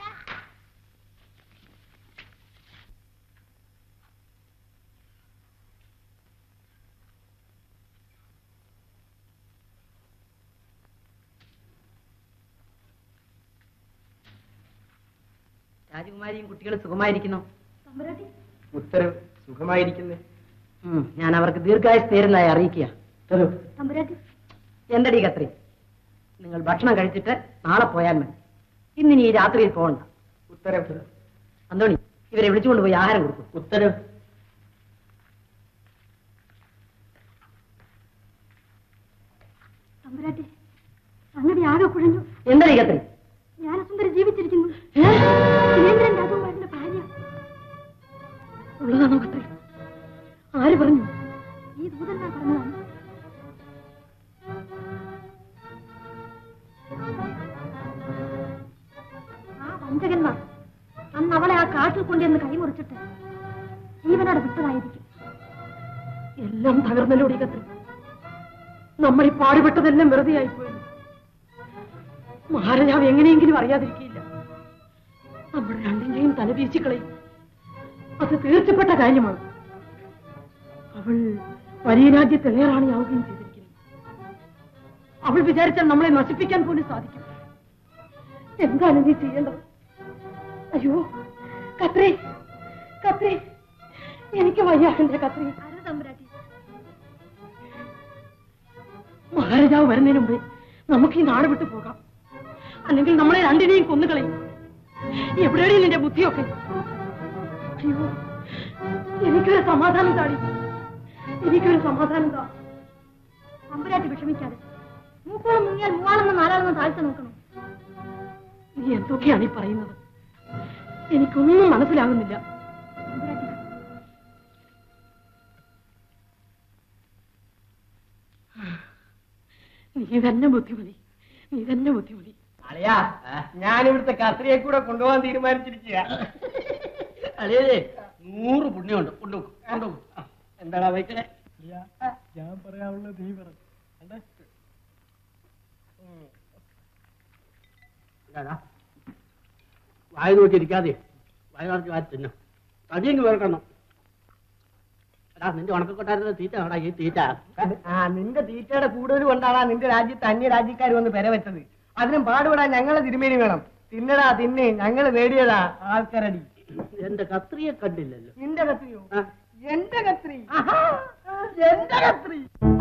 രാജകുമാരിയും കുട്ടികളും സുഖമായിരിക്കുന്നു തമ്പുരാട്ടി ഉത്തരവ് സുഖമായിരിക്കുന്നേ ഉം, ഞാൻ അവർക്ക് ദീർഘായുസ് നേരുന്നതായി അറിയിക്കുക ചെറു തമ്പുരാട്ടി എന്തടി കത്രി നിങ്ങൾ ഭക്ഷണം കഴിച്ചിട്ട് നാളെ പോയാൽ മതി ഇന്നിനി ഈ രാത്രിയിൽ പോകണ്ട ഉത്തരവ് അന്തോണി ഇവരെ വിളിച്ചുകൊണ്ട് പോയി ആഹാരം കൊടുക്കും ഉത്തരവ് തമ്പുരാട്ടി സംഗതി ആകെ കുഴഞ്ഞു എന്തടി കത്രി ജ്ഞാനസുന്ദരി ജീവിച്ചിരിക്കുന്നു സുരേന്ദ്രൻ രാജകുമാരന്റെ ഭാര്യ ഉള്ളതാണോ കത്രി ആര് പറഞ്ഞു ഈ ദൂതന്മാർ പറഞ്ഞതാണ് ആ വഞ്ചകന്മാർ അന്ന് അവളെ ആ കാട്ടിൽ കൊണ്ടുവന്ന് കൈമുറിച്ചിട്ട് ജീവനോടെ വിട്ടതായിരിക്കും എല്ലാം തകർന്നല്ലോടി കത്രി നമ്മൾ ഈ പാടുപെട്ടതെല്ലാം വെറുതെ ആയിപ്പോയി മഹാരാജാവ് എങ്ങനെയെങ്കിലും അറിയാതിരിക്കില്ല നമ്മുടെ രണ്ടിന്റെയും തല വീശിക്കളയും അത് തീർച്ചപ്പെട്ട കാര്യമാണ് അവൾ വലിയ രാജ്യത്ത് ഇളയറാണിയാവുകയും ചെയ്തിരിക്കുന്നു അവൾ വിചാരിച്ചാൽ നമ്മളെ നശിപ്പിക്കാൻ പോലും സാധിക്കും എന്താണ് നീ ചെയ്യേണ്ടത് അയ്യോ കത്രി കത്രി എനിക്ക് വയ്യ എന്റെ കത്രി ആരാ തമ്പുരാട്ടി മഹാരാജാവ് വരുന്നതിന് മുമ്പേ നമുക്ക് ഈ നാട് വിട്ടു പോകാം അല്ലെങ്കിൽ നമ്മളെ രണ്ടിനെയും കൊന്നുകളയും എവിടെയാണ് നിന്റെ ബുദ്ധിയൊക്കെ അയ്യോ എനിക്കൊരു സമാധാനം താടി എനിക്കൊരു സമാധാനം താ തമ്പുരാട്ടി വിഷമിക്കാതെ മൂക്കോളം മുങ്ങിയാൽ മൂവാളെന്ന് നാലാളെന്ന് താഴ്ച നോക്കണം നീ എന്തൊക്കെയാണ് ഈ പറയുന്നത് എനിക്കൊന്നും മനസ്സിലാകുന്നില്ല തമ്പുരാട്ടി നീ തന്നെ ബുദ്ധിമതി നീ തന്നെ ബുദ്ധിമതി അളിയാ ഞാൻ ഇവിടുത്തെ കത്രിയെ കൂടെ കൊണ്ടുപോകാൻ തീരുമാനിച്ചിരിക്കുക അളിയേ നൂറ് പുണ്യമുണ്ട് കൊണ്ടുപോകും കൊണ്ടുപോകും എന്താടാ വൈക്കണേ ഞാൻ പറയാനുള്ളത് നീ പറഞ്ഞു വായ നോക്കിയിരിക്കാതെ വായ നോക്കി വായ തിന്നു തടിയെങ്ക് വേർക്കണം എടാ നിന്റെ ഉണക്കക്കൊട്ടാരത്തിന്റെ തീറ്റ ആടാ ഈ തീറ്റ ആ നിന്റെ തീറ്റയുടെ കൂടുതൽ കൊണ്ടാണ് നിന്റെ രാജ്യത്ത് അന്യ രാജ്യക്കാർ വന്ന് പെരവെച്ചത് അതിനും പാടുപെടാൻ ഞങ്ങളെ തിരുമേനി വേണം തിന്നടാ തിന്ന് ഞങ്ങൾ നേടിയതാ ആൾക്കാരടി എന്റെ കത്രിയെ കണ്ടില്ലല്ലോ നിന്റെ കത്രിയോ എന്റെ കത്രി എന്റെ കത്രി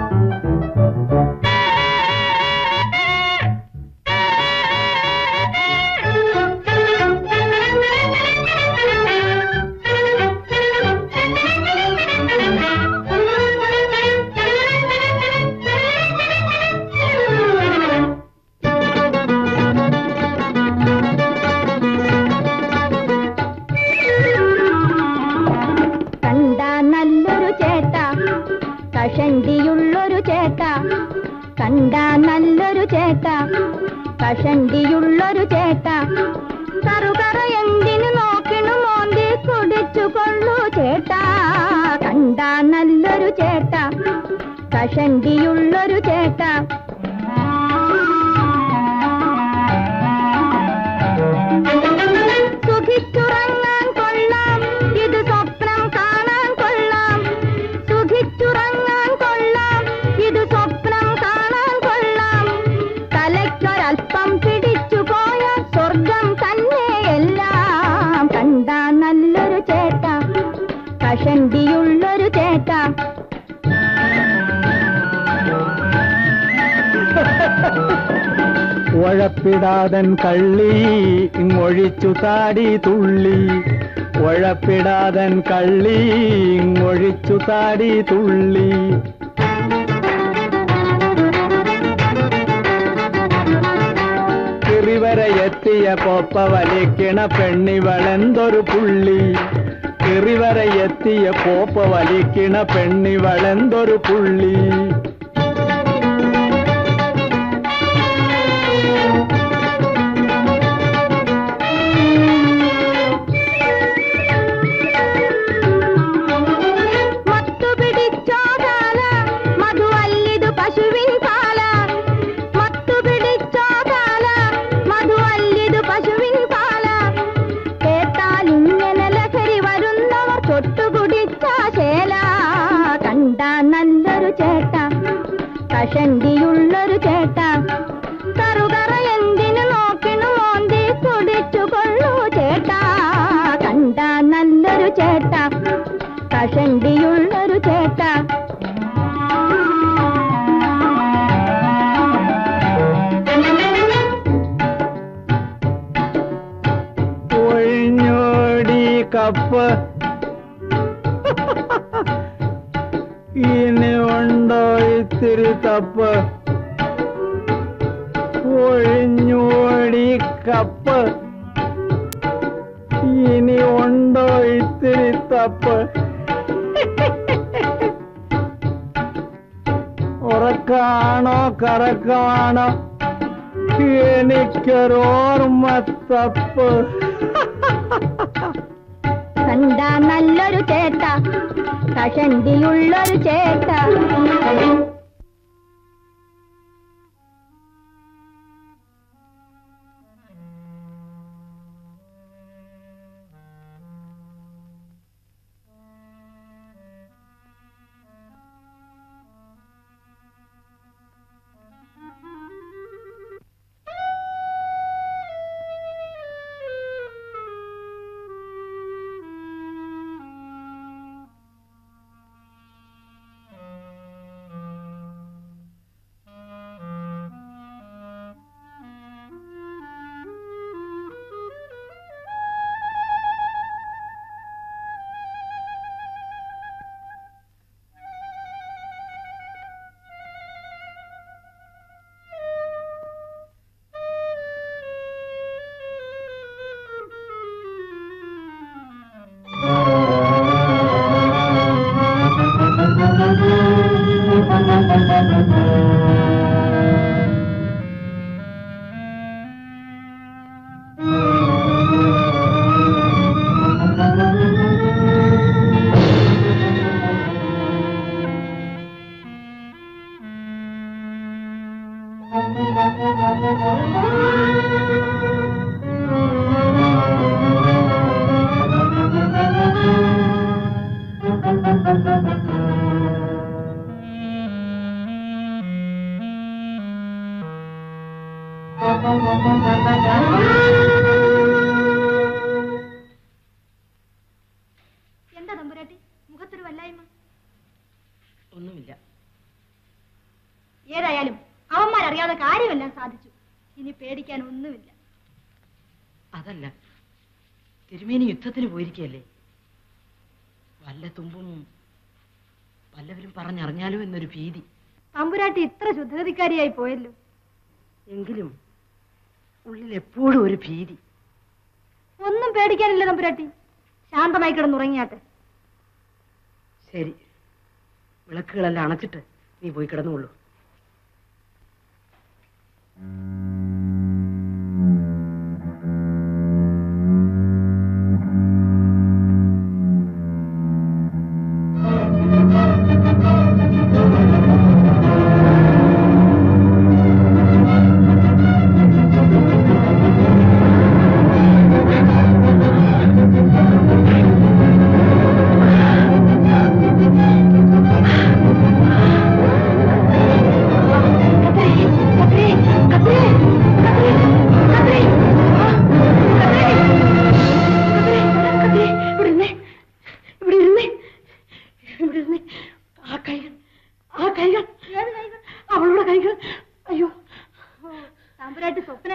കണ്ട നല്ലൊരു ചേട്ട കഷണ്ടിയുള്ളൊരു ചേട്ട കണ്ട നല്ലൊരു ചേട്ട കഷണ്ടിയുള്ളൊരു ചേട്ട കറുകറ എന്തിനു നോക്കിണു മോന്തി കുടിച്ചു കൊള്ളു ചേട്ടാ കണ്ട നല്ലൊരു ചേട്ട കഷണ്ടിയുള്ളൊരു ചേട്ട സുഖിച്ചുറങ്ങാൻ കൊള്ളാം ഇത് സ്വപ്നം കാണാൻ കൊള്ളാം സുഖിച്ചുറങ്ങാൻ കൊള്ളാം ഇത് സ്വപ്നം കാണാൻ കൊള്ളാം തലയ്ക്കൊരൽപ്പം പിടിച്ചു പോയ സ്വർഗം തന്നെയെല്ലാം കണ്ട നല്ലൊരു ചേട്ട കഷണ്ടിയുള്ളൊരു ചേട്ട ഉഴ ഉഴപ്പിടാതൻ കള്ളി ഇങ്ങൊഴിച്ചു താടി തുള്ളി ഉഴപ്പിടാതൻ കള്ളി ഇങ്ങൊഴിച്ചു താടി തുള്ളി കിറിവരെ എത്തിയ പോപ്പ വലിക്കണ പെണ്ണിവളെന്തൊരു പുള്ളി കിറിവരെ എത്തിയ പോപ്പ വലിക്കണ പെണ്ണിവളെന്തൊരു പുള്ളി മത്തു പിടിച്ചോതാല മധുവല്ലിതു പശുവിൻ പാല മത്തു പിടിച്ചോതാല മധുവല്ലിതു പശുവിൻ പാല കേട്ടാൽ ഇങ്ങനെ ലഹരി വരുന്നവർ തൊട്ടുകുടിച്ച ശേല കണ്ട നല്ലൊരു ചേട്ട കഷണ്ടിയുള്ളൊരു ചേട്ട കറുകറ എന്തിനു നോക്കിനു മോന്തി കുടിച്ചു കൊള്ളൂ ചേട്ടാ കണ്ട നല്ലൊരു ചേട്ട കഷണ്ടിയുള്ളൊരു ചേട്ട ഒഴിഞ്ഞോടി കപ്പ് ഇനി ഉണ്ടോ ഇത്തിരി തപ്പ് ഒഴിഞ്ഞോടി കപ്പ് ഇനി ഉണ്ടോ ഇത്തിരി തപ്പ് ഉറക്കാണോ കറക്കമാണോ എനിക്കൊരോർമ്മ തപ്പ് കണ്ട നല്ലൊരു ചേട്ട കഷണ്ടിയുള്ളൊരു ചേട്ട എന്താ തമ്പുരാട്ടി മുഖത്തൊരു വല്ലായ്മ ഒന്നുമില്ല ഏതായാലും അവന്മാരറിയാതെ കാര്യമെല്ലാം സാധിച്ചു ഇനി പേടിക്കാൻ ഒന്നുമില്ല അതല്ല തിരുമേനി യുദ്ധത്തിന് പോയിരിക്കല്ലേ വല്ല തുമ്പും വല്ലവരും പറഞ്ഞറിഞ്ഞാലോ എന്നൊരു ഭീതി തമ്പുരാട്ടി ഇത്ര ശുദ്ധഗതിക്കാരിയായി പോയല്ലോ എങ്കിലും ഉള്ളിൽ എപ്പോഴും ഒരു ഭീതി ഒന്നും പേടിക്കാനില്ല തമ്പുരാട്ടി ശാന്തമായി കിടന്നുറങ്ങിയാട്ടെ ശരി വിളക്കുകളെല്ലാം അണച്ചിട്ട് നീ പോയി കിടന്നുകൊള്ളൂ ആ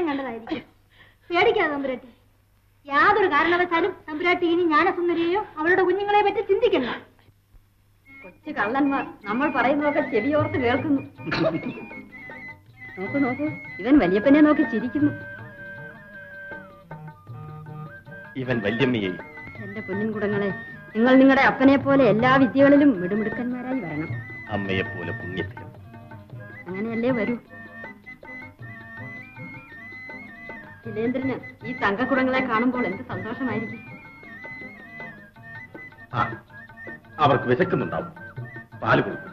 കണ്ടതായിരിക്കും പേടിക്കാതെ തമ്പുരാട്ടി യാതൊരു കാരണവശാലും തമ്പുരാട്ടി ഇനി ജ്ഞാനസുന്ദരിയെയോ അവളുടെ കുഞ്ഞുങ്ങളെ പറ്റി ചിന്തിക്കണ്ട കൊച്ചു കള്ളന്മാർ നമ്മൾ പറയുന്നതൊക്കെ ചെവിയോർത്ത് കേൾക്കുന്നു നോക്കൂ നോക്കൂ ഇവൻ വല്യപ്പനെ നോക്കി ചിരിക്കുന്നു ഇവൻ വല്യമ്മയെ എന്റെ കുഞ്ഞിൻകുടങ്ങളെ നിങ്ങൾ നിങ്ങളുടെ അപ്പനെ പോലെ എല്ലാ വിദ്യകളിലും മിടുമിടുക്കന്മാരായി വരണം അമ്മയെ പോലെ പുണ്യത്തിലും അങ്ങനെയല്ലേ വരൂ ശിലേന്ദ്രന് ഈ തങ്കക്കുടങ്ങളെ കാണുമ്പോൾ എന്ത് സന്തോഷമായിരിക്കും ആ അവർക്ക് വിശക്കുന്നുണ്ടാവും പാല് കൊടുക്കും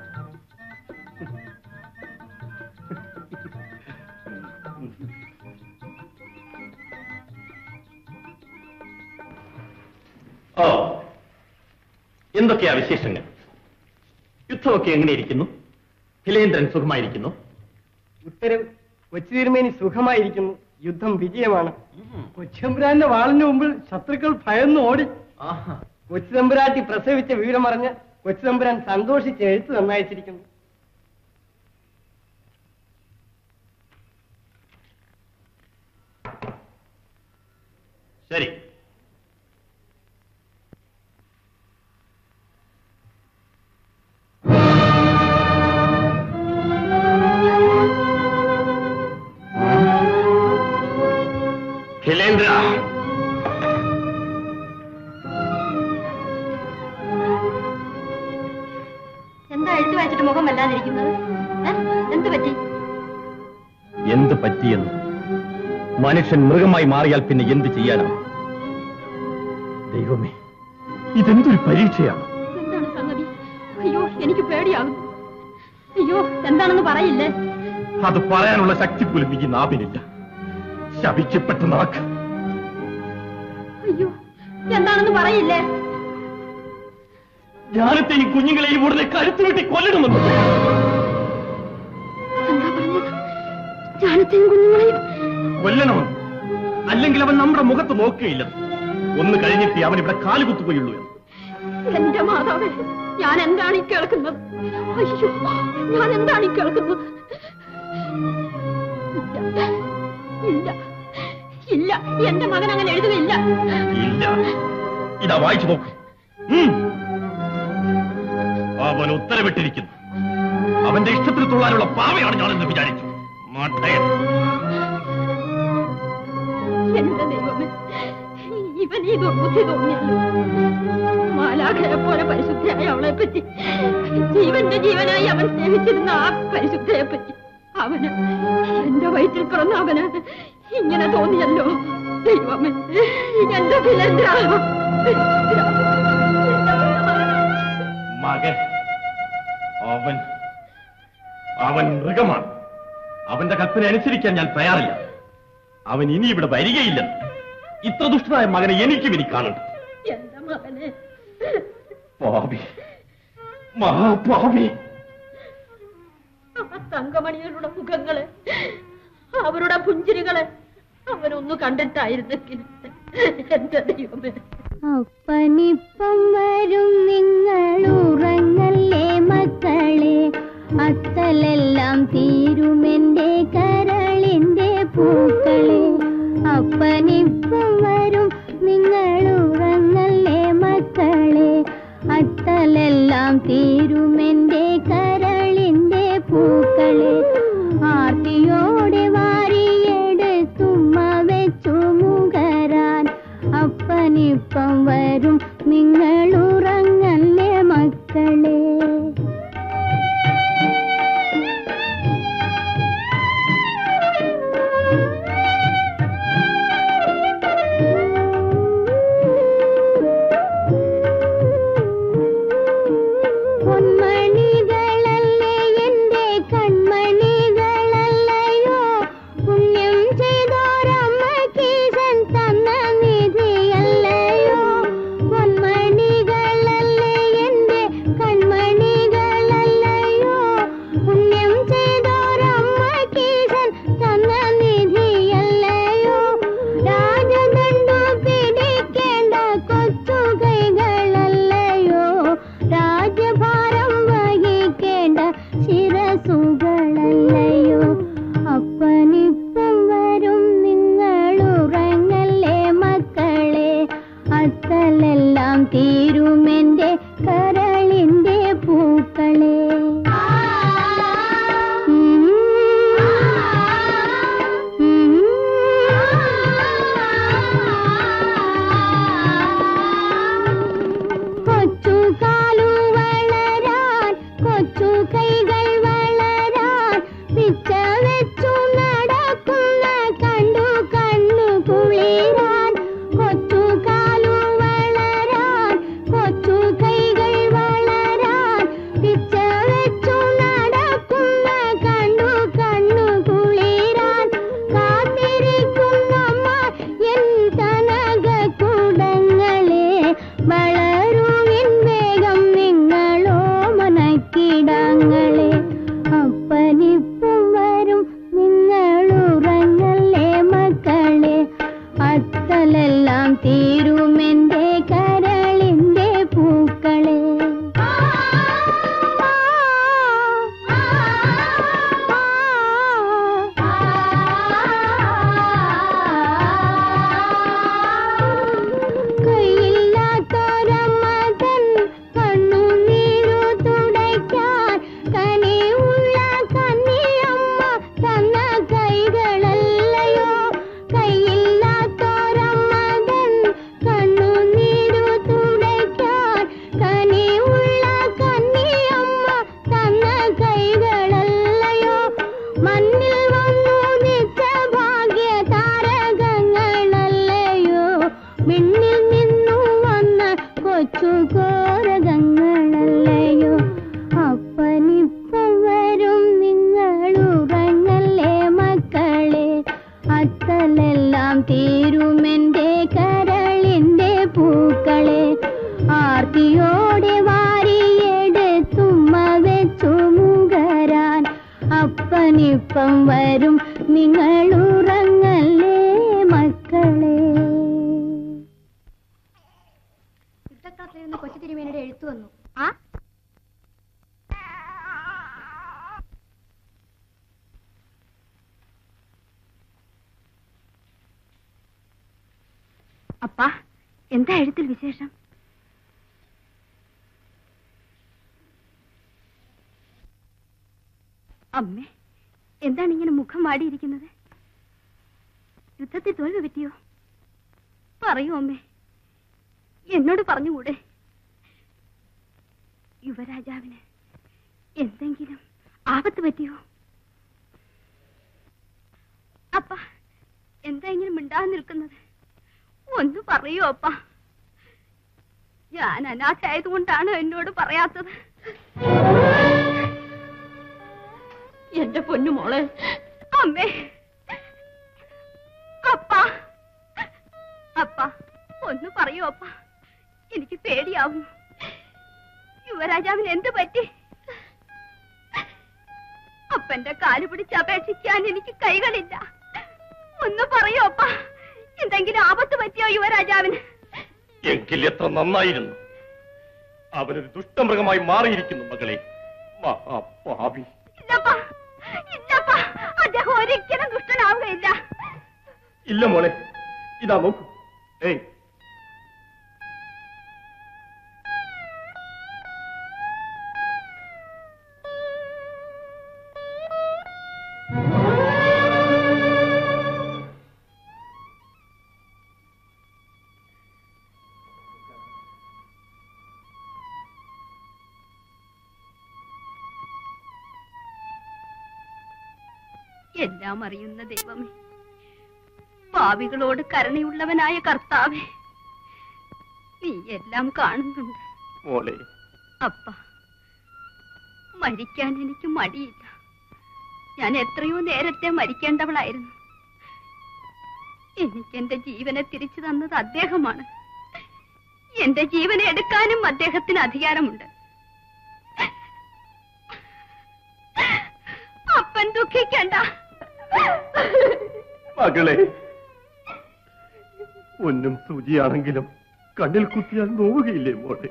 ഓ എന്തൊക്കെയാ വിശേഷങ്ങൾ യുദ്ധമൊക്കെ എങ്ങനെയിരിക്കുന്നു ഹിലേന്ദ്രൻ സുഖമായിരിക്കുന്നു ഉത്തരവ് കൊച്ചു തിരുമേനി സുഖമായിരിക്കുന്നു യുദ്ധം വിജയമാണ് കൊച്ചമ്പുരാന്റെ വാളിന് മുമ്പിൽ ശത്രുക്കൾ ഭയന്ന് ഓടി കൊച്ചുതമ്പുരാട്ടി പ്രസവിച്ച വിവരമറിഞ്ഞ് കൊച്ചുതമ്പുരാൻ സന്തോഷിച്ച് എഴുത്ത് നന്നായിച്ചിരിക്കുന്നു ശരി ഹിലേന്ദ്ര എന്താ എഴുതി വായിച്ചിട്ട് മുഖം വല്ലാതിരിക്കുന്നത് ഏ? എന്ത് പറ്റി എന്ത് പറ്റിയെന്ന് മനുഷ്യൻ മൃഗമായി മാറിയാൽ പിന്നെ എന്ത് ചെയ്യാനാണ് ദൈവമേ ഇതെന്തൊരു പരീക്ഷയാണ് എന്താണ് സംഗതി അയ്യോ എനിക്ക് പേടിയാകും അയ്യോ എന്താണെന്ന് പറയില്ലേ അത് പറയാനുള്ള ശക്തി പോലും ഈ നാവിനില്ല ശപിക്കപ്പെട്ട നാക്ക് അയ്യോ എന്താണെന്ന് പറയില്ലേ ജ്ഞാനത്തെയും കുഞ്ഞുങ്ങളെയും ഉടനെ കരുത്തു വെട്ടി കൊല്ലണമെന്ന് എന്താ പറഞ്ഞത് ജാനത്തെയും കുഞ്ഞുങ്ങളെയും കൊല്ലണമെന്ന് അല്ലെങ്കിൽ അവൻ നമ്മുടെ മുഖത്ത് നോക്കുകയില്ല ഒന്ന് കഴിഞ്ഞിട്ട് അവൻ ഇവിടെ കാലുകുത്തുകയുള്ളൂ എന്ന് എന്റെ മാതാവേ ഞാൻ എന്താണ് ഈ കേൾക്കുന്നത് അയ്യോ ഞാൻ എന്താണ് ഈ കേൾക്കുന്നത് ഇല്ല ഇല്ല എന്റെ മകൻ അങ്ങനെ എഴുതുകയില്ല ഇല്ല ഇതാ വായിച്ചു നോക്ക് ഉം. അവൻ ഉത്തരവിട്ടിരിക്കുന്നു അവന്റെ ഇഷ്ടത്തിന് തുള്ളാനുള്ള പാവയാണ് ഞാനെന്ന് വിചാരിച്ചു മഠയൻ എന്റെ ദൈവമേ ഇവൻ ഈ ദുർബുദ്ധി തോന്നിയല്ലോ മാലാഖയെ പോലെ പരിശുദ്ധയായ അവളെ പറ്റി ജീവന്റെ ജീവനായി അവൻ സ്നേഹിച്ചിരുന്ന ആ പരിശുദ്ധയെ പറ്റി അവന് എന്റെ വയറ്റിൽ പിറന്ന അവന് ഇങ്ങനെ തോന്നിയല്ലോ ദൈവമേ എന്റെ ഫിലേന്ദ്ര മകൻ അവൻ അവൻ മൃഗമാണ് അവന്റെ കൽപ്പന അനുസരിക്കാൻ ഞാൻ തയ്യാറില്ല അവൻ ഇനി ഇവിടെ വരികയില്ല ഇത്ര ദുഷ്ടനായ മകനെ എനിക്കും ഇനി കാണണ്ട എന്റെ മകനെ പാവി മഹാപാവി ആ തങ്കമണികളുടെ മുഖങ്ങളെ അവരുടെ പുഞ്ചിരികളെ അവനൊന്നു കണ്ടിട്ടായിരുന്നെങ്കിൽ എന്റെ ദൈവമേ അപ്പനിപ്പം വരും നിങ്ങൾ ഉറങ്ങല്ലേ മക്കളെ അത്തലെല്ലാം തീരുമെന്റെ കരളിന്റെ പൂക്കളെ അപ്പനിപ്പം വരും നിങ്ങൾ ഉറങ്ങല്ലേ മക്കളെ അത്തലെല്ലാം തീരുമെന്റെ കരളിന്റെ പൂക്കളെ ആർത്തിയോടെ വാരിയെടുത്തുമ്മ വെച്ചു മുകരാൻ അപ്പനിപ്പം വരും നിങ്ങൾ ഉറങ്ങല്ലേ മക്കളെ പൊന്മണികളല്ലേ എന്റെ കൺമണികളല്ലയോ പുണ്യം ചെയ്തോരമ്മ കീശൻ തന്ന നിധിയല്ലയോ പൊന്മണികളല്ലേ തീരുമെന്റെ കരളിന്റെ പൂക്കളെ കയ്യില്ലാത്തൊരമ്മതൻ കണ്ണുനീരു തുടയ്ക്കാൻ കനിയുള്ള കന്നിയമ്മ തന്ന കൈകളല്ലയോ കയ്യില്ലാത്തൊരമ്മതൻ കണ്ണുനീരു തുടയ്ക്കാൻ കനിയുള്ള കന്നിയമ്മ തന്ന കൈകളല്ലയോ മണ്ണിൽ വന്നു നിച്ച ഭാഗ്യ താരകങ്ങളല്ലയോ മിന്നിൽ നിന്നു വന്ന കൊച്ചു കോരകങ്ങളല്ലയോ അപ്പനിപ്പം വരും നിങ്ങൾ ഉറങ്ങല്ലേ മക്കളെ അത്തലെല്ലാം തീരുമെന്റെ കരളിന്റെ പൂക്കളെ ആർത്തിയോടെ വാരിയെടുത്തുമ്മ വെച്ചു മുകരാൻ അപ്പനിപ്പം വരും നിങ്ങൾ ഉറങ്ങല്ലേ മക്കളെ യുദ്ധക്കളത്തിലിരുന്ന് കൊച്ചു തിരുമേനിയുടെ എഴുത്തു വന്നു ആ അപ്പാ എന്താ എഴുത്തിൽ വിശേഷം അമ്മേ എന്താണ് ഇങ്ങനെ മുഖം വാടിയിരിക്കുന്നത് യുദ്ധത്തിൽ തോൽവി പറ്റിയോ പറയൂ അമ്മേ എന്നോട് പറഞ്ഞുകൂടെ യുവരാജാവിന് എന്തെങ്കിലും ആപത്ത് പറ്റിയോ അപ്പ എന്താ ഇങ്ങനെ മിണ്ടാതെ നിൽക്കുന്നത് ഒന്ന് പറയൂ അപ്പ ഞാൻ അനാഥയായതുകൊണ്ടാണ് എന്നോട് പറയാത്തത് എന്റെ പൊന്നു മോളെ അമ്മേ അപ്പ അപ്പ ഒന്ന് പറയൂ അപ്പ എനിക്ക് പേടിയാവുന്നു യുവരാജാവിന് എന്ത് പറ്റി അപ്പന്റെ കാല് പിടിച്ച് അപേക്ഷിക്കാൻ എനിക്ക് കൈകളില്ല ഒന്ന് പറയൂ അപ്പ എന്തെങ്കിലും ആപത്ത് പറ്റിയോ യുവരാജാവിന് എങ്കിൽ എത്ര നന്നായിരുന്നു അവനൊരു ദുഷ്ടമൃഗമായി മാറിയിരിക്കുന്നു മകളെ മഹാപാപി ഇല്ലപ്പ ഇല്ലപ്പ അദ്ദേഹം ഒരിക്കലും ദുഷ്ടനാവുകയില്ല ഇല്ല മോളെ ഇതാ നോക്കൂ ഏയ് എല്ലാം അറിയുന്ന ദൈവമേ പാവികളോട് കരുണയുള്ളവനായ കർത്താവേ നീ എല്ലാം കാണുന്നുണ്ട് മോളെ അപ്പ മരിക്കാൻ എനിക്ക് മടിയില്ല ഞാൻ എത്രയോ നേരത്തെ മരിക്കേണ്ടവളായിരുന്നു എനിക്ക് എന്റെ ജീവനെ തിരിച്ചു തന്നത് അദ്ദേഹമാണ് എന്റെ ജീവനെ എടുക്കാനും അദ്ദേഹത്തിന് അധികാരമുണ്ട് അപ്പൻ ദുഃഖിക്കണ്ട മകളെ ഒന്നും സൂചിയാണെങ്കിലും കണ്ണിൽ കുത്തിയാൽ നോവുകയില്ലേ മോളെ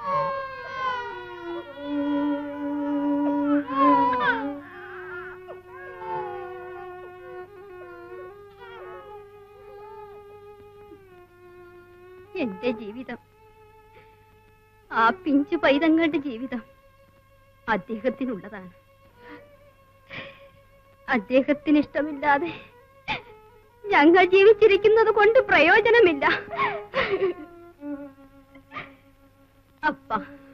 എന്റെ ജീവിതം ആ പിഞ്ചു പൈതങ്ങളുടെ ജീവിതം അദ്ദേഹത്തിനുള്ളതാണ് അദ്ദേഹത്തിന് ഇഷ്ടമില്ലാതെ ഞങ്ങൾ ജീവിച്ചിരിക്കുന്നത് കൊണ്ട് പ്രയോജനമില്ല അപ്പ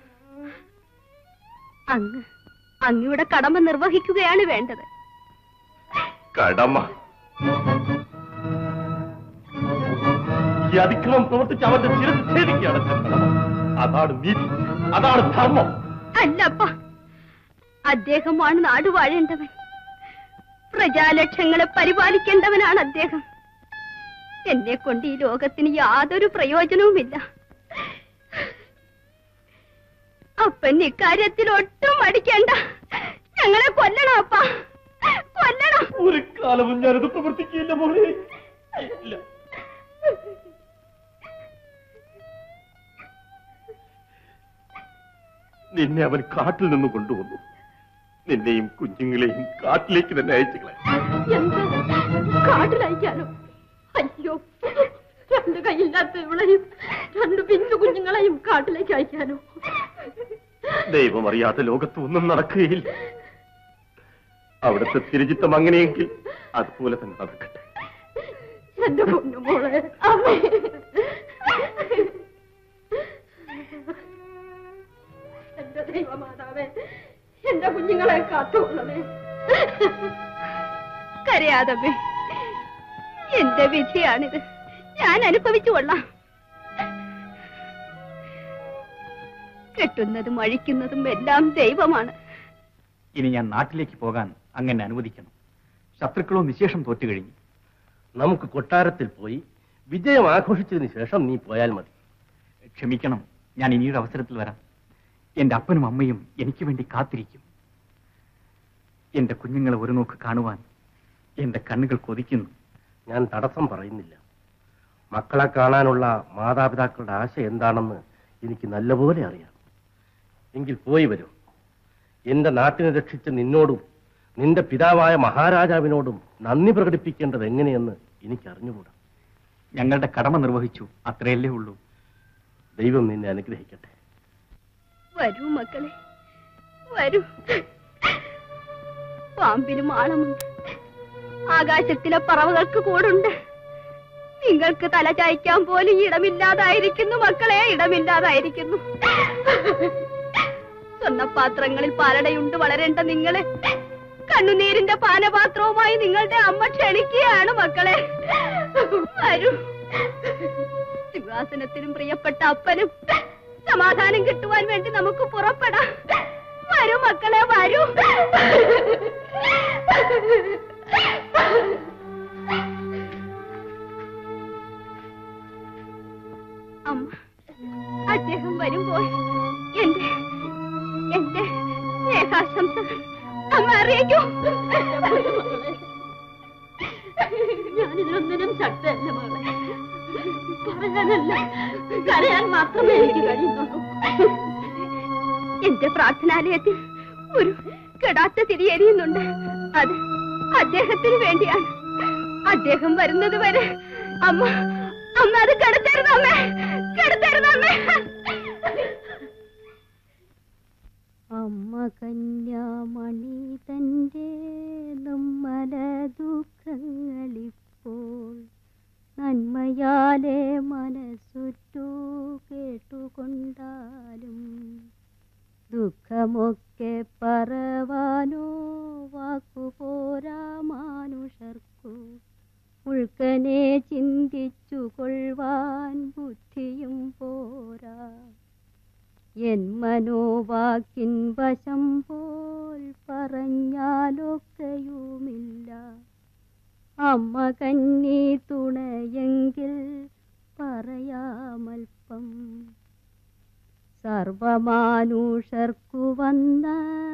അങ്ങ് അങ്ങയുടെ കടമ നിർവഹിക്കുകയാണ് വേണ്ടത് കടമ ഈ അതിക്രമം പ്രവർത്തിച്ച് അവന്റെ ശിരസ് ഛേദിക്കുകയാണ് ഞാൻ കടമ അതാണ് നീതി അതാണ് ധർമ്മം അല്ലപ്പ അദ്ദേഹമാണ് നാട് വാഴേണ്ടവൻ പ്രജാലക്ഷങ്ങളെ പരിപാലിക്കേണ്ടവനാണ് അദ്ദേഹം എന്നെ കൊണ്ട് ഈ ലോകത്തിന് യാതൊരു പ്രയോജനവുമില്ല അപ്പൻ ഇക്കാര്യത്തിൽ ഒട്ടും മടിക്കേണ്ട ഞങ്ങളെ കൊല്ലണം അപ്പ കൊല്ലണം ഒരു കാലവും ഞാനത് പ്രവർത്തിക്കില്ല മോളെ ഇല്ല നിന്നെ അവൻ കാട്ടിൽ നിന്ന് കൊണ്ടുവന്നു നിന്നെയും കുഞ്ഞുങ്ങളെയും കാട്ടിലേക്ക് തന്നെ അയച്ചുകളെ എന്ത് കാട്ടിലയക്കാനോ അയ്യോ രണ്ട് കൈയില്ലാത്ത ഇവളെയും രണ്ട് പിഞ്ചു കുഞ്ഞുങ്ങളെയും കാട്ടിലേക്ക് അയക്കാനോ ദൈവം അറിയാത്ത ലോകത്ത് ഒന്നും നടക്കുകയില്ല അവിടുത്തെ തിരുചിത്തം അങ്ങനെയെങ്കിൽ അതുപോലെ തന്നെ നടക്കട്ടെ എന്റെ പൊന്നുമോളെ അമ്മേ എന്റെ ദൈവമാതാവേ എന്റെ കുഞ്ഞുങ്ങളെ കാത്തുകൊള്ളണേ കരയാതമ്മേ എന്റെ വിധിയാണിത് ഞാൻ അനുഭവിച്ചു കൊള്ളാം കെട്ടുന്നതും അഴിക്കുന്നതും എല്ലാം ദൈവമാണ് ഇനി ഞാൻ നാട്ടിലേക്ക് പോകാൻ അങ്ങനെ അനുവദിക്കണം ശത്രുക്കളോ നിശേഷം തോറ്റു കഴിഞ്ഞു നമുക്ക് കൊട്ടാരത്തിൽ പോയി വിജയം ആഘോഷിച്ചതിന് ശേഷം നീ പോയാൽ മതി ക്ഷമിക്കണം ഞാൻ ഇനിയൊരു അവസരത്തിൽ വരാം എന്റെ അപ്പനും അമ്മയും എനിക്ക് വേണ്ടി കാത്തിരിക്കും എന്റെ കുഞ്ഞുങ്ങളെ ഒരു നോക്ക് കാണുവാൻ എന്റെ കണ്ണുകൾ കൊതിക്കുന്നു ഞാൻ തടസ്സം പറയുന്നില്ല മക്കളെ കാണാനുള്ള മാതാപിതാക്കളുടെ ആശ എന്താണെന്ന് എനിക്ക് നല്ലപോലെ അറിയാം എങ്കിൽ പോയി വരൂ എന്റെ നാട്ടിനെ രക്ഷിച്ച നിന്നോടും നിന്റെ പിതാവായ മഹാരാജാവിനോടും നന്ദി പ്രകടിപ്പിക്കേണ്ടത് എങ്ങനെയെന്ന് എനിക്ക് അറിഞ്ഞുകൂടാ ഞങ്ങളുടെ കടമ നിർവഹിച്ചു അത്രയല്ലേ ഉള്ളൂ ദൈവം നിന്നെ അനുഗ്രഹിക്കട്ടെ വരൂ മക്കളെ വരൂ പാമ്പിനും ആളമുണ്ട് ആകാശത്തിലെ പറവകൾക്ക് കൂടുണ്ട് നിങ്ങൾക്ക് തല ചായ്ക്കാൻ പോലും ഇടമില്ലാതായിരിക്കുന്നു മക്കളെ ഇടമില്ലാതായിരിക്കുന്നു സ്വർണ്ണപാത്രങ്ങളിൽ പാലടയുണ്ട് വളരേണ്ട നിങ്ങളെ കണ്ണുനീരിന്റെ പാനപാത്രവുമായി നിങ്ങളുടെ അമ്മ ക്ഷണിക്കുകയാണ് മക്കളെ വരൂ സിംഹാസനത്തിനും പ്രിയപ്പെട്ട അപ്പനും സമാധാനം കിട്ടുവാൻ വേണ്ടി നമുക്ക് പുറപ്പെടാം വരൂ മക്കളെ വരൂ അമ്മ അദ്ദേഹം വരുമ്പോൾ എന്റെ എന്റെ സ്നേഹാശംസകൾ അമ്മ അറിയിക്കൂ ഞാനിതിലൊന്നിനും ശക്തയല്ല മകളെ പറയാനല്ല കരയാൻ മാത്രമേ എനിക്ക് കഴിയുന്നുള്ളൂ എന്റെ പ്രാർത്ഥനാലയത്തിൽ ഒരു കെടാത്ത തിരി എരിയുന്നുണ്ട് അത് അദ്ദേഹത്തിന് വേണ്ടിയാണ് അദ്ദേഹം വരുന്നത് വരെ അമ്മ അമ്മ അത് കെടുത്തരുന്നമ്മേ കെടുത്തരുന്നമ്മേ അമ്മ കന്യാമണി തന്റെ നമ്മല ദുഃഖങ്ങളിപ്പോൾ നന്മയാലെ മനസ്സുറ്റു കേട്ടുകൊണ്ടാലും ദുഃഖമൊക്കെ പറവാനോ വാക്കുപോരാ മാനുഷർക്കു ഉൾക്കനെ ചിന്തിച്ചു കൊള്ളുവാൻ ബുദ്ധിയും പോരാ എൻ മനോവാക്കിൻ വശം പോൽ പറഞ്ഞാലൊക്കെയുമില്ല അമ്മ കന്നി തുണയെങ്കിൽ പറയാമൽപ്പം സർവമാനുഷർക്കു വന്ന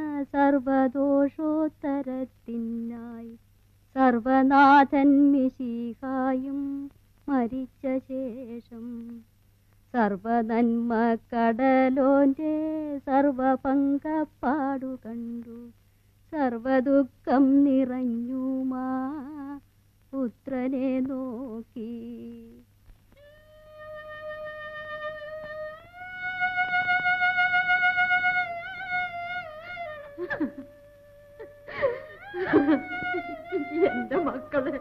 സർവദോഷോത്തരത്തിനായി സർവനാഥൻ മിശിഹായും മരിച്ച ശേഷം സർവനന്മ കടലോന്റെ സർവപങ്കപ്പാടു കണ്ടു സർവദുഃഖം നിറഞ്ഞുമാ പുത്രനെ നോക്കി എന്റെ മക്കളെ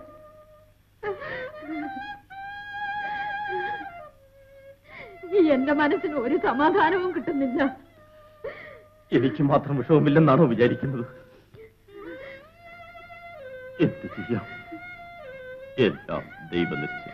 എന്റെ മനസ്സിന് ഒരു സമാധാനവും കിട്ടുന്നില്ല എനിക്ക് മാത്രം വിഷമമില്ലെന്നാണോ വിചാരിക്കുന്നത് എന്ത് ചെയ്യാം എല്ലാം ദൈവനിശ്ചയം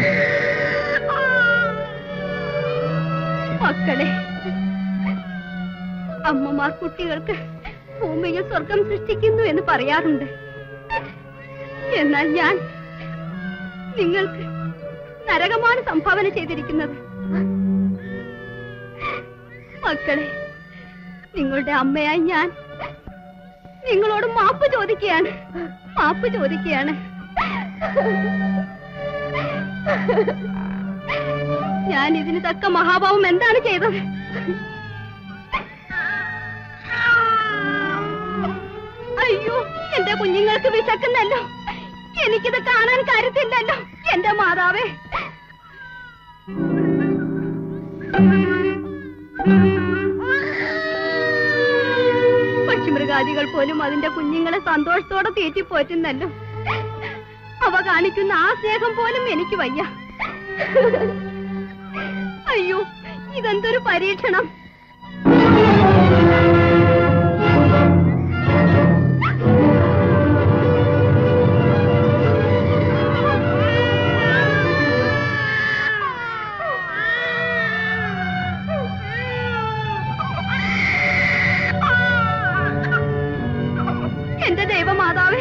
മക്കളെ അമ്മമാർ കുട്ടികൾക്ക് ഭൂമിയിൽ സ്വർഗം സൃഷ്ടിക്കുന്നു എന്ന് പറയാറുണ്ട് എന്നാൽ ഞാൻ നിങ്ങൾക്ക് നരകമാണ് സംഭാവന ചെയ്തിരിക്കുന്നത് മക്കളെ നിങ്ങളുടെ അമ്മയായി ഞാൻ നിങ്ങളോട് മാപ്പ് ചോദിക്കുകയാണ് മാപ്പ് ചോദിക്കുകയാണ് ഞാൻ ഇതിന് തക്ക മഹാഭാവം എന്താണ് ചെയ്തത് അയ്യോ എന്റെ കുഞ്ഞുങ്ങൾക്ക് വിശക്കുന്നല്ലോ എനിക്കിത് കാണാൻ കരുത്തില്ലല്ലോ എന്റെ മാതാവേ പക്ഷിമൃഗാദികൾ പോലും അതിന്റെ കുഞ്ഞുങ്ങളെ സന്തോഷത്തോടെ തീറ്റിപ്പോറ്റുന്നല്ലോ അവ കാണിക്കുന്ന ആ സ്നേഹം പോലും എനിക്ക് വയ്യ അയ്യോ ഇതെന്തൊരു പരീക്ഷണം എന്റെ ദൈവമാതാവേ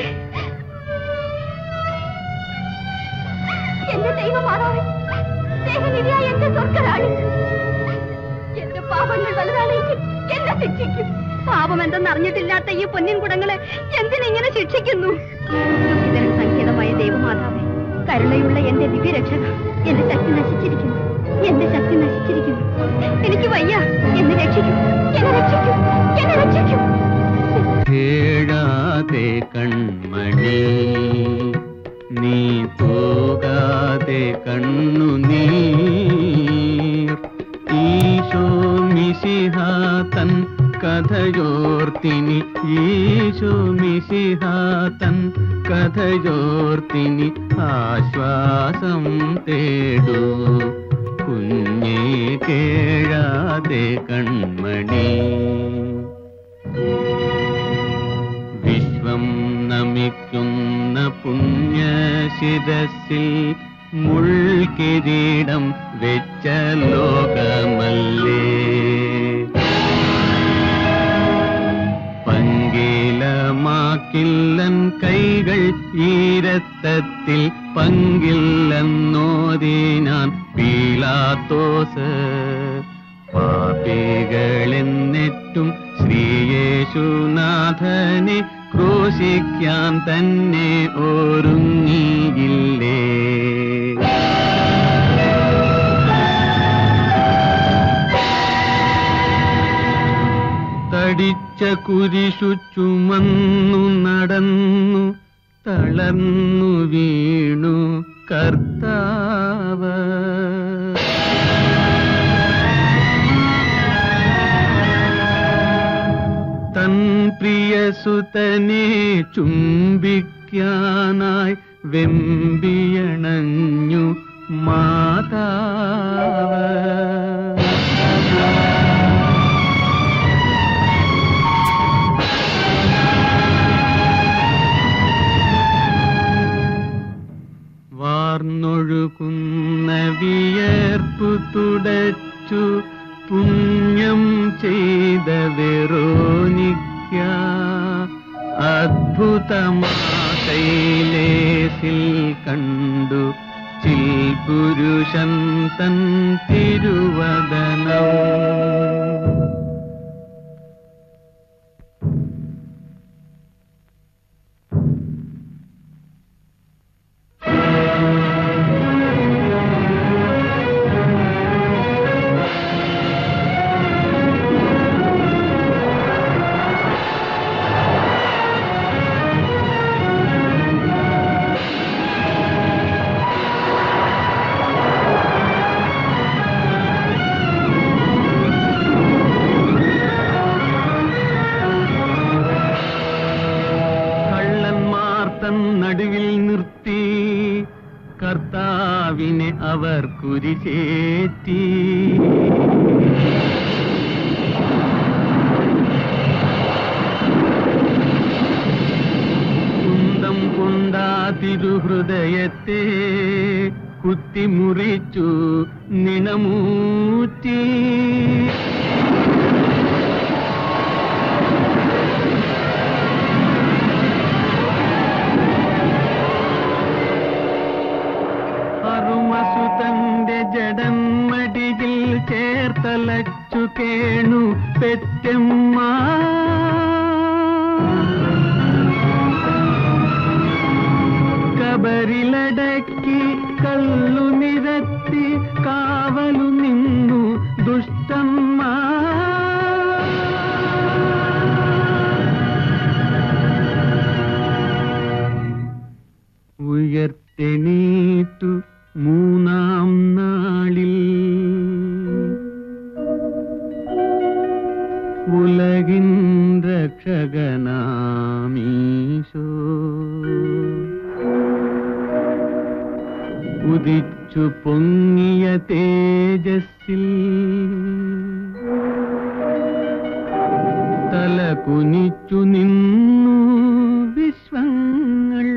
എന്റെ ദൈവമാതാവേ സ്നേഹനിധിയായ എന്റെ സ്വർഗരാണി എന്റെ പാപങ്ങൾ വലുതാണെങ്കിൽ എന്നെ ശിക്ഷിക്കും പാപം എന്തെന്നറിഞ്ഞിട്ടില്ലാത്ത ഈ പൊന്നിൻ കുടങ്ങളെ എന്തിനിങ്ങനെ ശിക്ഷിക്കുന്നു ഇതിന് സംഗീതമായ ദൈവമാതാവേ കരുണയുള്ള എന്റെ ദിവ്യരക്ഷക എന്റെ ശക്തി നശിച്ചിരിക്കുന്നു എന്റെ ശക്തി നശിച്ചിരിക്കുന്നു എനിക്ക് വയ്യ എന്നെ രക്ഷിക്കും എന്നെ രക്ഷിക്കും എന്നെ രക്ഷിക്കും കേഴാതെ കൺമണി നീ പോകാതെ കണ്ണു നീർ ഈശോ മിശിഹാതൻ കഥയോർത്തിനി ഈശോ മിശിഹാതൻ കഥയോർത്തിനി ആശ്വാസം തേടൂ കുഞ്ഞേ കേഴാതെ കൺമണി വിശ്വം നമിക്കുന്ന പുണ്യശിരസിൽ മുൾക്കിരീടം വെച്ച ലോകമല്ലേ പങ്കിലമാക്കില്ലൻ കൈകൾ ഈരത്തത്തിൽ പങ്കില്ലെന്നോതി ഞാൻ പീലാത്തോസ് പാപികളെന്നെറ്റും ശ്രീയേശുനാഥനെ ക്രൂശിക്കാൻ തന്നെ ഒരുങ്ങിയില്ലേ തടിച്ച കുരിശു ചുമന്നു നടന്നു തളർന്നു വീണു കർത്താവ് തൻ പ്രിയസുതനെ ചുംബിക്കാനായി വെമ്പിയണഞ്ഞു മാതാവ് വാർന്നൊഴുകുന്ന വിയർപ്പു തുടച്ചു പുണ്യം ചെയ്ത വെറോനിക്ക അദ്ഭുതമാശൈലേസിൽ കണ്ടു ചിൽ പുരുഷൻ തൻ തിരുവദനം കള്ളന്മാർ തൻ നടുവിൽ നിർത്തി കർത്താവിനെ അവർ കുരിശേറ്റി കുന്തം കൊണ്ടാ തിരുഹൃദയത്തെ കുത്തിമുറിച്ചു നിണമൂറ്റി തലച്ചു കേണു പെറ്റമ്മ കബറിലടക്കി കല്ലു നിരത്തി കാവലു നിന്നു ദുഷ്ടമ്മ ഉയർത്തെണീറ്റു മൂന്നാം നാളിൽ ഉലകിൻ രക്ഷകനാമീശോ ഉദിച്ചു പൊങ്ങിയ തേജസ്സിൽ തല കുനിച്ചു നിന്നു വിശ്വങ്ങൾ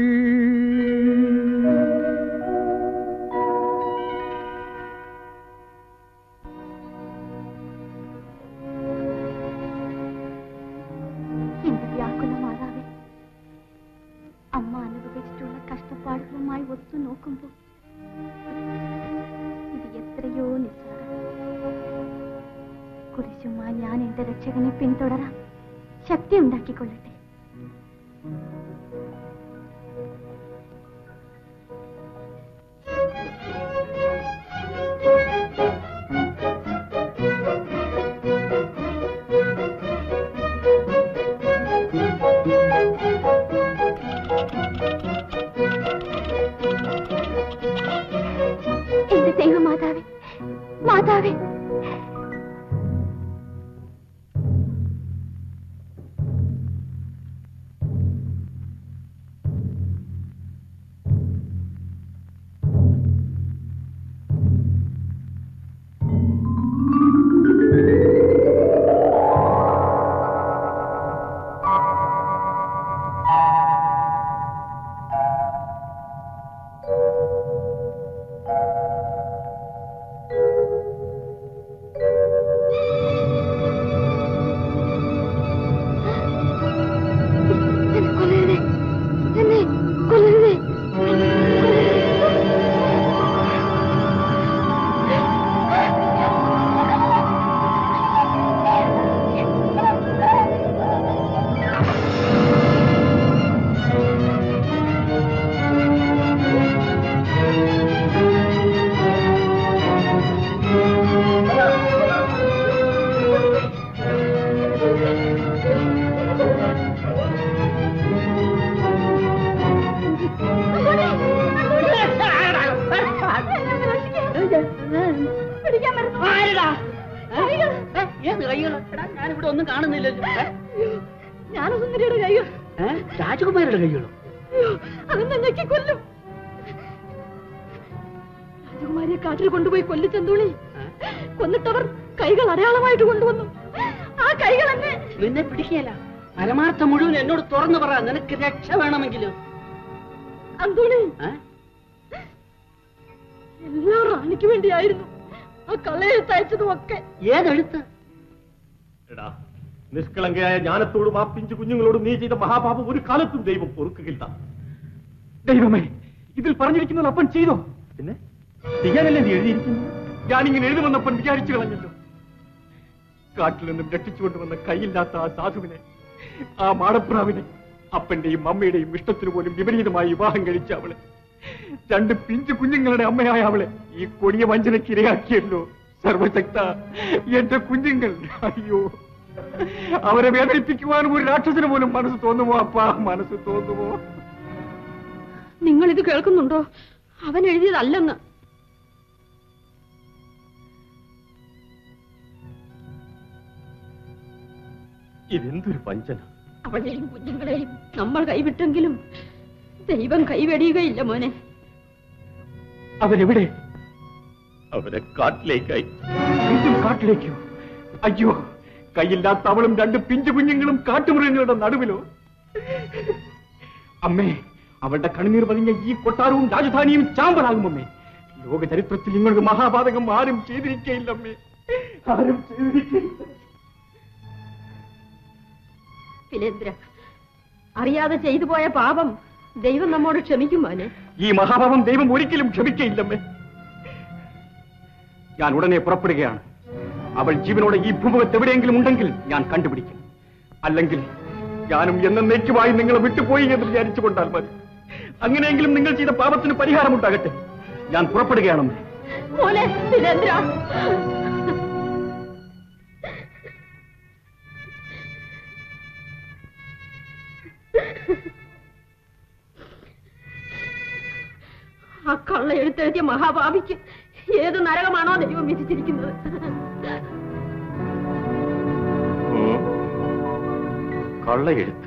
എന്റെ വ്യാകുല മാതാവേ അമ്മ അനുഭവിച്ചിട്ടുള്ള കഷ്ടപ്പാടുകളുമായി ഒത്തു നോക്കുമ്പോൾ ഇത് എത്രയോ നിസ്സാരം കുരിശുമായി ഞാൻ എന്റെ രക്ഷകനെ പിന്തുടരാം ശക്തി ഉണ്ടാക്കിക്കൊള്ളട്ടെ എന്റെ ദൈവമാതാവേ മാതാവേ എന്നെ കൊല്ലരുതേ എന്നെ കൊല്ലരുതേ പിടിക്കാൻ പറ്റുന്നു ഏത് കൈകൾ ഞാനിവിടെ ഒന്നും കാണുന്നില്ലല്ലോ ഏ? ഞാനസുന്ദരിയുടെ കൈകൾ ഏ? രാജകുമാരിയുടെ കൈകളോ അവൻ ഞെക്കി കൊല്ലും രാജകുമാരിയെ കാട്ടിൽ കൊണ്ടുപോയി കൊല്ലിച്ചെന്തോളി കൊന്നിട്ടവർ കൈകൾ അടയാളമായിട്ട് കൊണ്ടുവന്നു ആ കൈകൾ എന്നെ നിന്നെ പിടിക്കുകയല്ല പരമാർത്ഥം മുഴുവൻ എന്നോട് തുറന്നു പറ നിനക്ക് രക്ഷ വേണമെങ്കിലും അന്തോണി ഏ? എല്ലാം റാണിക്ക് വേണ്ടിയായിരുന്നു ആ കള്ളയെഴുത്തയച്ചതും ഒക്കെ ഏതെഴുത്ത് എടാ നിഷ്കളങ്കയായ ജ്ഞാനത്തോടും ആ പിഞ്ചു കുഞ്ഞുങ്ങളോടും നീ ചെയ്ത മഹാപാപം ഒരു കാലത്തും ദൈവം പൊറുക്കുകയില്ല ദൈവമേ ഇതിൽ പറഞ്ഞിരിക്കുന്നത് അപ്പൻ ചെയ്തോ പിന്നെ ചെയ്യാനല്ലേ നീ എഴുതിയിരിക്കുന്നു ഞാനിങ്ങനെ എഴുതുമെന്നപ്പൻ വിചാരിച്ചു കളഞ്ഞല്ലോ കാട്ടിൽ നിന്നും രക്ഷിച്ചുകൊണ്ടുവന്ന കൈയില്ലാത്ത ആ സാധുവിനെ ആ മാടപ്രാവിനെ അപ്പന്റെയും അമ്മയുടെയും ഇഷ്ടത്തിനു പോലും വിപരീതമായി വിവാഹം കഴിച്ച അവളെ രണ്ട് പിഞ്ചു കുഞ്ഞുങ്ങളുടെ അമ്മയായ അവളെ ഈ കൊടിയ വഞ്ചനയ്ക്ക് ഇരയാക്കിയല്ലോ സർവശക്ത എന്റെ കുഞ്ഞുങ്ങൾ അയ്യോ അവരെ വേദനിപ്പിക്കുവാനും ഒരു രാക്ഷസിന് പോലും മനസ്സ് തോന്നുമോ അപ്പാ മനസ്സ് തോന്നുമോ നിങ്ങൾ ഇത് കേൾക്കുന്നുണ്ടോ അവൻ എഴുതിയതല്ലെന്ന് ഇതെന്തൊരു വഞ്ചന അവളെയും കുഞ്ഞുങ്ങളെയും നമ്മൾ കൈവിട്ടെങ്കിലും ദൈവം കൈവെടിയുകയില്ല മോനെ അവരെവിടെ അവരെ കാട്ടിലേക്കായി വീണ്ടും കാട്ടിലേക്കോ അയ്യോ കയ്യില്ലാത്ത അവളും രണ്ട് പിഞ്ചു കുഞ്ഞുങ്ങളും കാട്ടുമൃഗങ്ങളുടെ നടുവിലോ അമ്മേ അവളുടെ കണ്ണുനീർ പതിഞ്ഞ ഈ കൊട്ടാരവും രാജധാനിയും ചാമ്പലാകും അമ്മേ ലോക ചരിത്രത്തിൽ നിങ്ങൾക്ക് മഹാപാതകം ആരും ചെയ്തിരിക്കയില്ലമ്മേ ആരും ചെയ്തിരിക്കയില്ല ഫിലേന്ദ്ര അറിയാതെ ചെയ്തു പോയ പാപം ദൈവം നമ്മോട് ക്ഷമിക്കും മോനെ ഈ മഹാപാപം ദൈവം ഒരിക്കലും ക്ഷമിക്കയില്ലമ്മേ ഞാൻ ഉടനെ പുറപ്പെടുകയാണ് അവൾ ജീവനോടെ ഈ ഭൂമുഖത്ത് എവിടെയെങ്കിലും ഉണ്ടെങ്കിൽ ഞാൻ കണ്ടുപിടിക്കും അല്ലെങ്കിൽ ഞാനും എന്നേക്കുമായി നിങ്ങളെ വിട്ടുപോയി എന്ന് വിചാരിച്ചുകൊണ്ടാൽ മതി അങ്ങനെയെങ്കിലും നിങ്ങൾ ചെയ്ത പാപത്തിന് പരിഹാരമുണ്ടാകട്ടെ ഞാൻ പുറപ്പെടുകയാണെന്ന് മോനെ സുരേന്ദ്ര ആ കള്ള എഴുത്തെഴുതിയ മഹാഭാവിക്ക് ഏത് നരകമാണോ ദൈവം വിധിച്ചിരിക്കുന്നത് കള്ളയെഴുത്ത്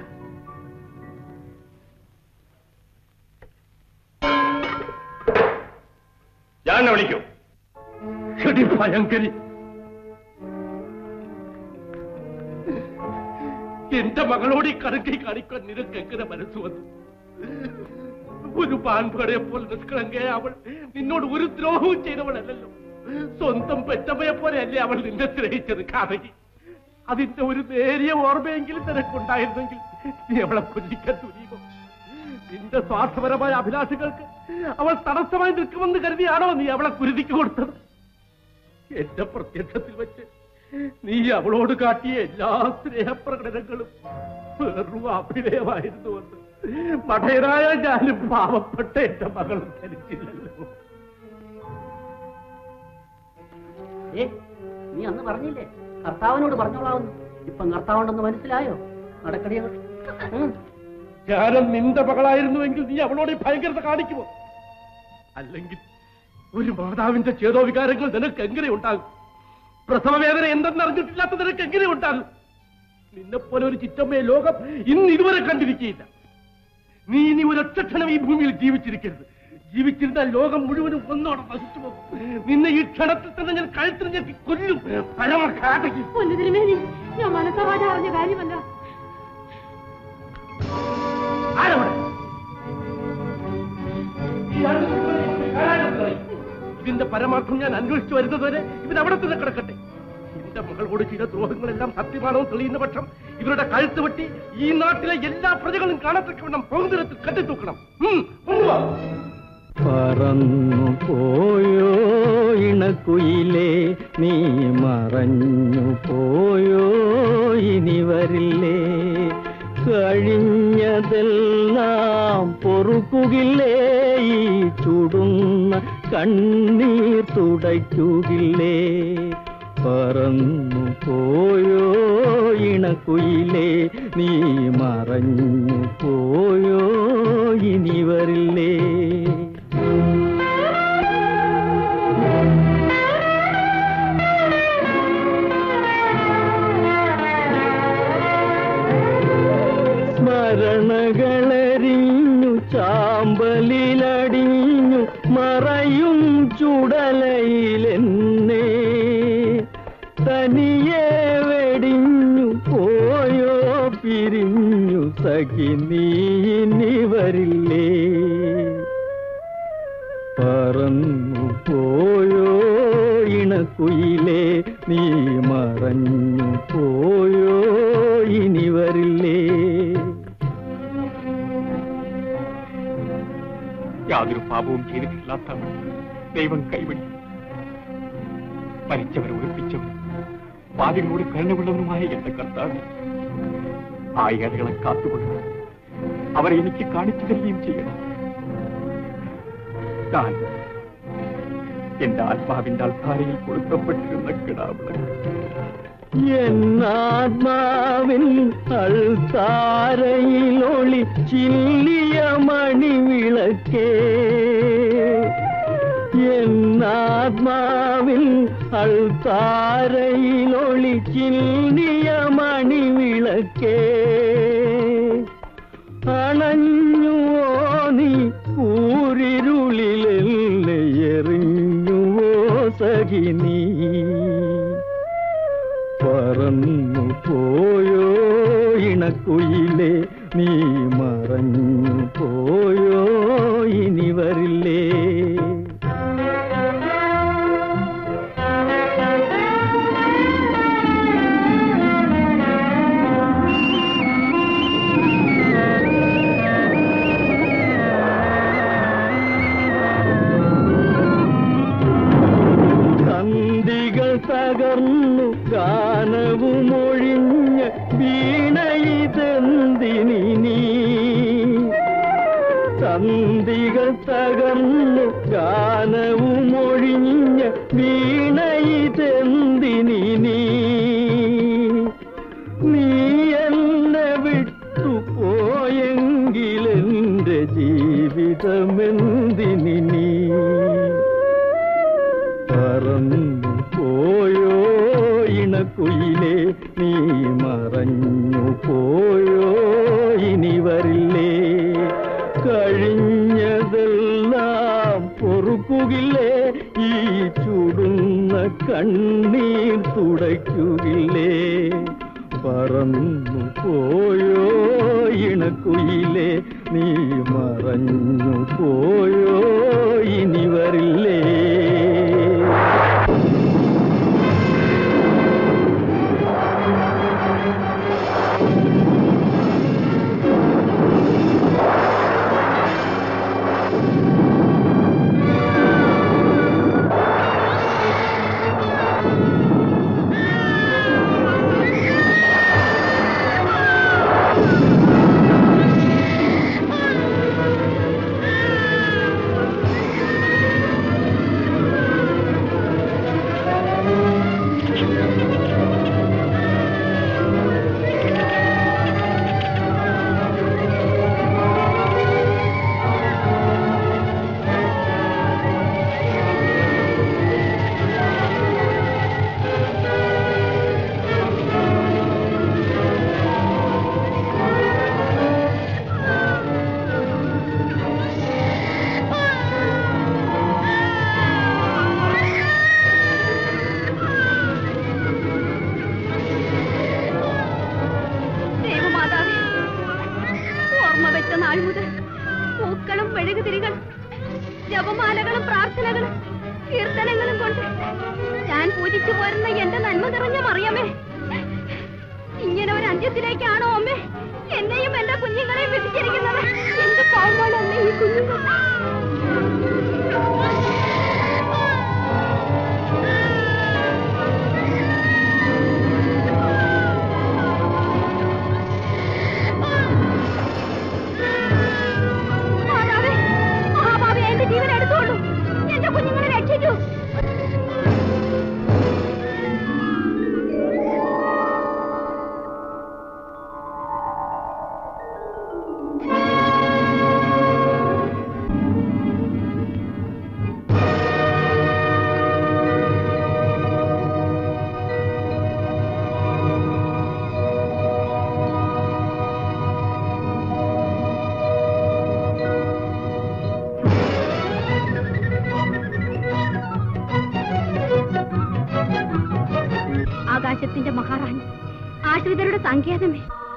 ഞാൻ വിളിക്കൂ എടി ഭയങ്കരി എന്റെ മകളോട് ഈ കണക്കി കാണിക്കാൻ നിനക്ക് എങ്ങനെ മനസ്സ് വന്നു ഒരു പാൻപടയെ പോലെ നിഷ്കളങ്കയെ അവൾ നിന്നോട് ഒരു ദ്രോഹവും ചെയ്തവളല്ലല്ലോ സ്വന്തം പെറ്റമ്മയെ പോലെയല്ലേ അവൾ നിന്നെ സ്നേഹിച്ചത് കാതകി അതിന്റെ ഒരു നേരിയ ഓർമ്മയെങ്കിലും നിനക്കുണ്ടായിരുന്നെങ്കിൽ നീ അവളെ കൊല്ലിക്കാൻ തുനിയുമോ നിന്റെ സ്വാർത്ഥപരമായ അഭിലാഷങ്ങൾക്ക് അവൾ തടസ്സമായി നിൽക്കുമെന്ന് കരുതിയാണോ നീ അവളെ കുരുതിക്ക് കൊടുത്തത് എന്റെ പ്രത്യക്ഷത്തിൽ വെച്ച് നീ അവളോട് കാട്ടിയ എല്ലാ സ്നേഹപ്രകടനങ്ങളും വെറും അഭിനയമായിരുന്നുവെന്ന് മഠയനായ ഞാനും പാവപ്പെട്ട എന്റെ മകൾ ധരിച്ചില്ലല്ലോ ഏ നീ അന്ന് പറഞ്ഞില്ലേ കർത്താവിനോട് പറഞ്ഞോളാവുന്നു ഇപ്പൊ കർത്താവുണ്ടെന്ന് മനസ്സിലായോ നടക്കടി അങ്ങോട്ട്. ഉം. ഞാനും നിന്റെ മകളായിരുന്നുവെങ്കിൽ നീ അവളോട് ഈ ഭയങ്കരത കാണിക്കുമോ അല്ലെങ്കിൽ ഒരു മാതാവിന്റെ ചേതോ വികാരങ്ങൾ നിനക്ക് എങ്ങനെ ഉണ്ടാകും പ്രസവ വേദന എന്തെന്നറിഞ്ഞിട്ടില്ലാത്ത നിനക്ക് എങ്ങനെ ഉണ്ടാകും നിന്നെപ്പോലെ ഒരു ചിറ്റമ്മയെ ലോകം ഇന്ന് ഇതുവരെ കണ്ടിരിക്കുകയില്ല നീ ഇനി ഒരൊറ്റ ക്ഷണം ഈ ഭൂമിയിൽ ജീവിച്ചിരിക്കരുത് ജീവിച്ചിരുന്നാൽ ലോകം മുഴുവനും ഒന്നോടെ നശിച്ചു പോകും നിന്നെ ഈ ക്ഷണത്തിൽ തന്നെ ഞാൻ കഴുത്തിൽ ഞെക്കി കൊല്ലും പരമഘാതകി പൊന്നു തിരുമേനി ഞാൻ മനസ്സവാടെ അറിഞ്ഞ കാര്യമല്ല ആരവിടെ ഇതിന്റെ പരമാർത്ഥം ഞാൻ അന്വേഷിച്ചു വരുന്നതുവരെ ഇവൻ അവിടെ തന്നെ കിടക്കട്ടെ എന്റെ മകളോട് ചെയ്ത ദ്രോഹങ്ങളെല്ലാം സത്യമാണോ തെളിയുന്ന പക്ഷം ഇവരുടെ കഴുത്ത് വെട്ടി ഈ നാട്ടിലെ എല്ലാ പ്രജകളും കാണത്തക്കവണ്ണം പൊതുനിരത്തിൽ കെട്ടിത്തൂക്കണം ഉം, കൊണ്ടുവാ. പറന്നു പോയോ ഇണക്കുയിലേ നീ മറഞ്ഞു പോയോ ഇനി വരില്ലേ കഴിഞ്ഞതെല്ലാം പൊറുക്കുകില്ലേ ഈ ചുടുന്ന കണ്ണീർ തുടയ്ക്കുകില്ലേ പറന്നു പോയോ ഇണക്കുയിലേ നീ മറഞ്ഞു പോയോ ഇനി വരില്ലേ സ്മരണകളരിഞ്ഞു ചാമ്പലിലടിഞ്ഞു മറയും ചുടലയിലെന്നെ തനിയെ വെടിഞ്ഞു പോയോ പിരിഞ്ഞു സഖി നീ ഇനി വരില്ലേ പറന്നു പോയോ ഇണക്കുയിലേ നീ മറഞ്ഞു പോയോ ഇനി വരില്ലേ യാതൊരു പാപവും ചെയ്തിട്ടില്ലാത്ത അവൾ ദൈവം കൈവടി മരിച്ചവരെ ഒളിപ്പിച്ചവരും പാതികളോട് കരുണവുള്ളവരുമായ എന്റെ കർത്താവ് ആ ഏഴകളെ കാത്തുകൊണ്ട് അവരെ എനിക്ക് കാണിച്ചു തരികയും ചെയ്യണം താൻ എന്റെ ആത്മാവിന്റെ അൾത്താരയിൽ കൊടുക്കപ്പെട്ടിരുന്ന കിടാവിളക്ക് എന്നാത്മാവിൻ അൾത്താരയിലൊളി ചില്ലിയ മണിവിളക്കേ എന്നാത്മാവിൽ അൾത്താരയിലൊളി ചില്ലിയ മണിവിളക്കേ അണഞ്ഞുവോ നീ ഊരിരുളിലെന്നെ എറിഞ്ഞുവോ സഖിനീ പറന്നു പോയോ ഇണക്കുയിലേ നീ മറഞ്ഞു പോയോ ഇനി വരില്ലേ സന്ധികൾ തകർന്നു തുടയ്ക്കുകില്ലേ ഈ ചുടുന്ന കണ്ണീർ തുടയ്ക്കുകില്ലേ പറന്നു പോയോ ഇണക്കുയിലേ നീ മറഞ്ഞു പോയോ ഇനി വരില്ലേ ദേവമാതാവേ ഓർമ്മ വെച്ച നാൾ മുതൽ പൂക്കളും മെഴുകുതിരികൾ ജപമാലകളും പ്രാർത്ഥനകളും കീർത്തനങ്ങളും കൊണ്ട് ഞാൻ പൂജിച്ചു പോരുന്ന എന്റെ നന്മ നിറഞ്ഞ മറിയമേ ഇങ്ങനെ ഒരു അന്ത്യത്തിലേക്കാണോ അമ്മേ എന്നെയും എന്റെ കുഞ്ഞുങ്ങളെയും വിധിച്ചിരിക്കുന്നത് എന്റെ പാവമാണ് അമ്മേ ഈ കുഞ്ഞുങ്ങൾ മാതാവേ മഹാഭാവി എന്റെ ജീവൻ എടുത്തോളൂ എന്റെ കുഞ്ഞുങ്ങളെ രക്ഷിക്കൂ ആകാശത്തിന്റെ മഹാറാണി ആശ്രിതരുടെ സങ്കേതമേ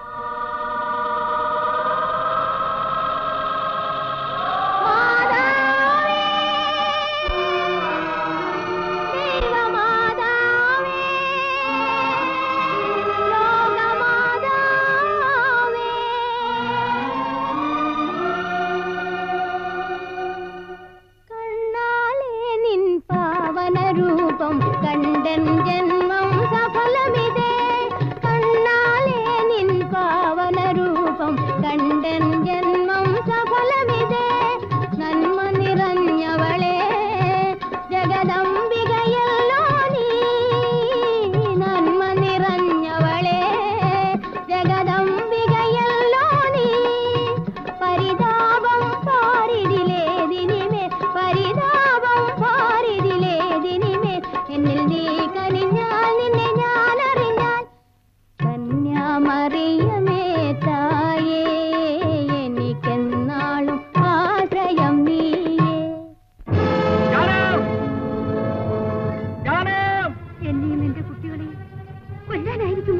കണ്ണാലേ നിൻ പാവന രൂപം കണ്ടൻ ജന്മം സഫലമിതേ കണ്ണാലേ നിൻ പാവന രൂപം കണ്ടൻ ജന്മം സഫലമിതേ നന്മ നിറഞ്ഞവളെ ജഗദംബികയല്ലോ നീ നന്മ നിറഞ്ഞവളെ ജഗദംബികയല്ലോ നീ പരിതാപം പാരിതിലേതിനിമേ പരിതാപം പാരിതിലേതിനിമേ എന്നിൽ നീ കനിഞ്ഞാൽ നിന്നെ ഞാൻ അറിഞ്ഞാൽ കന്യാമറിയമേ തായേ എനിക്കെന്നാളും ആശ്രയം നീയേ എന്നെയും എന്റെ കുട്ടികളെയും കൊല്ലാനായിരിക്കുമോ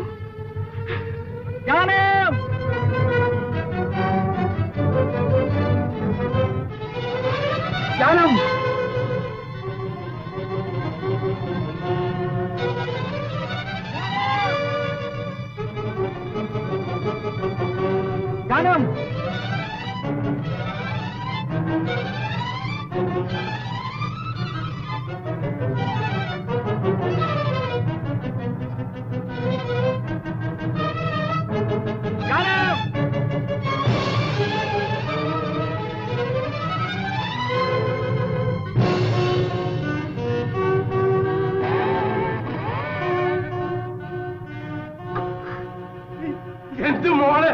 ജാനം ജാനം എന്റെ മോളെ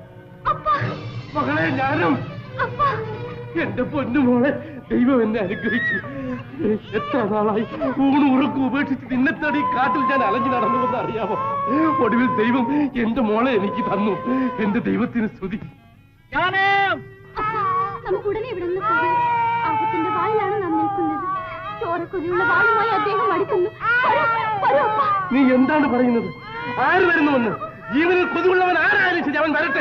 മകളെ ഞാനും എന്റെ പൊന്നു മോളെ ദൈവം എന്നെ അനുഗ്രഹിച്ചു എത്ര നാളായി ഊണ് ഉറക്കം ഉപേക്ഷിച്ച് നിന്നെത്തടി കാട്ടിൽ ഞാൻ അലഞ്ഞു നടന്നുവെന്ന് അറിയാമോ ഒടുവിൽ ദൈവം എന്റെ മോളെ എനിക്ക് തന്നു എന്റെ ദൈവത്തിന് സ്തുതി നമുക്ക് ഉടനെ ഇവിടെ നിന്ന് പോകണം ആപത്തിന്റെ വായിലാണ് നാം നിൽക്കുന്നത് കൊതിയുള്ള വാളുമായി അദ്ദേഹം അടുക്കുന്നു വരൂ, വരൂ, അപ്പ. നീ എന്താണ് പറയുന്നത് ആര് വരുന്നുവെന്ന് ജീവനിൽ കൊതിവുള്ളവൻ ആരായാലും ശരി അവൻ വരട്ടെ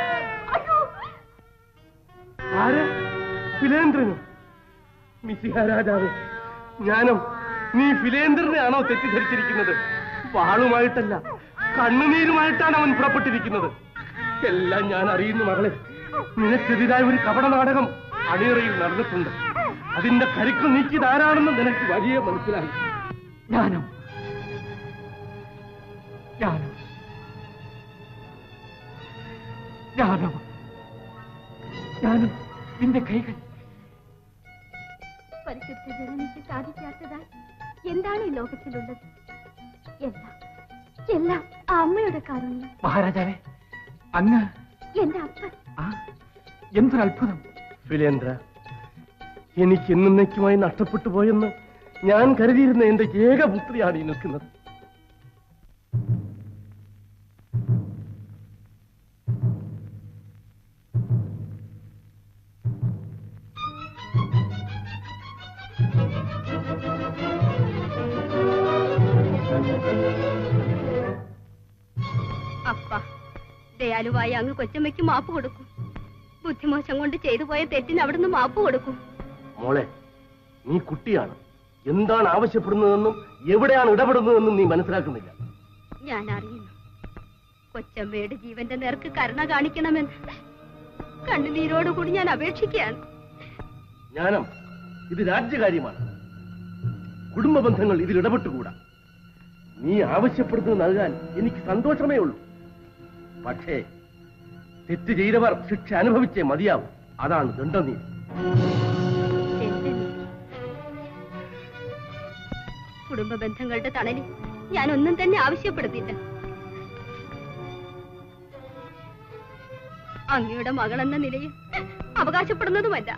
ആര് ഫിലേന്ദ്രനോ മിസിഹ രാജാവ് ഞാനോ നീ ഫിലേന്ദ്രനെയാണോ തെറ്റിദ്ധരിച്ചിരിക്കുന്നത് വാളുമായിട്ടല്ല കണ്ണുനീരുമായിട്ടാണ് അവൻ പുറപ്പെട്ടിരിക്കുന്നത് എല്ലാം ഞാൻ അറിയുന്നു മകളെ നിനക്കെതിരായ ഒരു കപട നാടകം അണിയറയിൽ നടന്നിട്ടുണ്ട് അതിന്റെ കരുക്ക് നീക്കിയതാരാണെന്ന് നിനക്ക് വലിയ മനസ്സിലായി ഞാനും ഞാനും ഞാനും ഞാനും നിന്റെ കൈകൾ പരിശുദ്ധ ജനനിക്ക് സാധിക്കാത്തതായി എന്താണ് ഈ ലോകത്തിലുള്ളത് എല്ലാം എല്ലാം ആ അമ്മയുടെ കാരുണ്യം മഹാരാജാവേ അങ്ങ് എന്റെ അപ്പൻ എന്തൊരു അത്ഭുതം ഫിലേന്ദ്ര എനിക്ക് എന്നേക്കുമായി നഷ്ടപ്പെട്ടു പോയെന്ന് ഞാൻ കരുതിയിരുന്ന എന്റെ ഏകപുത്രിയാണ് ഈ നിൽക്കുന്നത് അപ്പ ദയാലുവായി അങ്ങ് കൊച്ചമ്മയ്ക്ക് മാപ്പ് കൊടുക്കും ബുദ്ധിമോശം കൊണ്ട് ചെയ്തു പോയ തെറ്റിന് അവിടുന്ന് മാപ്പ് കൊടുക്കും മോളെ നീ കുട്ടിയാണ് എന്താണ് ആവശ്യപ്പെടുന്നതെന്നും എവിടെയാണ് ഇടപെടുന്നതെന്നും നീ മനസ്സിലാക്കുന്നില്ല ഞാൻ അറിയുന്നു കൊച്ചമ്മയുടെ ജീവന്റെ നേർക്ക് കരുണ കാണിക്കണമെന്ന് കണ്ണുനീരോടുകൂടി ഞാൻ അപേക്ഷിക്കുകയാണ് ജ്ഞാനം ഇത് രാജ്യകാര്യമാണ് കുടുംബ ബന്ധങ്ങൾ ഇതിൽ ഇടപെട്ടുകൂടാ നീ ആവശ്യപ്പെടുന്നത് നൽകാൻ എനിക്ക് സന്തോഷമേ ഉള്ളൂ പക്ഷേ തെറ്റ് ചെയ്തവർ ശിക്ഷ അനുഭവിച്ചേ മതിയാവും അതാണ് ദണ്ഡനീതി എന്റെ നീതി. കുടുംബ ബന്ധങ്ങളുടെ തണലിൽ ഞാൻ ഒന്നും തന്നെ ആവശ്യപ്പെടുന്നില്ല അങ്ങയുടെ മകളെന്ന നിലയിൽ അവകാശപ്പെടുന്നതുമല്ല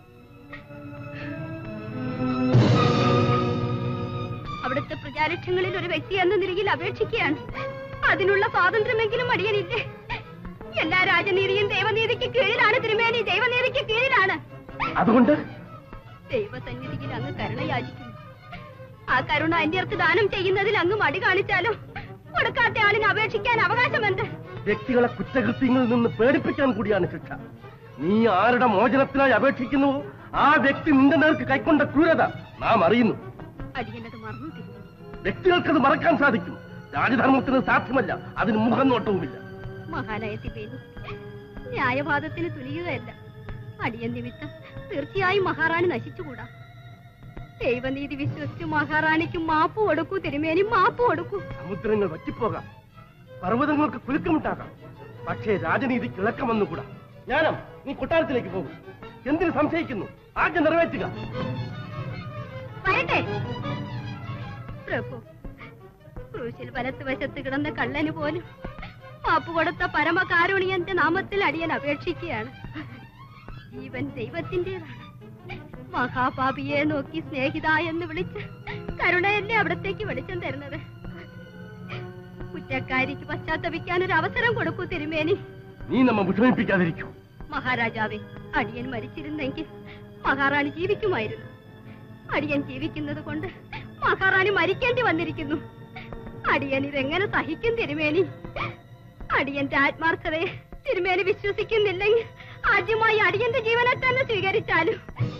അവിടുത്തെ പ്രജാലക്ഷ്യങ്ങളിൽ ഒരു വ്യക്തി എന്ന നിലയിൽ അപേക്ഷിക്കുകയാണ് അതിനുള്ള സ്വാതന്ത്ര്യമെങ്കിലും അടിയനില്ലേ എല്ലാ രാജനീതിയും ദൈവനീതിക്ക് കീഴിലാണ് തിരുമേനി ദൈവനീതിക്ക് കീഴിലാണ് അതുകൊണ്ട് ദൈവസന്നിധിയിൽ അങ്ങ് കരുണ യാചിക്കുന്നു ആ കരുണ അന്യർക്ക് ദാനം ചെയ്യുന്നതിൽ അങ്ങ് മടി കാണിച്ചാലോ കൊടുക്കാത്ത ആളിന് അപേക്ഷിക്കാൻ അവകാശമെന്ത് വ്യക്തികളെ കുറ്റകൃത്യങ്ങളിൽ നിന്ന് പേടിപ്പിക്കാൻ കൂടിയാണ് ശിക്ഷ നീ ആരുടെ മോചനത്തിനായി അപേക്ഷിക്കുന്നുവോ ആ വ്യക്തി നിന്റെ നേർക്ക് കൈക്കൊണ്ട ക്രൂരത നാം അറിയുന്നു അടിയനത് മറന്നു തിരിഞ്ഞു വ്യക്തികൾക്കത് മറക്കാൻ സാധിക്കും രാജധർമ്മത്തിന് സാധ്യമല്ല അതിന് മുഖം നോട്ടവുമില്ല മഹാനായ തിബേനി ന്യായവാദത്തിന് തുനിയുകയല്ല അടിയൻ നിമിത്തം തീർച്ചയായും മഹാറാണി നശിച്ചുകൂടാ ദൈവനീതി വിശ്വസിച്ച് മഹാറാണിക്ക് മാപ്പ് കൊടുക്കൂ തിരുമേനി മാപ്പ് കൊടുക്കൂ സമുദ്രങ്ങൾ വറ്റിപ്പോകാം പർവ്വതങ്ങൾക്ക് കുലുക്കമുണ്ടാകാം പക്ഷേ രാജനീതിക്ക് ഇളക്കം വന്നുകൂടാ ജ്ഞാനം നീ കൊട്ടാരത്തിലേക്ക് പോകും എന്തിന് സംശയിക്കുന്നു ആദ്യം നിറവേറ്റുക വരട്ടെ പ്രഭു ക്രൂശിൽ വലത്തുവശത്ത് കിടന്ന കള്ളന് പോലും മാപ്പ് കൊടുത്ത പരമകാരുണിയന്റെ നാമത്തിൽ അടിയൻ അപേക്ഷിക്കുകയാണ് ജീവൻ ദൈവത്തിന്റേതാണ് മഹാപാപിയെ നോക്കി സ്നേഹിത എന്ന് വിളിച്ച് കരുണയല്ലേ അവിടത്തേക്ക് വെളിച്ചം തരുന്നത് കുറ്റക്കാരിക്ക് പശ്ചാത്തപിക്കാൻ ഒരു അവസരം കൊടുക്കൂ തിരുമേനി നീ നമ്മ വിഷമിപ്പിക്കാതിരിക്കൂ മഹാരാജാവേ അടിയൻ മരിച്ചിരുന്നെങ്കിൽ മഹാറാണി ജീവിക്കുമായിരുന്നു അടിയൻ ജീവിക്കുന്നത് കൊണ്ട് മഹാറാണി മരിക്കേണ്ടി വന്നിരിക്കുന്നു അടിയൻ ഇതെങ്ങനെ സഹിക്കും തിരുമേനി അടിയന്റെ ആത്മാർത്ഥതയെ തിരുമേനി വിശ്വസിക്കുന്നില്ലെങ്കിൽ ആദ്യമായി അടിയന്റെ ജീവനെ തന്നെ സ്വീകരിച്ചാലും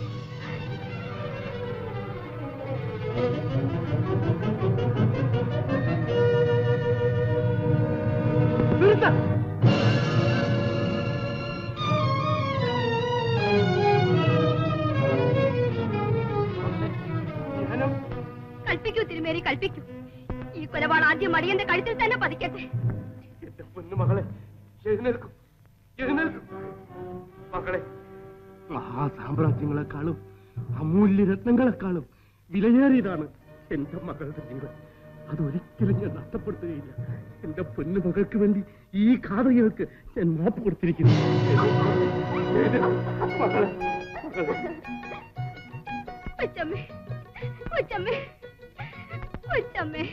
കൽപ്പിക്കൂ തിരുമേനി കൽപ്പിക്കൂ ഈ കൊലപാട് ആദ്യം അടിയന്റെ കഴുത്തിൽ തന്നെ പതിക്കട്ടെ എന്റെ പൊന്നു മകളെ എഴുന്നേൽക്കും എഴുന്നേൽക്കും മകളെ മഹാസാമ്രാജ്യങ്ങളെക്കാളും അമൂല്യ രത്നങ്ങളെക്കാളും വിലയേറിയതാണ് എന്റെ മകളുടെ ജീവൻ അതൊരിക്കലും ഞാൻ നഷ്ടപ്പെടുത്തുകയില്ല എന്റെ പൊന്നു മകൾക്ക് വേണ്ടി ഈ ഘാതകൾക്ക് ഞാൻ മാപ്പ് കൊടുത്തിരിക്കുന്നു എഴുന്നേൽക്ക്. മകളെ മകളെ കൊച്ചമ്മേ കൊച്ചമ്മേ കൊച്ചമ്മേ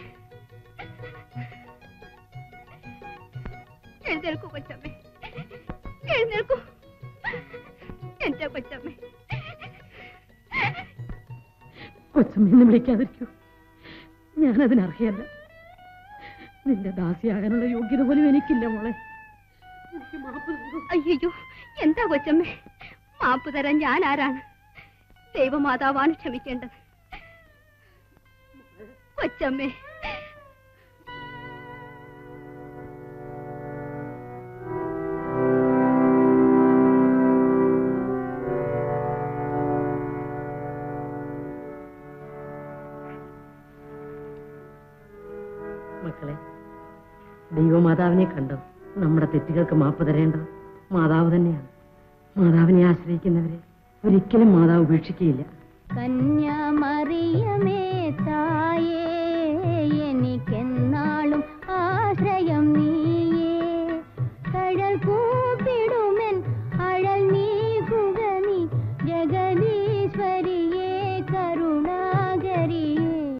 എഴുന്നേൽക്കൂ കൊച്ചമ്മേ എഴുന്നേൽക്കൂ എന്റെ കൊച്ചമ്മേ കൊച്ചമ്മയെന്ന് വിളിക്കാതിരിക്കൂ ഞാനതിനർഹയല്ല നിന്റെ ദാസിയാകാനുള്ള യോഗ്യത പോലും എനിക്കില്ല മോളെ എനിക്ക് മാപ്പ് തരൂ. അയ്യോ എന്താ കൊച്ചമ്മേ മാപ്പ് തരാൻ ഞാൻ ആരാണ് ദൈവമാതാവാണ് ക്ഷമിക്കേണ്ടത് കൊച്ചമ്മേ മക്കളെ ദൈവമാതാവിനെ കണ്ടോ നമ്മുടെ തെറ്റുകൾക്ക് മാപ്പ് തരേണ്ടത് മാതാവ് തന്നെയാണ് മാതാവിനെ ആശ്രയിക്കുന്നവരെ ഒരിക്കലും മാതാവ് ഉപേക്ഷിക്കുകയില്ല കന്യാമറിയ